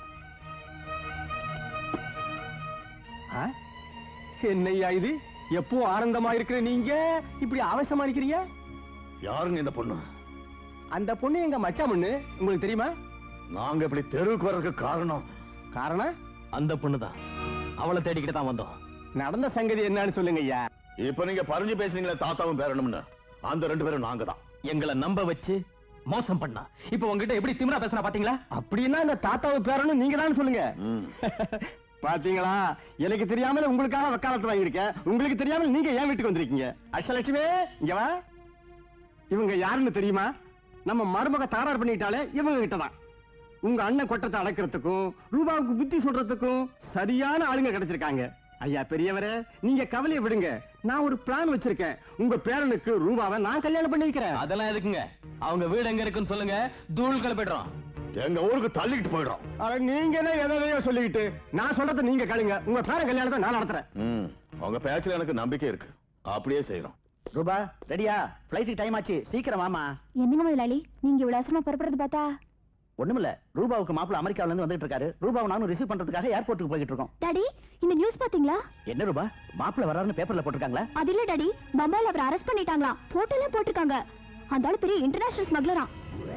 என்னையா இது எப்போ ஆனந்தமா இருக்கிற நீங்க இப்படி அவசரமா இருக்கிறீங்க யாருங்க இந்த பொண்ணு அந்த பொண்ணு எங்க மச்சான் பொண்ணு உங்களுக்கு தெரியுமா நாங்க இப்படி தெருவுக்கு வர்றதுக்கு காரணம் காரணம் அந்த பொண்ணுதான் அவளை தேடிக்கிட்டு தான் வந்தோம் நடந்த சங்கதி என்னன்னு சொல்லுங்க ஐயா இப்ப நீங்க பறிஞ்சு பேசுனீங்களே தாத்தாவும் பேரணும்னு அந்த ரெண்டு பேரும் நாங்க தான் எங்களை நம்ப வச்சு மோசம் பண்ணா இப்போ உங்ககிட்ட எப்படி திமிரா பேசுறா பாத்தீங்களா அப்படின்னா இந்த தாத்தாவை பேரணும் நீங்க தான் சொல்லுங்க ம். பாத்தீங்களா எனக்கு தெரியாமல உங்களுக்காக வக்காலத்து வாங்கியிருக்கேன் உங்களுக்கு தெரியாமல் நீங்க ஏன் வீட்டுக்கு வந்திருக்கீங்க அஷ்டலட்சுமி இங்க வா இவங்க யாருன்னு தெரியுமா நம்ம மருமக தகராறு பண்ணிட்டாலே இவங்க கிட்டதான் உங்க அண்ணன் கொட்டத்தை அடக்கிறதுக்கும் ரூபாவுக்கு புத்தி சொல்றதுக்கும் சரியான ஆளுங்க கிடைச்சிருக்காங்க ஐயா பெரியவரே நீங்க கவலையை விடுங்க நான் ஒரு பிளான் வச்சிருக்கேன் உங்க பேரனுக்கு ரூபாவை நான் கல்யாணம் பண்ணி வைக்கிறேன் அதெல்லாம் எதுக்குங்க அவங்க வீடு எங்க இருக்குன்னு சொல்லுங்க தூள் கிளப்பிடுறோம் எங்க ஊருக்கு தள்ளிக்கிட்டு போயிடும் அட, நீங்க என்ன எதையோ சொல்லிக்கிட்டு நான் சொல்றதை நீங்க கேளுங்க உங்க பேரன் கல்யாணத்தை நான் நடத்துறேன் ம். உங்க பேச்சுல எனக்கு நம்பிக்கை இருக்கு அப்படியே செய்யறோம் ரூபா ரெடியா பிளைட்டுக்கு டைம் ஆச்சு சீக்கிரம் வாமா என்னங்க முதலாளி நீங்க இவ்வளவு அவசரமா புறப்படுறது பார்த்தா ஒண்ணுமில்ல ரூபாவுக்கு மாப்பிள்ள அமெரிக்கால இருந்து வந்துட்டு இருக்காரு ரூபாவை நானும் ரிசீவ் பண்றதுக்காக ஏர்போர்ட்டுக்கு போயிட்டு இருக்கோம் டாடி இந்த நியூஸ் பாத்தீங்களா என்ன ரூபா மாப்பிள்ள வராருன்னு பேப்பர்ல போட்டிருக்காங்களா அது இல்ல டாடி பம்பாயில அவரை அரெஸ்ட் பண்ணிட்டாங்களாம் போட்டோலாம் போட்டிருக்காங்க அந்த ஆளு பெரிய இன்டர்நேஷனல் ஸ்மக்லரா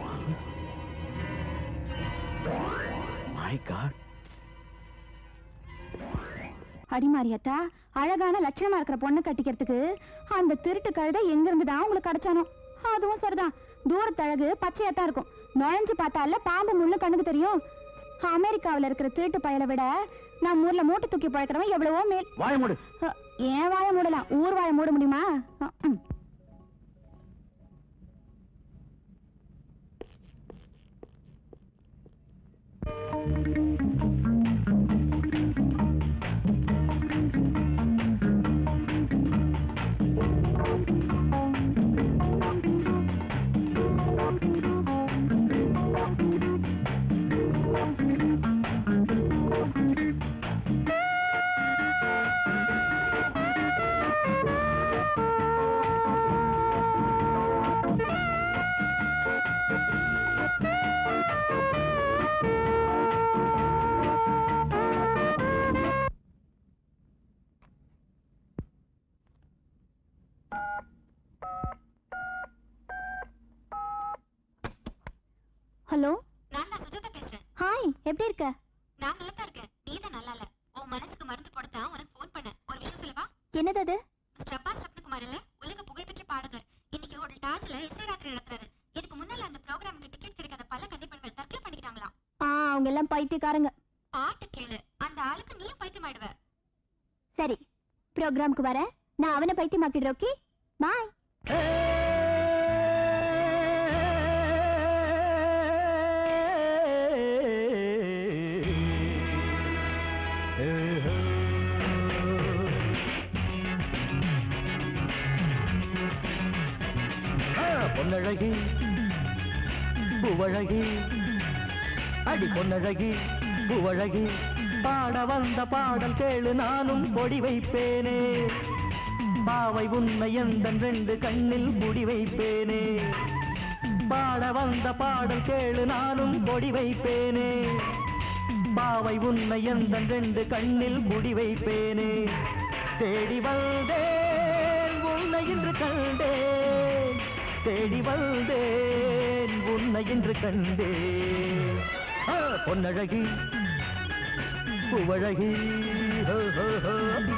மை காட் அடிமாரியத்தா அழகான லட்சணமா இருக்கிற பொண்ணு கட்டிக்கிறதுக்கு அந்த திருட்டு கழுதை எங்க இருந்து தான் உங்களுக்கு கிடைச்சானோ அதுவும் சரிதான் தூரத்து அழகு பச்சையா தான் இருக்கும் நுழைஞ்சு பார்த்தால பாம்பு முள்ளு கண்ணுக்கு தெரியும் அமெரிக்காவுல இருக்கிற திருட்டு பயலை விட நம்ம ஊர்ல மூட்டை தூக்கி பழக்கிறவன் எவ்வளவோ மேல் வாய மூடு அ, ஏன் வாய மூடலாம் ஊர் வாய மூட முடியுமா அ, ம். ஹலோ நான் தான் சுஜாதா பேசுறேன் ஹாய் எப்படி இருக்க நான் நல்லா தான் இருக்கேன் நீ தான் நல்லா இல்ல உன் மனசுக்கு மருந்து போடத்தான் உனக்கு ஃபோன் பண்ணேன் ஒரு விஷயம் சொல்லவா என்னது அது மிஸ்டர் அப்பாஸ் ரத்னகுமார் இல்ல உலக புகழ்பெற்ற பாடகர் இன்னைக்கு ஒரு டாஜ்ல இசை ராத்திரி நடத்துறாரு இதுக்கு முன்னால அந்த ப்ரோக்ராமுக்கு டிக்கெட் கிடைக்காத பல கண்டிப்பெண்கள் தற்கொலை பண்ணிக்கிட்டாங்களாம் ஆ அவங்க எல்லாம் பைத்தியக்காரங்க பாட்டு கேளு அந்த ஆளுக்கு நீயும் பைத்தியமாயிடுவ சரி ப்ரோக்ராம்க்கு வரேன் நான் அவனை பைத்தியமாக்கிடுறேன் ஓகே பாய் பொன்னழகி பூவழகி அடி பொன்னழகி பூவழகி பாட வந்த பாடல் கேளு நானும் பொடி வைப்பேனே பாவை உன்னை எந்த ரெண்டு கண்ணில் முடி வைப்பேனே பாட வந்த பாடல் கேளு நானும் பொடி வைப்பேனே பாவை உன்னை எந்த ரெண்டு கண்ணில் முடி வைப்பேனே தேடி வந்தேன் உன்னை இன்று கண்டேன் தேடி வந்தேன் உன்னை இன்று கண்டேன் ஆ, பொன்னழகி பூவழகி ஹோ, ஹோ, ஹோ.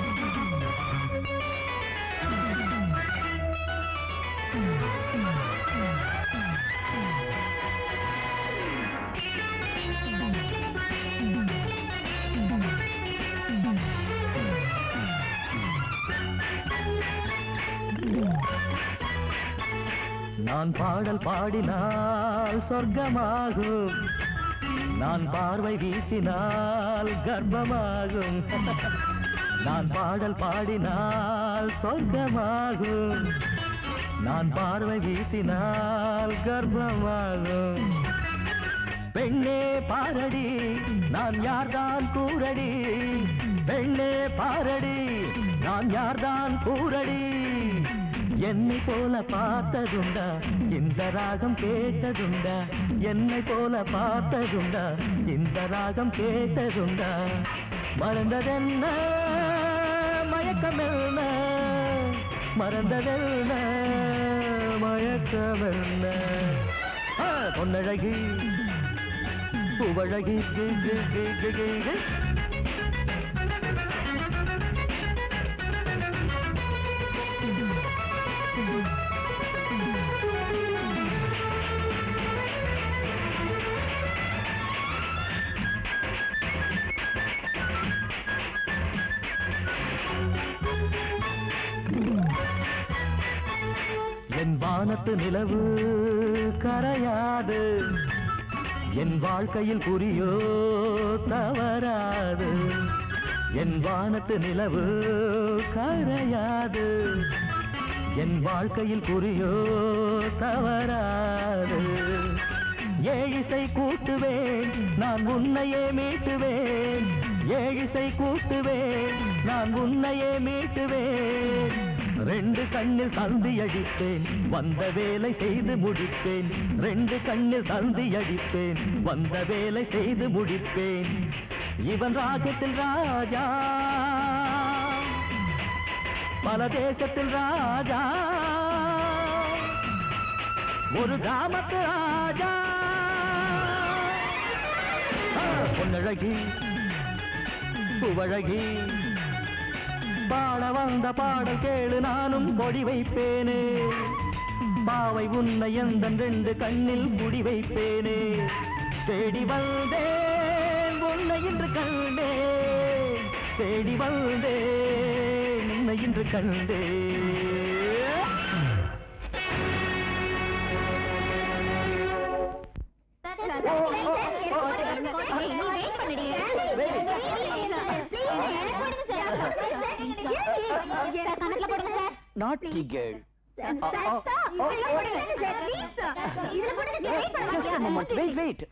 நான் பாடல் பாடினால் சொர்க்கமாகும் நான் பார்வை வீசினால் கர்ப்பமாகும் நான் பாடல் பாடினால் சொர்க்கமாகும் நான் பார்வை வீசினால் கர்ப்பமாகும் பெண்ணே பாரடி நான் யார்தான் கூறடி பெண்ணே பாரடி நான் நான் யார்தான் கூறடி என்னை போல பார்த்ததுண்டா இந்த ராகம் கேட்டதுண்டா என்னை போல பார்த்ததுண்டா இந்த ராகம் கேட்டதுண்டா மறந்ததென்ன மயக்கமென்ன மறந்ததென்ன மயக்கமென்ன ஆ, பொன்னழகி பூவழகி கி, கி, கி, கி, கி, கி. என் வானத்து நிலவு கரையாது என் வாழ்க்கையில் புரியோ தவறாது என் வானத்து நிலவு கரையாது என் வாழ்க்கையில் புரியோ தவறாது ஏழிசை கூட்டுவேன் நான் உன்னையே மீட்டுவேன் ஏழிசை கூட்டுவேன் நான் உன்னையே மீட்டுவேன் ரெண்டு கண்ணில் தந்தி அடிப்பேன் வந்த வேலை செய்து முடிப்பேன் ரெண்டு கண்ணில் தந்தி அடிப்பேன் வந்த வேலை செய்து முடிப்பேன் இவன் ராஜத்தில் ராஜா பல தேசத்தில் ராஜா ஒரு கிராமத்து ராஜா ஆ, பொன்னழகி புவழகி பாட வந்த பாடல் கேளு நானும் கொடி வைப்பேனே பாவை உன்னை எந்த ரெண்டு கண்ணில் குடி வைப்பேனே தேடி வந்தேன் உன்னை இன்று கண்டேன் தேடி வந்தேன் உன்னை இன்று கண்டேன் Naughty girl. Just a moment. Wait, wait.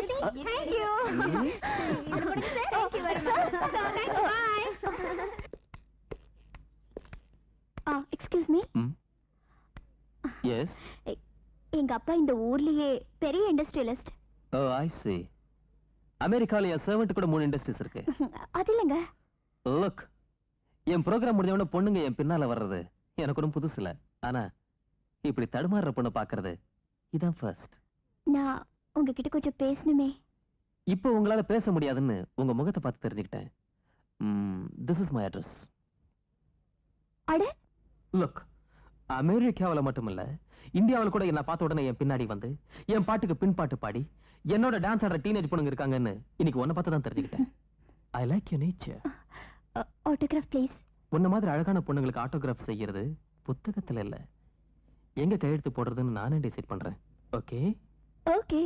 Excuse me yes எங்க அப்பா இந்த ஊர்லயே பெரிய இண்டஸ்ட்ரியலிஸ்ட் ஓ ஐ see அமெரிக்கால என் சர்வெண்ட் கூட மூணு இண்டஸ்ட்ரீஸ் இருக்கு அது இல்லைங்க லுக் என் ப்ரோக்ராம் முடிஞ்ச உடனே பொண்ணுங்க என் பின்னால வர்றது எனக்கு ஒன்றும் புதுசு இல்ல ஆனா இப்படி தடுமாறுற பொண்ணு பாக்குறது இதான் ஃபர்ஸ்ட் நான் உங்ககிட்ட கொஞ்சம் பேசணுமே இப்போ உங்களால பேச முடியாதுன்னு உங்க முகத்தை பார்த்து தெரிஞ்சுக்கிட்டேன் திஸ் இஸ் மை அட்ரஸ் அட லுக் அமெரிக்காவுல மட்டுமில்ல இந்தியாவுல கூட என்ன பார்த்த உடனே என் பின்னாடி வந்து என் பாட்டுக்கு பின்பாட்டு பாடி என்னோட டான்ஸ் ஆடுற டீனேஜ் பொண்ணுங்க இருக்காங்கன்னு இன்னைக்கு உன்னை பார்த்து தான் தெரிஞ்சுக்கிட்டேன் I like you nature autograph please உன்ன மாதிரி அழகான பொண்ணுங்களுக்கு ஆட்டோகிராஃப் செய்யறது புத்தகத்துல இல்ல எங்க கையெழுத்து போடுறதுன்னு நானே டிசைட் பண்றேன் ஓகே ஓகே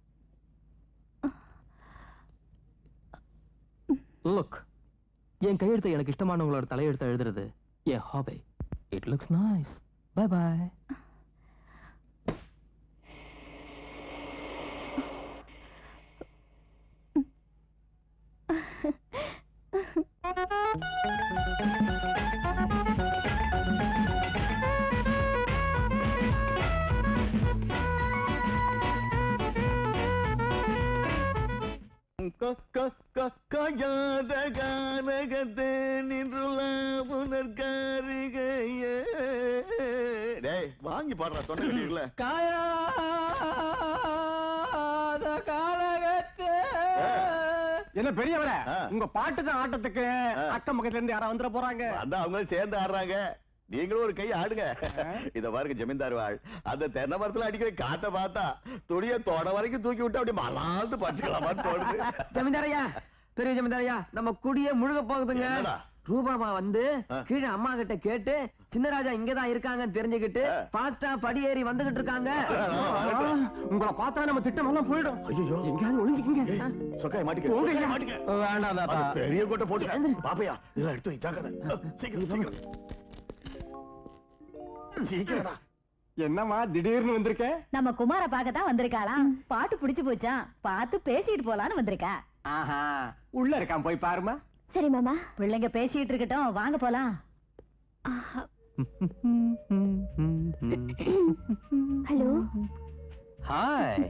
லுக் என் கையெழுத்து எனக்கு இஷ்டமானவங்களோட தலையெழுத்து எழுதுறது என் hobby it looks nice bye bye காயாத கானகத்தே நின்றுள்ள புனர்காரிகையே டேய் வாங்கி பாடுறா தொண்டை கட்டிக்கல என்ன பெரியவர ஆ. உங்க பாட்டுக்கு ஆட்டத்துக்கு ஆ. அக்கம் பக்கத்துல இருந்து யாரா வந்துட போறாங்க அதான் அவங்களும் சேர்ந்து ஆடுறாங்க நீங்களும் ஒரு கை ஆடுங்க இத பாருங்க ஜமீன்தார் வாழ் அந்த தென்னை மரத்துல அடிக்கிற காத்த பார்த்தா துணிய தொட வரைக்கும் தூக்கி விட்டு அப்படியே மலாந்து பட்டுக்கலாமான்னு தோணுது ஜமீன்தாரையா பெரிய ஜமீன்தாரையா நம்ம குடியே முழுக போகுதுங்க என்னடா? ரூபாமா வந்து ஆ. கீழே அம்மா கிட்ட கேட்டு சின்னராஜா இங்கதான் இருக்காங்கன்னு தெரிஞ்சுக்கிட்டு ஆ. பாஸ்டா படி ஏறி வந்துகிட்டு இருக்காங்க உங்களை பார்த்தா நம்ம திட்டம் எல்லாம் போயிடும் ஐயோ எங்கேயாவது ஒளிஞ்சுக்கீங்க சொக்காய மாட்டிக்க சொக்காய மாட்டிக்க வேண்டாம் அது பெரிய கொட்டை போட்டு பாப்பையா இதெல்லாம் எடுத்து வை, ஜாக்கிரதை சீக்கிரம் சீக்கிரம் சீக்கிரம்டா என்னம்மா திடீர்னு வந்திருக்க நம்ம குமார பார்க்க தான் வந்திருக்காளாம் பாட்டு பிடிச்சு போச்சா பார்த்து பேசிட்டு போலான்னு வந்திருக்கா ஆஹா உள்ள இருக்கான் போய் பாருமா சரி மாமா பிள்ளைங்க பேசிட்டு இருக்கட்டும் வாங்க போலாம் hello hi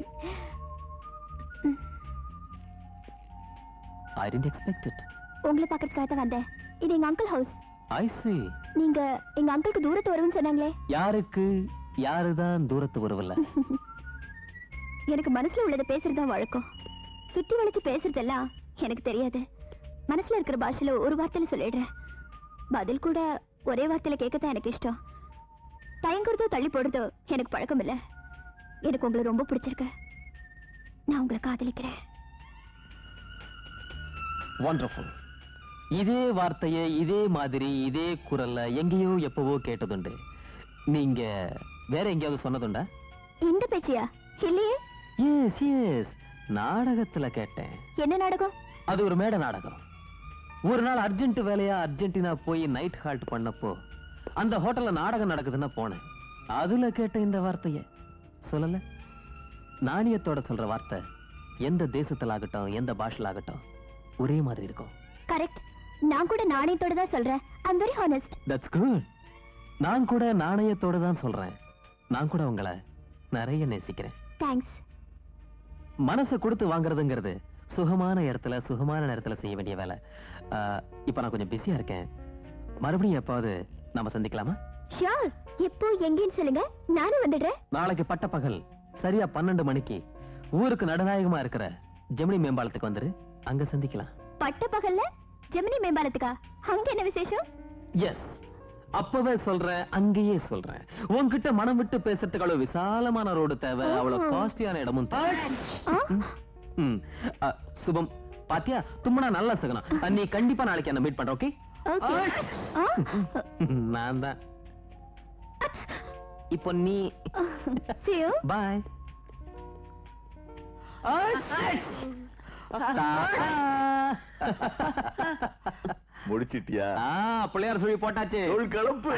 I didn't expect it உங்களை பார்க்கறதுக்காக தான் வந்தேன் இது எங்க அங்கிள் ஹவுஸ் ஐ see நீங்க எங்க அங்கிளுக்கு தூரத்து வருவன்னு சொன்னாங்களே யாருக்கு யாருதான் தூரத்து வரவில்லை எனக்கு மனசுல உள்ளதை பேசுறது தான் வழக்கம் சுத்தி வளைச்சு பேசுறதெல்லாம் எனக்கு தெரியாது மனசுல இருக்கிற பாஷையில ஒரு வார்த்தையில சொல்லிடுறேன் பதில் கூட ஒரே வார்த்தையில கேட்கத்தான் எனக்கு இஷ்டம் தயங்குறதோ தள்ளி போடுறதோ எனக்கு பழக்கம் இல்ல எனக்கு உங்களை ரொம்ப பிடிச்சிருக்கு நான் உங்களை காதலிக்கிறேன் வண்டர்ஃபுல் இதே வார்த்தையை இதே மாதிரி இதே குரல்ல எங்கேயோ எப்பவோ கேட்டதுண்டு நீங்க வேற எங்கேயாவது சொன்னதுண்டா இந்த பேச்சியா இல்லையே எஸ் எஸ் நாடகத்துல கேட்டேன் என்ன நாடகம் அது ஒரு மேடை நாடகம் ஒரு நாள் அர்ஜென்ட் வேலையா அர்ஜென்டினா போய் நைட் ஹால்ட் பண்ணப்போ அந்த ஹோட்டல்ல நாடகம் நடக்குதுன்னு போனேன் அதுல கேட்ட இந்த வார்த்தைய சொல்லல நாணயத்தோட சொல்ற வார்த்தை எந்த தேசத்துல ஆகட்டும் எந்த பாஷையில ஆகட்டும் ஒரே மாதிரி இருக்கும் கரெக்ட் நான் கூட நாணயத்தோட தான் சொல்றேன் I'm very honest that's good நான் கூட நாணயத்தோட தான் சொல்றேன் நான் கூட உங்களை நிறைய நேசிக்கிறேன் தேங்க்ஸ் மனசை கொடுத்து வாங்குறதுங்கிறது சுகமான இடத்துல சுகமான நேரத்துல செய்ய வேண்டிய வேலை ஆஹ், இப்ப நான் கொஞ்சம் பிஸியா இருக்கேன் மறுபடியும் எப்பாவது நாம சந்திக்கலாமா ஷியோர் எப்போ எங்கேன்னு சொல்லுங்க நானும் வந்துடுறேன் நாளைக்கு பட்ட பகல் சரியா பன்னெண்டு மணிக்கு ஊருக்கு நடுநாயகமா இருக்கிற ஜெமினி மேம்பாலத்துக்கு வந்துரு அங்க சந்திக்கலாம் பட்ட பகல்ல ஜெமினி மேம்பாலத்துக்கா அங்க என்ன விசேஷம் எஸ் அப்பவே சொல்றேன் அங்கேயே சொல்றேன் உன்கிட்ட மனம் விட்டு பேசுறதுக்கு அவ்வளவு விசாலமான ரோடு தேவை அவ்வளவு காஸ்ட்லியான இடமும் தேவை ஆ? ம். அ, சுபம் பாத்தியா தும்முனா நல்லா சகனம் அ, நீ கண்டிப்பா நாளைக்கு என்ன மீட் பண்ற ஓகே ஓகே ஆ? நான் தான் இப்போ நீ See you. பாய் முடிச்சிட்டியா பிள்ளையார் சொல்லி போட்டாச்சு தோல் கலப்பு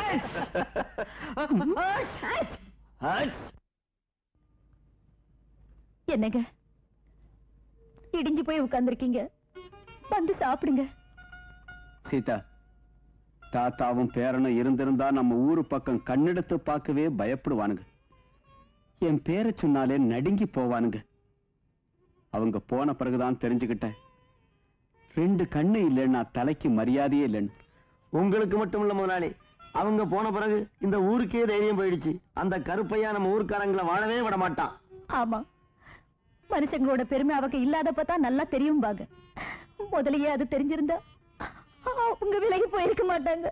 என்னங்க இடிஞ்சு போய் உட்கார்ந்திருக்கீங்க வந்து சாப்பிடுங்க சீதா தாத்தாவும் பேரனும் இருந்திருந்தா நம்ம ஊரு பக்கம் கண்ணெடுத்து பார்க்கவே பயப்படுவானுங்க என் பேரை சொன்னாலே நடுங்கி போவானுங்க அவங்க போன பிறகுதான் தெரிஞ்சுக்கிட்டேன் ரெண்டு கண்ணு இல்லைன்னா தலைக்கு மரியாதையே இல்லைன்னு உங்களுக்கு மட்டும் இல்ல முதலாளி அவங்க போன பிறகு இந்த ஊருக்கே தைரியம் போயிடுச்சு அந்த கருப்பையா நம்ம ஊர்க்காரங்களை வாழவே விட மாட்டான் ஆமா மனுஷங்களோட பெருமை அவங்க இல்லாதப்ப தான் நல்லா தெரியும் பாங்க முதலையே அது தெரிஞ்சிருந்தா உங்க விலகி போயிருக்க மாட்டாங்க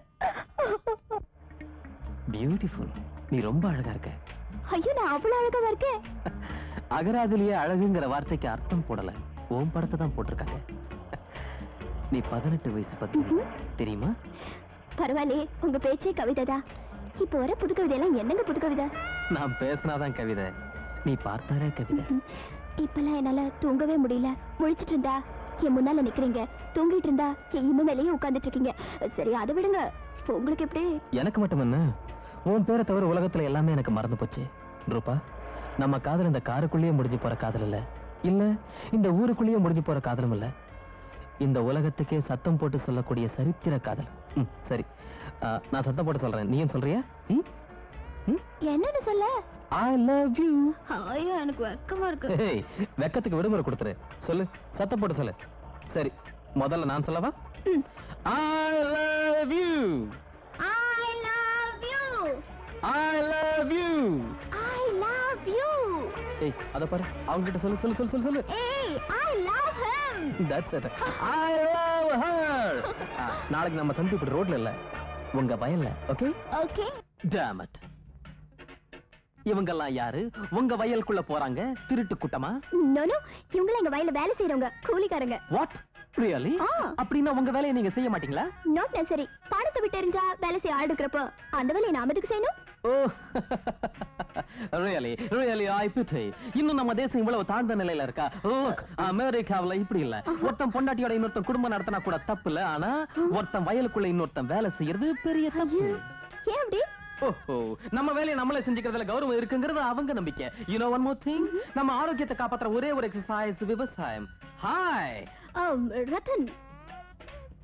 பியூட்டிஃபுல் நீ ரொம்ப அழகா இருக்க ஐயோ நான் அவ்வளவு அழகா இருக்கேன் அகராதிலேயே அழகுங்கிற வார்த்தைக்கு அர்த்தம் போடல ஓம் படத்தை தான் போட்டிருக்காங்க நீ பதினெட்டு வயசு பத்தி தெரியுமா பரவாயில்லையே உங்க பேச்சே கவிதைதான் இப்போ வர புது கவிதையெல்லாம் என்னங்க புது கவிதை நான் பேசினாதான் கவிதை நீ பார்த்தாலே கவிதை ம். இப்பெல்லாம் என்னால தூங்கவே முடியல முழிச்சிட்டு இருந்தா என் முன்னால நிக்கிறீங்க தூங்கிட்டு இருந்தா என் இம மேலேயே உட்கார்ந்துட்டு இருக்கீங்க சரி அதை விடுங்க உங்களுக்கு எப்படி எனக்கு மட்டும் என்ன உன் பேரை தவிர உலகத்துல எல்லாமே எனக்கு மறந்து போச்சு ரூபா நம்ம காதல் இந்த காருக்குள்ளேயே முடிஞ்சு போற காதல் இல்ல இல்ல இந்த ஊருக்குள்ளேயே முடிஞ்சு போற காதலும் இல்ல இந்த உலகத்துக்கே சத்தம் போட்டு சொல்லக்கூடிய சரித்திர காதல் ம், சரி ஆ, நான் சத்தம் போட்டு சொல்றேன் நீயும் சொல்றியா ம்? ம்? என்னன்னு சொல்ல I love you ஐயோ எனக்கு வெக்கமா இருக்கு ஏய், வெக்கத்துக்கு விடுமுறை கொடுத்துரு சொல்லு சத்தம் போட்டு சொல்லு சரி முதல்ல நான் சொல்லவா ம். I love you I love you I love you I love you ஏய் அத பாரு அவங்க கிட்ட சொல்லு சொல்லு சொல்லு சொல்லு சொல்லு ஏய் I love him That's it. I love her. ஆ, நாளைக்கு நம்ம சந்தி இப்படி ரோட்ல இல்ல உங்க வயல்ல ஓகே ஓகே Damn it. இவங்கெல்லாம் யாரு உங்க வயலுக்குள்ள போறாங்க திருட்டு கூட்டமா நோ நோ இவங்க எங்க வயல்ல வேலை செய்றவங்க கூலிக்காரங்க வாட் ரியலி ஆ. அப்படின்னா உங்க வேலையை நீங்க செய்ய மாட்டீங்களா நாட் நெசரி பாடத்தை விட்டு எறிஞ்சா வேலை செய்ய ஆள் இருக்கிறப்போ அந்த வேலையை நாம எதுக்கு செய்யணும் ஓ ரியலி ரியலி ஐ பிட்டி இன்னும் நம்ம தேசம் இவ்வளவு தாழ்ந்த நிலையில இருக்கா ஓ அமெரிக்காவுல இப்படி இல்ல ஒருத்தன் பொண்டாட்டியோட இன்னொருத்தன் குடும்பம் நடத்தினா கூட தப்பு இல்ல ஆனா ஒருத்தன் வயலுக்குள்ள இன்னொருத்தன் வேலை செய்யறது பெரிய தப்பு ஐயோ ஏன் அப்படி ஓஹோ நம்ம வேலையை நம்மளே செஞ்சுக்கிறதுல கௌரவம் இருக்குங்கிறது அவங்க நம்பிக்கை you know one more thing நம்ம ஆரோக்கியத்தை காப்பாத்துற ஒரே ஒரு எக்ஸசைஸ் விவசாயம் ஹாய் ஆம், ரத்தன்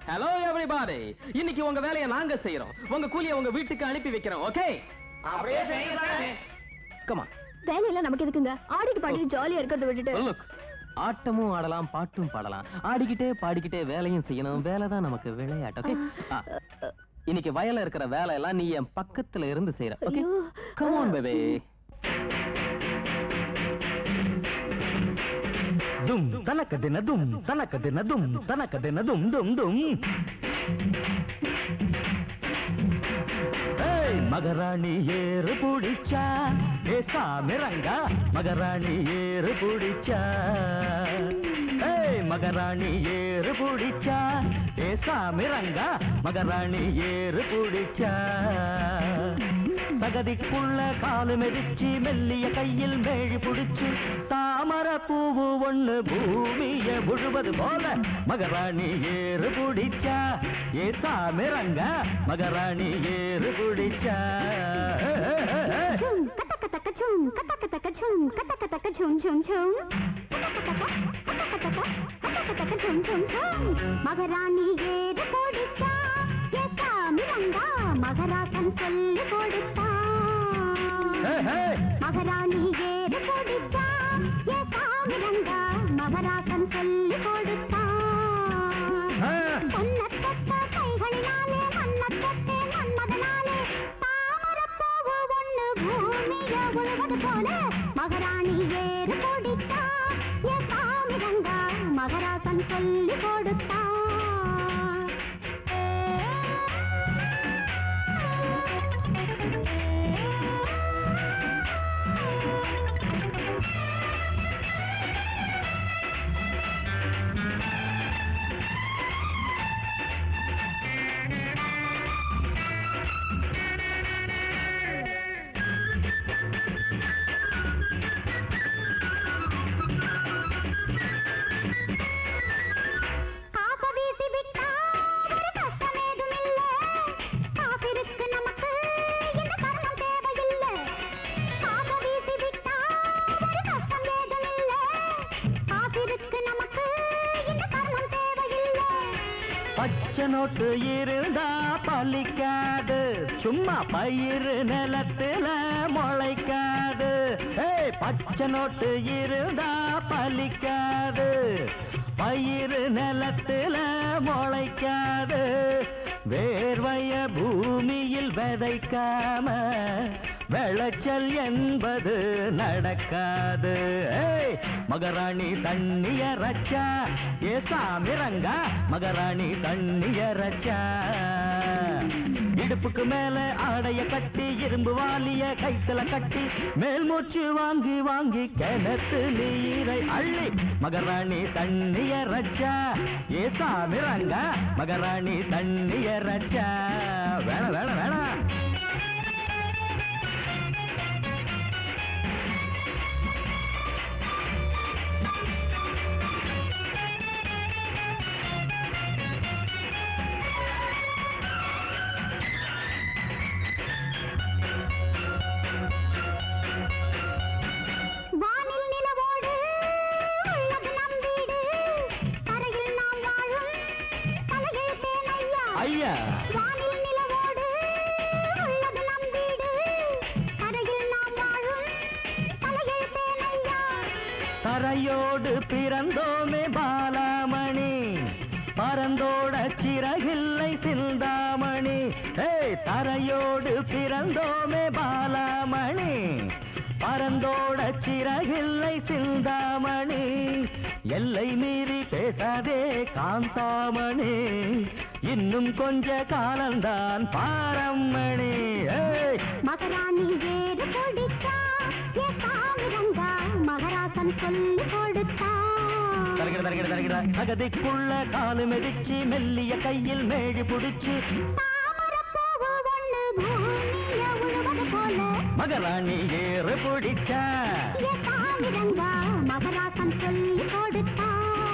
ஹலோ எவ்ரிபாடி இன்னைக்கு உங்க வேலையை நாங்க செய்யறோம் உங்க கூலியை உங்க வீட்டுக்கு அனுப்பி வைக்கிறோம் ஓகே அப்படியே கமா வேலையெல்லாம் நமக்கு எதுக்குங்க ஆடிட்டு பாடிட்டு ஜாலியா இருக்கிறத விட்டுட்டு லுக் ஆட்டமும் ஆடலாம் பாட்டும் பாடலாம் ஆடிக்கிட்டே பாடிக்கிட்டே வேலையும் செய்யணும் வேலை தான் நமக்கு விளையாட்டு ஓகே இன்னைக்கு வயல்ல இருக்கிற வேலை எல்லாம் நீ என் பக்கத்துல இருந்து செய்யற ஓகே ஐயோ. கம் ஆன் பேபி ದುಮ್ ತನಕ ದಿನ ದುಮ್ ತನಕ ದಿನ ದುಮ್ ತನಕ ದಿನ ದುಮ್ ದುಮ್ ದುಮ್ ஏய் மகராணி ஏறு புடிச்சா ஏ சாமி ரங்கா மகராணி ஏறு புடிச்சா ஏய் மகராணி ஏறு புடிச்சா ஏ சாமி ரங்கா மகராணி ஏறு புடிச்சா சகதிக்குள்ள காலு மெதிச்சு மெல்லிய கையில் மேழி புடிச்சு தாமர பூவு ஒண்ணு பூமிய முழுவது போல மகராணி ஏறு புடிச்சா ஏ சாமி ரங்கா மகராணி ஏறு புடிச்சா Chum, kataka taka chum, kataka taka chum, kataka taka chum chum chum. Kataka taka, kataka taka, kataka taka chum chum chum. மகராணி ஏறு கொடுத்தா எசாமி ரங்கா மகராசன் சொல்லி கொடுத்தா மகராணி ஏறு கொடுத்தா எசாமி ரங்கா மகராசன் சொல்லி கொடுத்தா பொன்னத்தட்ட கைகளினாலே மன்னத்தட்டே மன்மதனாலே தாமரப்பூவு ஒண்ணு பூமிய உழுவது போல மகாராணி ஏறு கொடுத்தா ஏ சாமிரங்கா மகராசன் சொல்லி கொடுத்தா காச வீசி விட்டா ஒரு கஷ்டம் ஏதுமில்ல காசிருக்கு நமக்கு இந்த கர்மம் தேவையில்லை காச வீசி விட்டா ஒரு கஷ்டம் ஏதுமில்ல காசிருக்கு நமக்கு இந்த கர்மம் தேவையில்லை பச்சை நோட்டு இருந்தா பலிக்காது சும்மா பயிறு நிலத்துல முளைக்காது ஏய் பச்சை நோட்டு இருந்தா பலிக்காது பயிறு நிலத்துல முளைக்காது வேர்வைய பூமியில் விதைக்காம விளைச்சல் என்பது நடக்காது ஏய், மகாராணி தண்ணிய ரச்சா ஏ சாமி ரங்கா மகாராணி தண்ணிய ரச்சா இடுப்புக்கு மேல ஆடைய கட்டி இரும்பு வாலிய கைத்துல கட்டி மேல் மூச்சு வாங்கி வாங்கி கிணத்து நீரை அள்ளி மகாராணி தண்ணிய ரச்சா ஏ சாமி ரங்கா மகாராணி தண்ணிய ரச்சா வேணாம் வேணாம் வேணாம் வானில் நிலவோடு உள்ளது நம் வீடு கரையில் நாம் வாழும் தலையெழுத்தேன் ஐயா ஐயா வானில் நிலவோடு உள்ளது நம் வீடு கரையில் நாம் வாழும் தலையெழுத்தேன் ஐயா தரையோடு பிறந்தோமே பாலாமணி பரந்தோட சிறகில்லை சிந்தாமணி ஏய் தரையோடு பிறந்தோமே பாலாமணி பரந்தோட சிறகில்லை சிந்தாமணி எல்லை மீறி பேசாதே காந்தாமணி இன்னும் கொஞ்ச காலம்தான் பாரம்மணி ஏய் மகராணி வேறு கொடுத்தா ஏ சாமிரங்கா மகராசன் சொல்லி கொடுத்தா தரகிற தரகிற தரகிற அகதிக்குள்ள காலு மெதிச்சு மெல்லிய கையில் மேழி புடிச்சு தாமரப்பூவு ஒண்ணு பூமிய உழுவது போல மகராணி ஏறு பிடிச்சா ஏ சாமிரங்கா மகராசன் சொல்லி கொடுத்தா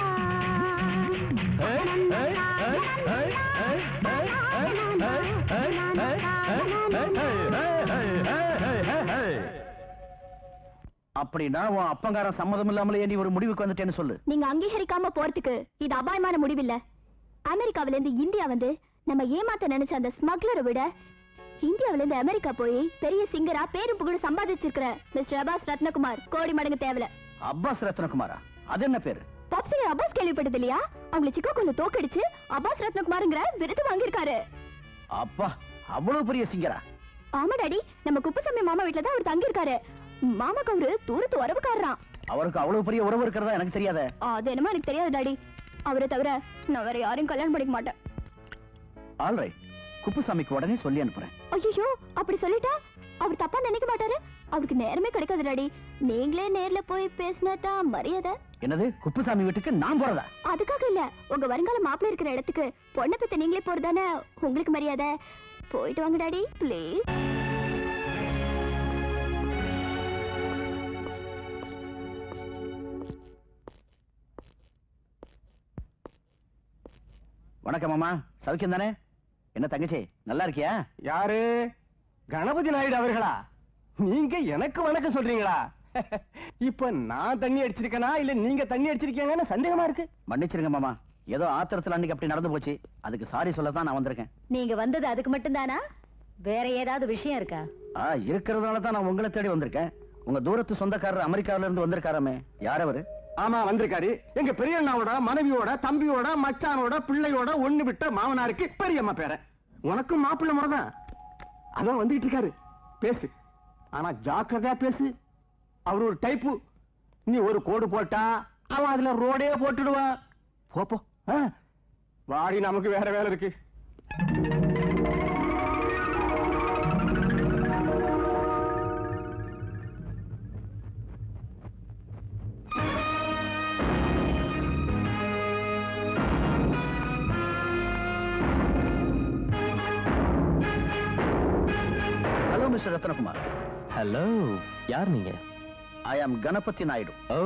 ஏய், ஏய், ஏய், ஏய், ஏய், ஏய், ஏய், ஏய், ஏய், ஏய், ஏய், ஏய், ஏய், ஏய், ஏய், ஏய், ஏய். அப்படின்னா உன் அப்பங்காரன் சம்மதம் இல்லாமலே நீ ஒரு முடிவுக்கு வந்துட்டேன்னு சொல்லு நீங்க அங்கீகரிக்காம போறதுக்கு இது அபாயமான முடிவில்ல அமெரிக்காவில இருந்து இந்தியா வந்து நம்ம ஏமாத்த நினைச்ச அந்த ஸ்மக்லரை விட இந்தியாவில இருந்து அமெரிக்கா போய் பெரிய சிங்கரா பேரும் புகழ் சம்பாதிச்சிருக்கிற மிஸ்டர் அபாஸ் ரத்னகுமார் கோடி மடங்கு தேவல அப்பாஸ் ரத்னகுமாரா அது என்ன பேரு பாப் சிங்கர் அபாஸ் கேள்விப்பட்டது இல்லையா அவங்களை சிக்காகோல தோக்கடிச்சு அபாஸ் ரத்னகுமார்ங்கிற விருது வாங்கியிருக்காரு அப்பா அவ்வளவு பெரிய சிங்கரா ஆமா டாடி நம்ம குப்புசாமி மாமா வீட்ல தான் அவர் தங்கியிருக்காரு மாமாக்கு அவரு தூரத்து உறவுக்காரராம் அவருக்கு அவ்வளவு பெரிய உறவு இருக்கிறதா எனக்கு தெரியாத அது என்னமோ எனக்கு தெரியாது டாடி அவரை தவிர நான் வேற யாரையும் கல்யாணம் பண்ணிக்க மாட்டேன் ஆல்ரைட் குப்புசாமிக்கு உடனே சொல்லி அனுப்புறேன் ஐயோ அப்படி சொல்லிட்டா அவர் தப்பா நினைக்க மாட்டாரு அவருக்கு நேரமே கிடைக்காது டாடி நீங்களே நேர்ல போய் பேசினா தான் மரியாதை என்னது குப்புசாமி வீட்டுக்கு நான் போறதா அதுக்காக இல்ல உங்க வருங்கால மாப்பிள்ள இருக்கிற இடத்துக்கு பொண்ணை பத்தி நீங்களே போறதானே உங்களுக்கு மரியாதை போயிட்டு வாங்க டாடி ப்ளீஸ் வணக்கம் மாமா சௌக்கியம் தானே என்ன தங்கச்சி நல்லா இருக்கியா யாரு கணபதி நாயுடு அவர்களா நீங்க எனக்கு வணக்கம் சொல்றீங்களா இப்ப நான் தண்ணி அடிச்சிருக்கேனா இல்ல நீங்க தண்ணி அடிச்சிருக்கீங்கன்னு சந்தேகமா இருக்கு மன்னிச்சிருங்க மாமா ஏதோ ஆத்திரத்துல அன்னைக்கு அப்படி நடந்து போச்சு அதுக்கு சாரி சொல்ல தான் நான் வந்திருக்கேன் நீங்க வந்தது அதுக்கு மட்டும்தானா வேற ஏதாவது விஷயம் இருக்கா ஆ இருக்கிறதுனால தான் நான் உங்களை தேடி வந்திருக்கேன் உங்க தூரத்து சொந்தக்காரர் அமெரிக்காவில இருந்து வந்திருக்காராமே யார் அவரு ஆமா வந்திருக்காரு எங்க பெரியண்ணாவோட மனைவியோட தம்பியோட மச்சானோட பிள்ளையோட ஒண்ணு விட்ட மாமனாருக்கு பெரியம்மா பேர உனக்கும் மாப்பிள்ளை முறை தான் அதான் வந்துட்டு இருக்காரு பேசு ஆனா ஜாக்கிரதையா பேசு அவர் ஒரு டைப்பு நீ ஒரு கோடு போட்டா அவன் அதுல ரோடே போட்டுடுவான் போ, போ ஆ, வாடி நமக்கு வேற வேலை இருக்கு ஹலோ மிஸ்டர் ரத்னகுமார் ஹலோ யார் நீங்க I am Ganapathi Naidu oh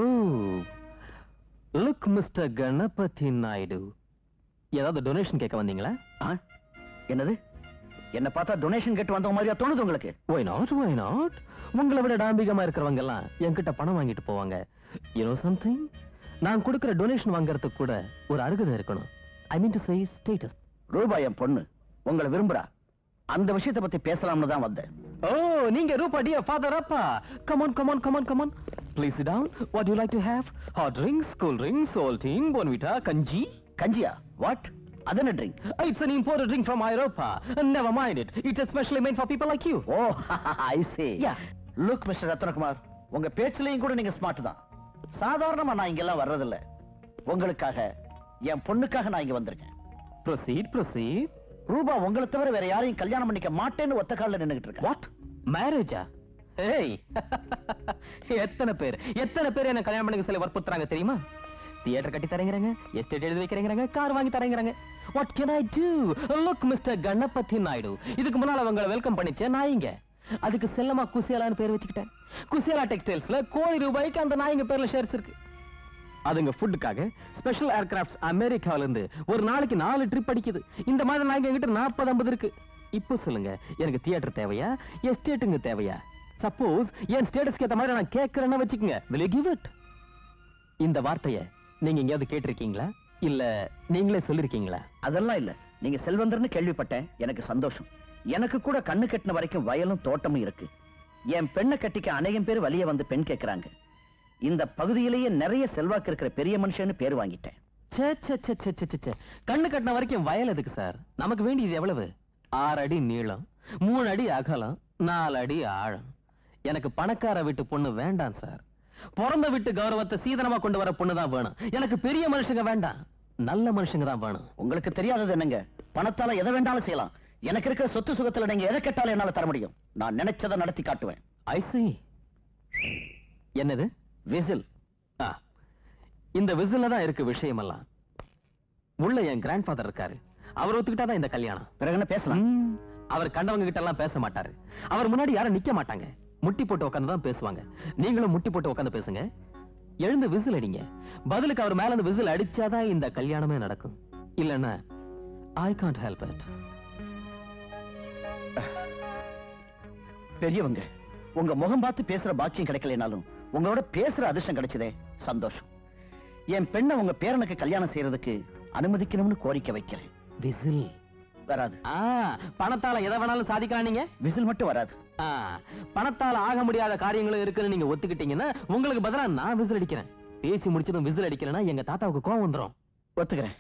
look mister Ganapathi Naidu ஏதாவது டொனேஷன் கேட்க வந்தீங்களா ஆ? என்னது என்ன பார்த்தா டொனேஷன் கேட்டு வந்த மாதிரியா தோணுது உங்களுக்கு ஒய் நாட் ஒய் நாட் உங்களை விட டாம்பிகமா இருக்கிறவங்க எல்லாம் என்கிட்ட பணம் வாங்கிட்டு போவாங்க யூனோ சம்திங் நான் கொடுக்கிற டொனேஷன் வாங்குறதுக்கு கூட ஒரு அருகதை இருக்கணும் ஐ மீன் டு சே ஸ்டேட்டஸ் ரூபாய் என் பொண்ணு உங்களை விரும்புறா அந்த விஷயத்தை பத்தி பேசலாம்னு தான் வந்தேன் ஓ நீங்க ரூபா டியர் ஃபாதர் அப்பா come on come on come on come on please sit down what you like to have hot drinks cool drinks Ovaltine Bournvita கஞ்சி கஞ்சியா வாட் அது என்ன drink It's an imported drink from Europa. Never mind it. It's especially made for people like you. Oh I say Yeah. Look mister Rathnakumar உங்க பேச்சிலையும் கூட நீங்க smart தான் சாதாரணமா நான் இங்கெல்லாம் வர்றதில்ல உங்களுக்காக என் பொண்ணுக்காக நான் இங்க வந்திருக்கேன் Proceed, proceed. ரூபா உங்களை தவிர வேற யாரையும் கல்யாணம் பண்ணிக்க மாட்டேன்னு ஒத்த கால்ல நின்னுகிட்டு இருக்கேன் What? Marriage? ஏய் எத்தனை பேர் எத்தனை பேர் என்ன கல்யாணம் பண்ணிக்க சொல்லி வற்புறுத்துறாங்க தெரியுமா தியேட்டர் கட்டி தரங்கிறாங்க எஸ்டேட் எழுதி வைக்கிறேங்கிறாங்க கார் வாங்கி தரங்கிறாங்க what can I do look mister Ganapathi Naidu இதுக்கு முன்னால அவங்களை வெல்கம் பண்ணிச்சேன் நாயிங்க அதுக்கு செல்லமா குசியலான்னு பேர் வச்சுக்கிட்டேன் குசியலா டெக்ஸ்டைல்ஸ்ல கோடி ரூபாய்க்கு அந்த நாய்ங்க பேர்ல ஷேர்ஸ் இருக்கு அதுங்க ஃபுட்டுக்காக ஸ்பெஷல் ஏர்கிராஃப்ட்ஸ் அமெரிக்கால இருந்து ஒரு நாளைக்கு நாலு ட்ரிப் அடிக்குது இந்த மாதிரி நாய்ங்க என்கிட்ட நாற்பது ஐம்பது இருக்கு இப்போ சொல்லுங்க எனக்கு தியேட்டர் தேவையா எஸ்டேட்டுங்க தேவையா சப்போஸ் என் ஸ்டேட்டஸ்க்கு ஏத்த மாதிரி நான் கேட்கறேன்னு வச்சுக்கோங்க will you give it இந்த வார்த்தைய நீங்க எங்கேயாவது கேட்டிருக்கீங்களா இல்ல நீங்களே சொல்லிருக்கீங்களா அதெல்லாம் இல்ல நீங்க செல்வந்தர்னு கேள்விப்பட்டேன் எனக்கு சந்தோஷம் எனக்கு கூட கண்ணு கட்டின வரைக்கும் வயலும் தோட்டமும் இருக்கு என் பெண்ணை கட்டிக்க அநேகம் பேர் வழிய வந்து பெண் கேட்கறாங்க இந்த பகுதியிலேயே நிறைய செல்வாக்கு இருக்கிற பெரிய மனுஷன்னு பேர் வாங்கிட்டேன் ச்சே, ச்சே, ச்சே, ச்சே, ச்சே, ச்சே, ச்சே. கண்ணு கட்டின வரைக்கும் வயல் எதுக்கு சார் நமக்கு வேண்டியது எவ்வளவு ஆறு அடி நீளம் மூணு அடி அகலம் நாலு அடி ஆழம் எனக்கு பணக்கார வீட்டு பொண்ணு வேண்டாம் சார் பிறந்த வீட்டு கௌரவத்தை சீதனமா கொண்டு வர பொண்ணு தான் வேணும் எனக்கு பெரிய மனுஷங்க வேண்டாம் நல்ல மனுஷங்க தான் வேணும் உங்களுக்கு தெரியாதது என்னங்க பணத்தால எதை வேண்டாலும் செய்யலாம் எனக்கு இருக்கிற சொத்து சுகத்துல நீங்க எதை கேட்டாலும் என்னால தர முடியும் நான் நினைச்சதை நடத்தி காட்டுவேன் ஐ see என்னது விசில் ஆ, இந்த விசில்ல தான் இருக்கு விஷயமெல்லாம் உள்ள என் கிராண்ட் ஃபாதர் இருக்காரு அவர் ஒத்துக்கிட்டாதான் இந்த கல்யாணம் பிறகு என்ன பேசலாம் ம், அவர் கண்டவங்க கிட்ட எல்லாம் பேச மாட்டாரு அவர் முன்னாடி யாரும் நிக்க மாட்டாங்க முட்டி போட்டு உட்கார்ந்து தான் பேசுவாங்க நீங்களும் முட்டி போட்டு உட்கார்ந்து பேசுங்க எழுந்து விசில் அடிங்க பதிலுக்கு அவர் மேல இருந்து விசில் அடிச்சாதான் இந்த கல்யாணமே நடக்கும் இல்லன்னா ஐ காண்ட் ஹெல்ப் இட் பெரியவங்க உங்க முகம் பார்த்து பேசுற பாக்கியம் கிடைக்கலைனாலும் உங்களோட பேசுற அதிர்ஷ்டம் கிடைச்சதே சந்தோஷம் என் பெண்ணை உங்க பேரனுக்கு கல்யாணம் செய்யறதுக்கு அனுமதிக்கணும்னு கோரிக்கை வைக்கிறேன் விசில் வராது ஆ பணத்தால எதை வேணாலும் சாதிக்கலாம் நீங்க விசில் மட்டும் வராது ஆ, பணத்தால ஆக முடியாத காரியங்களும் இருக்குன்னு நீங்க ஒத்துக்கிட்டீங்கன்னா உங்களுக்கு பதிலா நான் விசில் அடிக்கிறேன் பேசி முடிச்சதும் விசில் அடிக்கலன்னா எங்க தாத்தாவுக்கு கோவம் வந்துரும் ஒத்துக்கிறேன்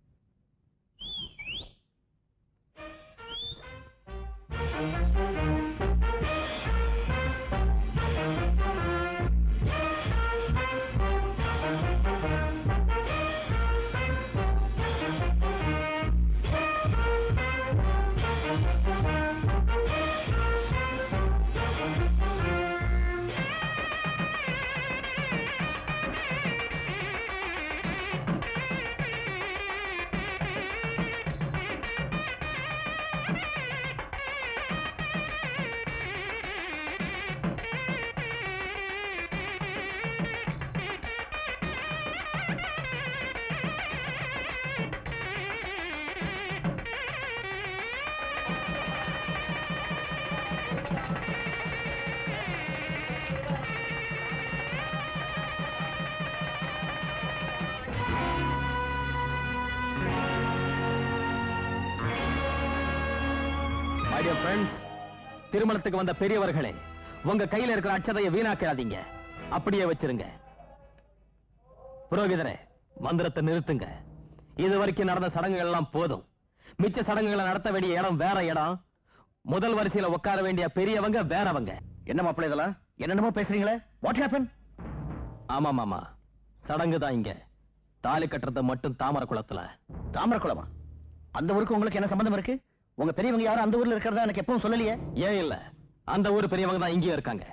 My dear friends, திருமணத்துக்கு வந்த பெரியவர்களே உங்க கையில இருக்கிற அட்சதையை வீணாக்காதீங்க அப்படியே வச்சிருங்க புரோகிதரே மந்திரத்தை நிறுத்துங்க இது வரைக்கும் நடந்த சடங்குகள் எல்லாம் போதும் மிச்ச சடங்குகளை நடத்த வேண்டிய இடம் வேற இடம் முதல் வரிசையில உட்கார வேண்டிய பெரியவங்க வேறவங்க என்ன மாப்பிள்ளை இதெல்லாம் என்னென்னமோ பேசுறீங்களே வாட் ஹேப்பன் ஆமா மாமா சடங்கு தான் இங்க தாலி கட்டுறது மட்டும் தாமரை குளத்துல தாமரக்குளமா அந்த ஊருக்கு உங்களுக்கு என்ன சம்பந்தம் இருக்கு உங்க பெரியவங்க யாரும் அந்த ஊர்ல இருக்கிறதா எனக்கு எப்பவும் சொல்லலையே ஏன் இல்ல அந்த ஊர் பெரியவங்க தான் இங்கேயும் இருக்காங்க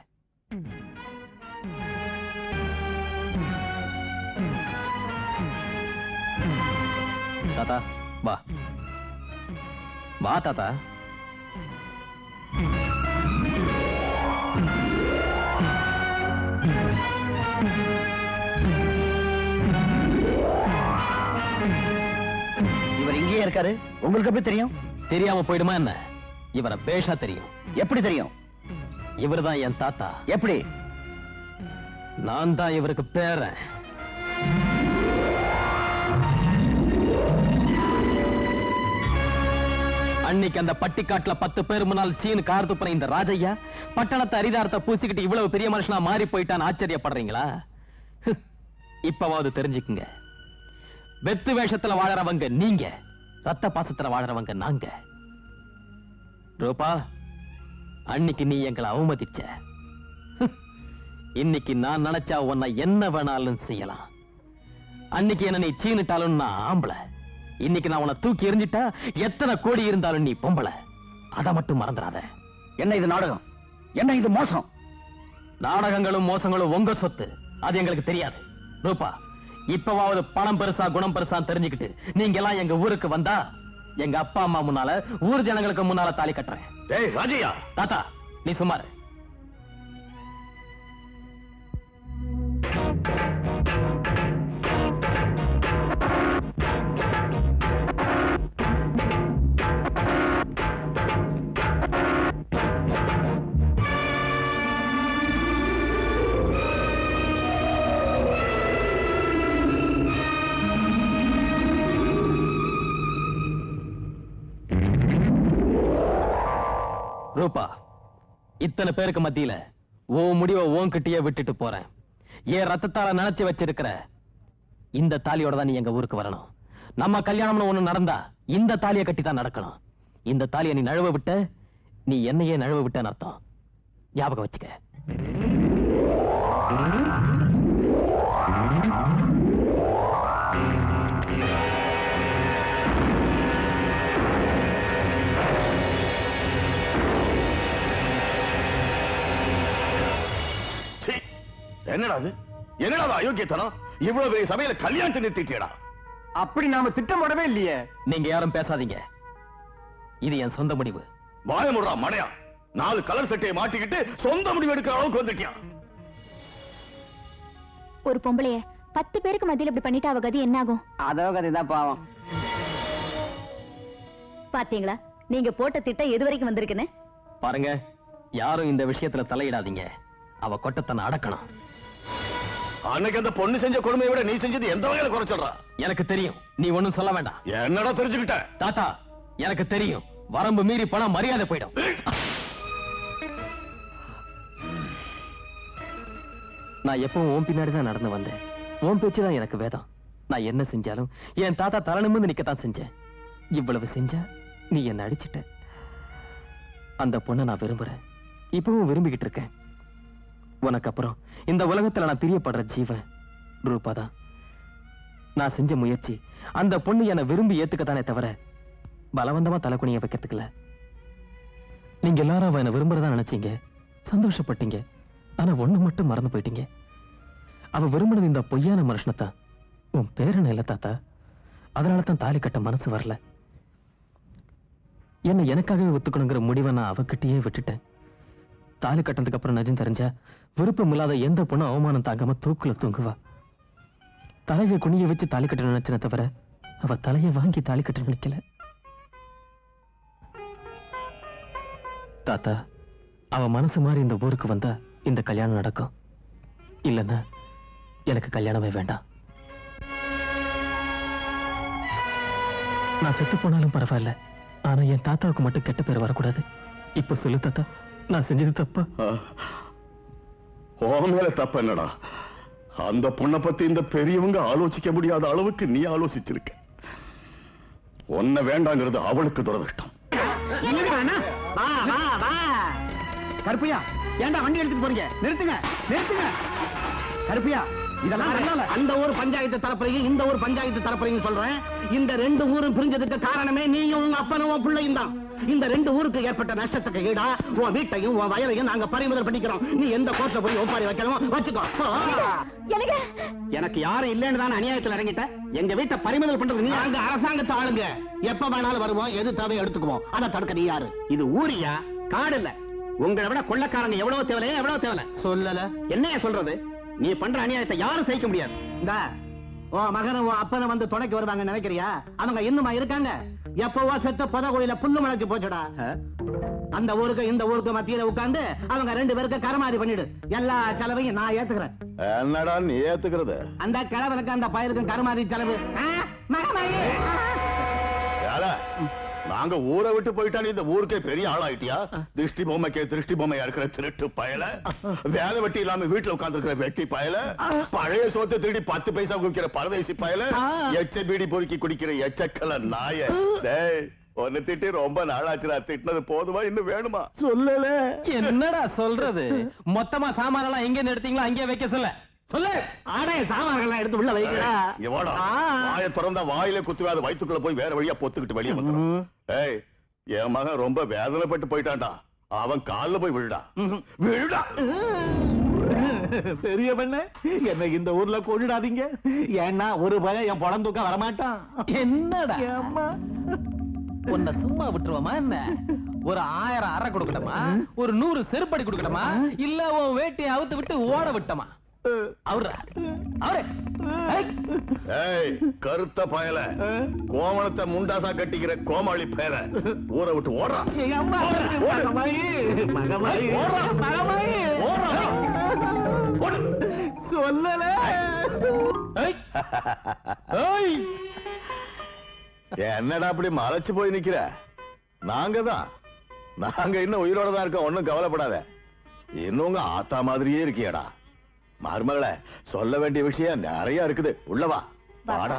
தாத்தா வா வா தாத்தா இவர் இங்கேயே இருக்காரு உங்களுக்கு எப்படி தெரியும் தெரியாம போயிடுமா என்ன இவரை பேஷா தெரியும் எப்படி தெரியும் இவர்தான் என் தாத்தா எப்படி நான் தான் இவருக்கு பேரன் அன்னைக்கு அந்த பட்டிக்காட்டுல பத்து பேர் முன்னால் சீன் கார் துப்புன இந்த ராஜையா பட்டணத்தை அரிதாரத்தை பூசிக்கிட்டு இவ்வளவு பெரிய மனுஷனா மாறி போயிட்டான்னு ஆச்சரியப்படுறீங்களா ஹ், இப்பவாவது தெரிஞ்சுக்குங்க வெத்து வேஷத்துல வாழறவங்க நீங்க ரத்த பாசத்துல வாழறவங்க நாங்க ரூபா அன்னைக்கு நீ எங்களை அவமதிச்ச ஹ், இன்னைக்கு நான் நினைச்சா உன்னை என்ன வேணாலும் செய்யலாம் அன்னைக்கு என்ன நீ சீனிட்டாலும் நான் ஆம்பளை இன்னைக்கு நான் உன்னை தூக்கி எறிஞ்சிட்டா எத்தனை கோடி இருந்தாலும் நீ பொம்பளை அதை மட்டும் மறந்துடாத என்ன இது நாடகம் என்ன இது மோசம் நாடகங்களும் மோசங்களும் உங்க சொத்து அது எங்களுக்கு தெரியாது ரூபா இப்பவாவது பணம் பெருசா குணம் பெருசான்னு தெரிஞ்சுக்கிட்டு நீங்க எல்லாம் எங்க ஊருக்கு வந்தா எங்க அப்பா அம்மா முன்னால ஊர் ஜனங்களுக்கு முன்னால தாலி கட்டுறேன் டேய் ராஜையா தாத்தா நீ சுமார் ரூபா இத்தனை பேருக்கு மத்தியில ஓ முடிவை உன்கிட்டயே விட்டுட்டு போறேன் என் ரத்தத்தால நினைச்சு வச்சிருக்கிற இந்த தாலியோட தான் நீ எங்க ஊருக்கு வரணும் நம்ம கல்யாணம்னு ஒண்ணு நடந்தா இந்த தாலியை கட்டி தான் நடக்கணும் இந்த தாலியை நீ நழுவ விட்ட நீ என்னையே நழுவ விட்டன்னு அர்த்தம் ஞாபகம் வச்சுக்க சீ, என்னடா அது என்னடா அது அயோக்கியத்தனம் இவ்வளவு பெரிய சபையில கல்யாணத்தை நிறுத்திட்டேடா அப்படி நாம திட்டமிடவே இல்லையே நீங்க யாரும் பேசாதீங்க இது என் சொந்த முடிவு வாயமுடுறா மடையா நாலு கலர் சட்டையை மாட்டிக்கிட்டு சொந்த முடிவு எடுக்கிற அளவுக்கு வந்துட்டியா ஒரு பொம்பளைய பத்து பேருக்கு மத்தியில இப்படி பண்ணிட்டு அவ கதி என்ன ஆகும் அதோ கதைதான் பாவம் பாத்தீங்களா நீங்க போட்ட திட்டம் எது வரைக்கும் வந்திருக்குன்னு பாருங்க யாரும் இந்த விஷயத்துல தலையிடாதீங்க அவ கொட்டத்தனை அடக்கணும் அன்னைக்கு அந்த பொண்ணு செஞ்ச கொடுமையை விட நீ செஞ்சது எந்த வகையில குறைச்சிடுறா எனக்கு தெரியும் நீ ஒண்ணும் சொல்ல வேண்டாம் என்னடா தெரிஞ்சுக்கிட்ட தாத்தா எனக்கு தெரியும் வரம்பு மீறி போனா மரியாதை போயிடும் நான் எப்பவும் உன் பின்னாடி தான் நடந்து வந்தேன் உன் பேச்சு தான் எனக்கு வேதம் நான் என்ன செஞ்சாலும் என் தாத்தா தலை நிமிர்ந்து நிக்கத்தான் செஞ்சேன் இவ்வளவு செஞ்சா நீ என்ன அடிச்சிட்ட அந்த பொண்ணை நான் விரும்புறேன் இப்பவும் விரும்பிக்கிட்டு இருக்கேன் உனக்கு அப்புறம் இந்த உலகத்துல நான் பிரியப்படுற ஜீவன் ரூபா தான் நான் செஞ்ச முயற்சி அந்த பொண்ணு என்னை விரும்பி ஏத்துக்கத்தானே தவிர பலவந்தமா தலைக்குனிய வைக்கிறதுக்கு இல்ல நீங்க எல்லாரும் அவ என்ன விரும்புறதா நினைச்சீங்க சந்தோஷப்பட்டீங்க ஆனா ஒண்ணு மட்டும் மறந்து போயிட்டீங்க அவ விரும்பினது இந்த பொய்யான மனுஷனத்தான் உன் பேரன் இல்ல தாத்தா அதனால தான் தாலி கட்ட மனசு வரல என்ன எனக்காகவே ஒத்துக்கணுங்கிற முடிவை நான் அவகிட்டயே விட்டுட்டேன் தாலி கட்டினதுக்கு அப்புறம் நஜம் தெரிஞ்சா விருப்பம் இல்லாத எந்த பொண்ணும் அவமானம் தாங்காம தூக்குல தூங்குவா தலையை குனிய வச்சு தாலி கட்ட நினைச்சன தவிர அவ தலையை வாங்கி தாலி கட்ட நினைக்கல தாத்தா அவ மனசு மாதிரி இந்த ஊருக்கு வந்தா இந்த கல்யாணம் நடக்கும் இல்லன்னா எனக்கு கல்யாணமே வேண்டாம் நான் செத்து போனாலும் பரவாயில்ல ஆனா என் தாத்தாவுக்கு மட்டும் கெட்ட பேர் வரக்கூடாது இப்ப சொல்லு தாத்தா நான் செஞ்சது தப்பா உன் மேல தப்பு என்னடா அந்த பொண்ணை பத்தி இந்த பெரியவங்க ஆலோசிக்க முடியாத அளவுக்கு நீ ஆலோசிச்சிருக்க உன்னை வேண்டாங்கிறது அவளுக்கு துரதிருஷ்டம் வா வா வா கருப்பையா ஏன்டா வண்டி எடுத்துட்டு போறீங்க நிறுத்துங்க நிறுத்துங்க கருப்பையா இதெல்லாம் நல்லா இல்ல. அந்த ஊர் பஞ்சாயத்து தரப்புலையும் இந்த ஊர் பஞ்சாயத்து தரப்புலையும் சொல்றேன் இந்த ரெண்டு ஊரும் பிரிஞ்சதுக்கு காரணமே நீயும் உங்க அப்பனும் உன் பிள்ளையும் தான் இந்த ரெண்டு ஊருக்கு ஏற்பட்ட நஷ்டத்துக்கு ஈடா உன் வீட்டையும் உன் வயலையும் நாங்க பறிமுதல் பண்ணிக்கிறோம் நீ எந்த கோர்ட்ல போய் ஒப்பாரி வைக்கணும் வச்சுக்கோ போ. எனக்கு எனக்கு யாரும் இல்லைன்னு தான் அநியாயத்துல இறங்கிட்ட எங்க வீட்டை பறிமுதல் பண்றது நீ நாங்க அரசாங்கத்தை ஆளுங்க எப்ப வேணாலும் வருவோம் எது தேவையோ எடுத்துக்குவோம் அதை தடுக்க நீ யாரு இது ஊரியா காடு இல்ல உங்களை விட கொள்ளக்காரங்க எவ்வளவு தேவையில்லையா எவ்வளவு தேவையில்ல சொல்லல என்னைய சொல்றது நீ பண்ற அநியாயத்தை யாரும் சகிக்க முடியாது இந்த உன் மகனும் உன் அப்பனும் வந்து துணைக்கு வருவாங்க நினைக்கிறியா அவங்க இன்னுமா இருக்காங்க எப்பவோ செத்த புத கோயில புல்லு முளைச்சு போச்சுடா அந்த ஊருக்கு இந்த ஊருக்கு மத்தியில உட்கார்ந்து அவங்க ரெண்டு பேருக்கு கரமாதி பண்ணிடு எல்லா செலவையும் நான் ஏத்துக்கிறேன் என்னடா நீ ஏத்துக்கிறது அந்த கிழவனுக்கு அந்த பயலுக்கும் கருமாதி செலவு ஆ, மகமாயி. ஏல, நாங்க ஊரை விட்டு போயிட்டா நீ இந்த ஊருக்கே பெரிய ஆளாயிட்டியா திருஷ்டி பொம்மைக்கே திருஷ்டி பொம்மையா இருக்கிற திருட்டு பயல வேலை வெட்டி இல்லாம வீட்டுல உட்கார்ந்து இருக்கிற வெட்டி பயல பழைய சோத்தை திருடி பத்து பைசா குடிக்கிற பரதேசி பயல எச்ச பீடி பொறுக்கி குடிக்கிற எச்சக்கல நாய டேய் ஒன்னு திட்டி ரொம்ப நாளாச்சுடா திட்டினது போதுமா இன்னும் வேணுமா சொல்லல என்னடா சொல்றது மொத்தமா சாமான எல்லாம் எங்க இருந்து எடுத்தீங்களோ அங்கே வைக்க சொல்ல சொல்லு ஆடே சாமான்கள்லாம் எடுத்து உள்ள வைக்கிறா இங்க வாடா. ஆ. வாயை திறந்தா வாயில குத்துவே அது வயித்துக்குள்ள போய் வேற வழியா பொத்துக்கிட்டு வெளியே வந்துடும் ஏய் என் மகன் ரொம்ப வேதனைப்பட்டு போயிட்டான்டா அவன் கால்ல போய் விழுடா விழுடா பெரிய பண்ண என்ன இந்த ஊர்ல கொண்டுடாதீங்க ஏன்னா ஒரு பயம் என் படம் தூக்க வரமாட்டான் என்னடா உன்னை சும்மா விட்டுருவோமா என்ன ஒரு ஆயிரம் அறை கொடுக்கணுமா ஒரு நூறு செருப்படி கொடுக்கணுமா இல்ல உன் வேட்டியை அவுத்து விட்டு ஓட விட்டமா அவரா அவரே ஏய், ஏய் கருத்த பயல கோமணத்தை முண்டாசா கட்டிக்கிற கோமாளி பயல ஊரை விட்டு ஓடுறா எங்க அம்மா மகமாயி மகமாயி ஓடுறா. மகமாயி ஓடுறா. சொல்லல ஏய், ஏய். என்னடா அப்படி மலைச்சு போய் நிக்கிற நாங்க தான் நாங்க இன்னும் உயிரோட தான் இருக்கோம் ஒண்ணும் கவலைப்படாத இன்னும் உங்க ஆத்தா மாதிரியே இருக்கியடா மருமகளே சொல்ல வேண்டிய விஷயம் நிறைய இருக்குது உள்ளவா வாடா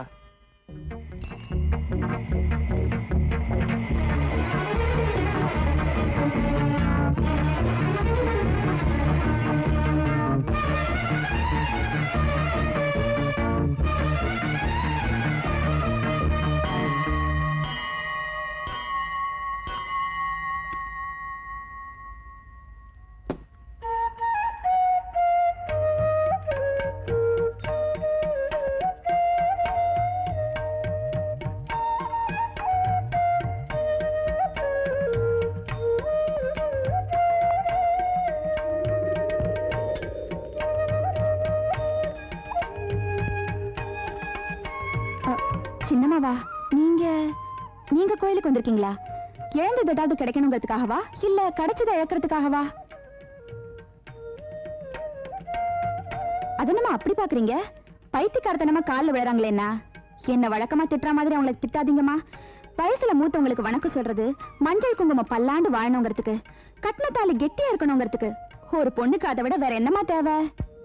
சின்னமாவா நீங்க நீங்க கோயிலுக்கு வந்திருக்கீங்களா இழந்தது ஏதாவது கிடைக்கணுங்கிறதுக்காகவா இல்ல கிடைச்சதை இழக்கிறதுக்காகவா அதனமா அப்படி பாக்குறீங்க பைத்தியக்காரத்தனமா கால்ல விழுறாங்களேன்னா என்ன வழக்கமா திட்டுற மாதிரி அவங்களை திட்டாதீங்கம்மா வயசுல மூத்தவங்களுக்கு வணக்கம் சொல்றது மஞ்சள் குங்குமம் பல்லாண்டு வாழணுங்கிறதுக்கு கட்டின தாலி கெட்டியா இருக்கணுங்கிறதுக்கு ஒரு பொண்ணுக்கு அதை விட வேற என்னமா தேவை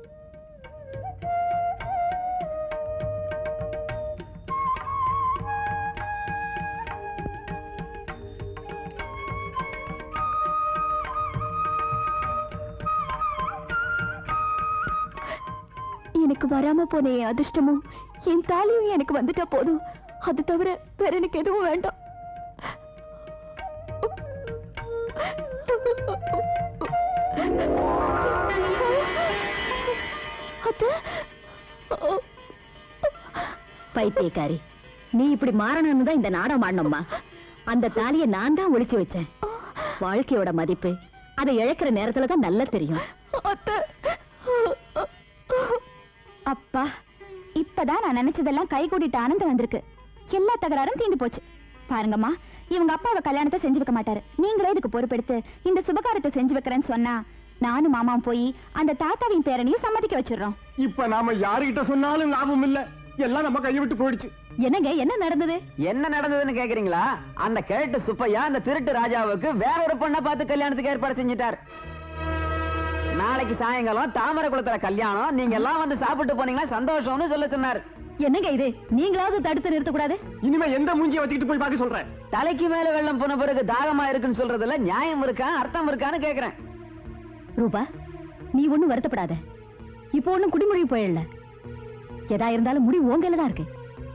எனக்கு வராம போன என் அதிர்ஷ்டமும் என் தாலியும் எனக்கு வந்துட்டா போதும் அது தவிர வேற எனக்கு எதுவும் வேண்டாம் அத்தை பைத்தியக்காரி நீ இப்படி மாறணும்னு தான் இந்த நாடகம் ஆடணும்மா அந்த தாலியை நான் தான் ஒளிச்சு வச்சேன் வாழ்க்கையோட மதிப்பு அதை இழக்கிற நேரத்துல தான் நல்லா தெரியும் அத்தை. அப்பா இப்பதான் நான் நினைச்சதெல்லாம் கை கூட்டிட்டு ஆனந்தம் வந்திருக்கு எல்லா தகராறும் தீர்ந்து போச்சு பாருங்கம்மா இவங்க அப்பாவை கல்யாணத்தை செஞ்சு வைக்க மாட்டாரு நீங்களே இதுக்கு பொறுப்பெடுத்து இந்த சுபகாரத்தை செஞ்சு வைக்கிறேன்னு சொன்னா நானும் மாமாவும் போய் அந்த தாத்தாவின் பேரனையும் சம்மதிக்க வச்சிடுறோம் இப்ப நாம யாருகிட்ட சொன்னாலும் லாபம் இல்ல எல்லாம் நம்ம கையை விட்டு போயிடுச்சு என்னங்க என்ன நடந்தது என்ன நடந்ததுன்னு கேக்குறீங்களா அந்த கேட்டு சுப்பையா அந்த திருட்டு ராஜாவுக்கு வேற ஒரு பொண்ணை பார்த்து கல்யாணத்துக்கு ஏற்பாடு செஞ்சுட்டார் நாளைக்கு சாயங்காலம் தாமரை குளத்துல கல்யாணம் நீங்க எல்லாம் வந்து சாப்பிட்டு போனீங்கன்னா சந்தோஷம்னு சொல்ல சொன்னார் என்னங்க இது நீங்களாவது தடுத்து நிறுத்தக்கூடாது இனிமே எந்த மூஞ்சியை வச்சுக்கிட்டு போய் பார்க்க சொல்றேன் தலைக்கு மேல வெள்ளம் போன பிறகு தாகமா இருக்குன்னு சொல்றதுல நியாயம் இருக்கா அர்த்தம் இருக்கான்னு கேக்குறேன் ரூபா நீ ஒண்ணும் வருத்தப்படாத இப்போ ஒண்ணும் குடிமுடிவு போயிடல எதா இருந்தாலும் முடிவு உங்க தான் இருக்கு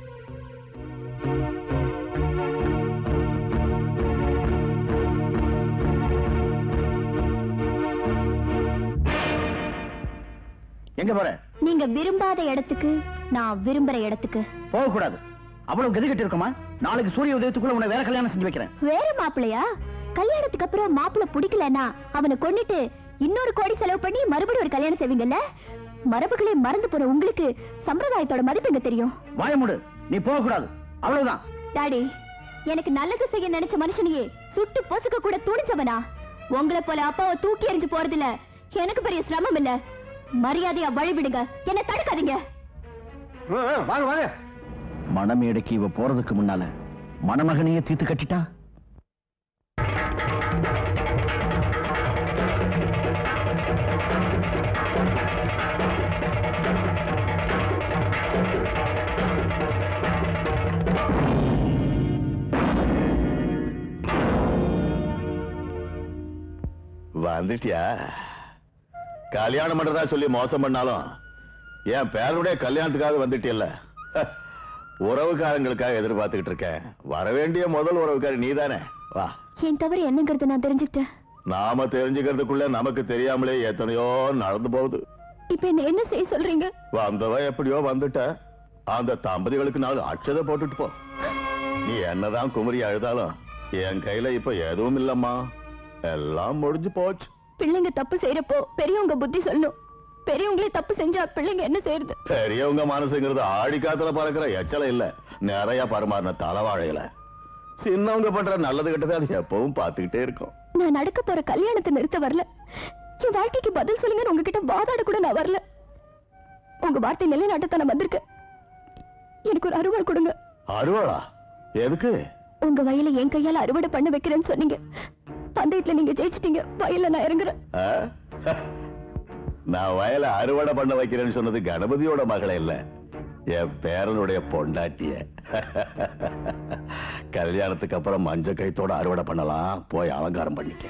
எங்க போற நீங்க விரும்பாத இடத்துக்கு நான் விரும்புற இடத்துக்கு போக கூடாது அவ்வளவு கதிகட்டு இருக்குமா நாளைக்கு சூரிய உதயத்துக்குள்ள உன்னை வேற கல்யாணம் செஞ்சு வைக்கிறேன் வேற மாப்பிள்ளையா கல்யாணத்துக்கு அப்புறம் மாப்பிள்ளை பிடிக்கலன்னா அவனை கொன்னுட்டு இன்னொரு கோடி செலவு பண்ணி மறுபடியும் ஒரு கல்யாணம் செய்வீங்கல்ல மரபுகளை மறந்து போற உங்களுக்கு சம்பிரதாயத்தோட மதிப்பு எங்க தெரியும் வாய மூடு நீ போக கூடாது அவ்வளவுதான் டாடி எனக்கு நல்லது செய்ய நினைச்ச மனுஷனையே சுட்டு பொசுக்க கூட துணிச்சவனா உங்களை போல அப்பாவை தூக்கி எறிஞ்சு போறதுல எனக்கு பெரிய சிரமம் இல்ல மரியாதையா வழிவிடுங்க என்ன தடுக்காதீங்க ஆ, ஆ, வாங்க வாங்க மணமேடைக்கு இவ போறதுக்கு முன்னால மணமகனையே தீத்து கட்டிட்டா வந்துட்டியா கல்யாணம் பண்றதா சொல்லி மோசம் பண்ணாலும் என் பேருடைய கல்யாணத்துக்காக வந்துட்டியல்ல உறவுக்காரங்களுக்காக எதிர்பார்த்துக்கிட்டு இருக்கேன் வர வேண்டிய முதல் உறவுக்காரி நீதானே வா என் தவறு என்னங்கிறத நான் தெரிஞ்சுக்கிட்டேன் நாம தெரிஞ்சுக்கிறதுக்குள்ள நமக்கு தெரியாமலே எத்தனையோ நடந்து போகுது இப்ப என்ன என்ன செய்ய சொல்றீங்க வந்தவ எப்படியோ வந்துட்ட அந்த தம்பதிகளுக்கு நாலு அட்சதை போட்டுட்டு போ நீ என்னதான் குமரி அழுதாலும் என் கையில இப்ப எதுவும் இல்லம்மா எல்லாம் முடிஞ்சு போச்சு பிள்ளைங்க தப்பு செய்யறப்போ பெரியவங்க புத்தி சொல்லணும் பெரியவங்களே தப்பு செஞ்சா பிள்ளைங்க என்ன செய்யறது பெரியவங்க மனசுங்கிறது ஆடி காத்துல பறக்கிற எச்சல இல்ல நிறைய பரிமாறின தலைவாழையில சின்னவங்க பண்ற நல்லது கெட்டது அது எப்பவும் பார்த்துக்கிட்டே இருக்கும் நான் நடக்க போற கல்யாணத்தை நிறுத்த வரல என் வாழ்க்கைக்கு பதில் சொல்லுங்க உங்ககிட்ட வாதாட கூட நான் வரல உங்க வார்த்தை நிலைநாட்டத்தை நான் வந்திருக்கேன் எனக்கு ஒரு அறுவடை கொடுங்க அருவாளா எதுக்கு உங்க வயல என் கையால அறுவடை பண்ண வைக்கிறேன்னு சொன்னீங்க பந்தயத்துல நீங்க ஜெயிச்சிட்டீங்க வயல்ல நான் இறங்குறேன் ஆ? நான் வயலை அறுவடை பண்ண வைக்கிறேன்னு சொன்னது கணபதியோட மகளே இல்ல என் பேரனுடைய பொண்டாட்டிய கல்யாணத்துக்கு அப்புறம் மஞ்ச கைத்தோட அறுவடை பண்ணலாம் போய் அலங்காரம் பண்ணிக்க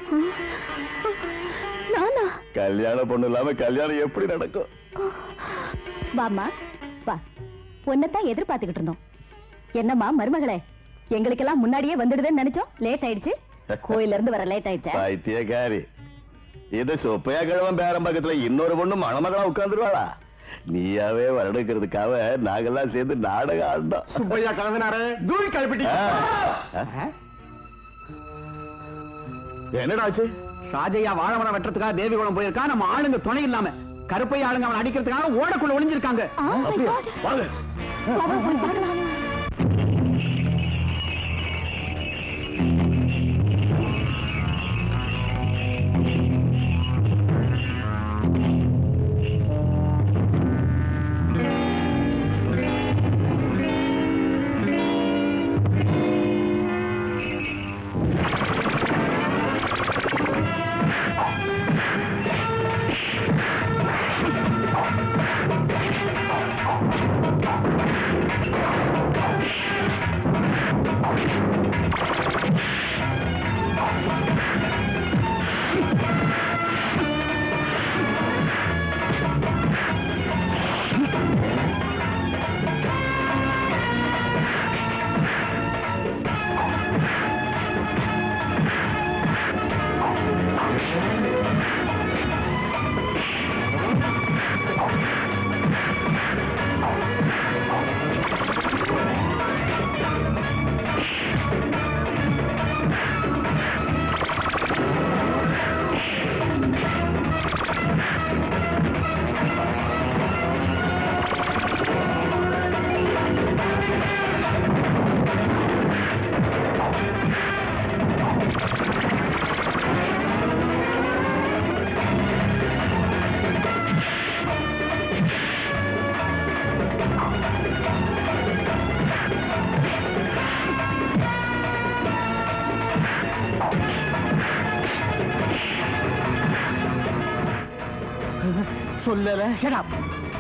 நானா கல்யாணம் பொண்ணு இல்லாம கல்யாணம் எப்படி நடக்கும் வாம்மா வா உன்னைத்தான் எதிர்பார்த்துக்கிட்டு இருந்தோம் என்னம்மா மருமகளே எங்களுக்கெல்லாம் முன்னாடியே வந்துடுதுன்னு நினைச்சோம் லேட் ஆயிடுச்சு கோயில்ல இருந்து வர லேட் ஆயிடுச்சா பைத்தியக்காரி இது சொப்பையா கிழவன் பேரம் பக்கத்துல இன்னொரு பொண்ணு மணமகளா உட்கார்ந்துருவாளா நீயாவே வரணுங்கிறதுக்காக நாங்கெல்லாம் சேர்ந்து நாடகம் ஆடினோம் சுப்பையா கலந்தனாரு தூள் கழுப்பிட்டி ஆ. என்னடா ஆச்சு ராஜையா வாழவனம் வெட்டுறதுக்காக தேவிகுளம் போயிருக்கா நம்ம ஆளுங்க துணை இல்லாம கருப்பை ஆளுங்க அவன் அடிக்கிறதுக்காக ஓடக்குள்ள ஒளிஞ்சிருக்காங்க ஆ, my அப்படியா? God. வாங்க வா, வா, போய் பார்க்கலாம். சொல்லல Shut up.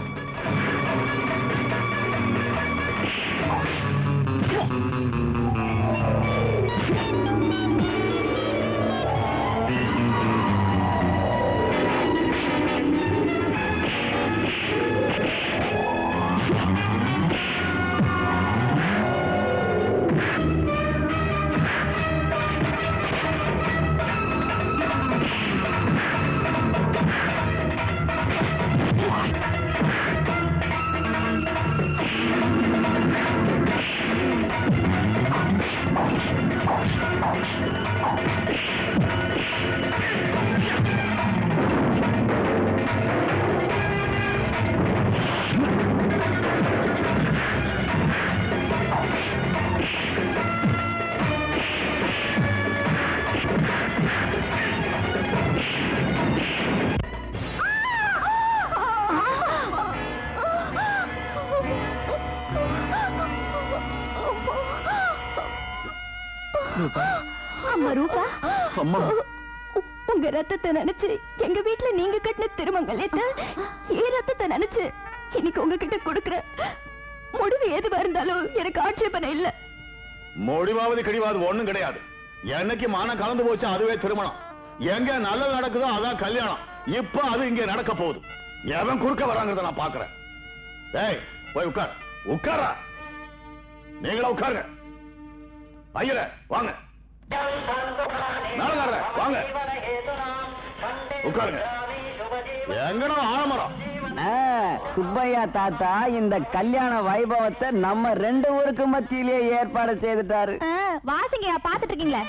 அம்மா ரூபா அம்மா. உ- உங்க ரத்தத்தை நினைச்சு எங்க வீட்டுல நீங்க கட்டின திருமங்கலத்தை ஏன் ரத்தத்தை நினைச்சு இன்னைக்கு உங்ககிட்ட கொடுக்கறேன் முடிவு எதுவா இருந்தாலும் எனக்கு ஆட்சேபனை இல்ல முடிவாவது கிழிவாது ஒண்ணும் கிடையாது என்னைக்கு மானம் கலந்து போச்சு அதுவே திருமணம் எங்க நல்லது நடக்குதோ அதான் கல்யாணம் இப்ப அது இங்க நடக்க போகுது எவன் குறுக்க வராங்கிறத நான் பாக்குறேன் ஏய் போய் உட்கார் உட்காரா நீங்களா உட்காருங்க ஐயர வாங்க நாளகாரர வாங்க உட்காருங்க எங்கடா ஆலமரம் ஆ, சுப்பையா தாத்தா இந்த கல்யாண வைபவத்தை நம்ம ரெண்டு ஊருக்கு மத்தியிலேயே ஏற்பாடு செய்துட்டாரு வாசிங்க பாத்துட்டு இருக்கீங்களே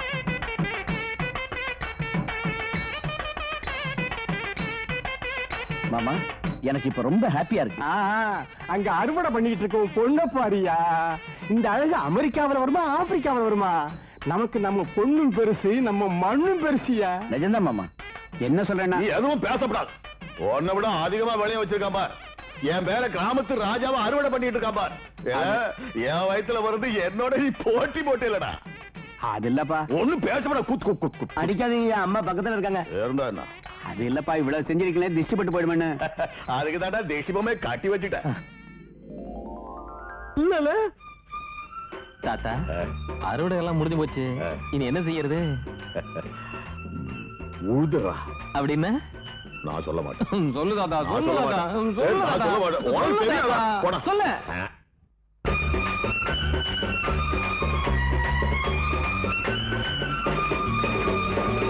மாமா எனக்கு இப்ப ரொம்ப ஹாப்பியா இருக்கு ஆ, அங்க அறுவடை பண்ணிட்டு இருக்க உன் பொண்ண பாரியா இந்த அழகு அமெரிக்காவுல வருமா ஆப்பிரிக்காவுல வருமா நமக்கு நம்ம பொண்ணும் பெருசு நம்ம மண்ணும் பெருசியா நிஜம்தான் மாமா என்ன சொல்றேன்னா நீ எதுவும் பேசப்படாது உன்னை விட அதிகமா விளைய வச்சிருக்கான் பார் என் பேர கிராமத்து ராஜாவை அறுவடை பண்ணிட்டு இருக்கான் பார் ஏ, என் வயித்துல வருது என்னோட நீ போட்டி போட்டு இல்லடா அது இல்லப்பா ஒண்ணும் பேசப்பட குத் குத் குத் குத் அடிக்காதீங்க அம்மா பக்கத்துல இருக்காங்க இருந்தா என்ன அது இல்லப்பா இவ்வளவு செஞ்சிருக்கீங்களே திஷ்டி பட்டு போயிடுமேன்னு அதுக்கு தாண்டா தேசிபமே காட்டி வச்சுட்டேன் தாத்தா அறுவடை எல்லாம் முடிஞ்சு போச்சு ஆ. இனி என்ன செய்யறது உழுதுறா அப்படின்னா நான் சொல்ல மாட்டேன் சொல்லு தாத்தா நான் சொல்லு சொல்ல தாத்தா மாட்டேன். சொல்லு ஏய், நான் தாத்தா. சொல்ல மாட்டேன். உனக்கு சொல்லு தெரியாதா? தாத்தா. போடா. சொல்லு ஆ.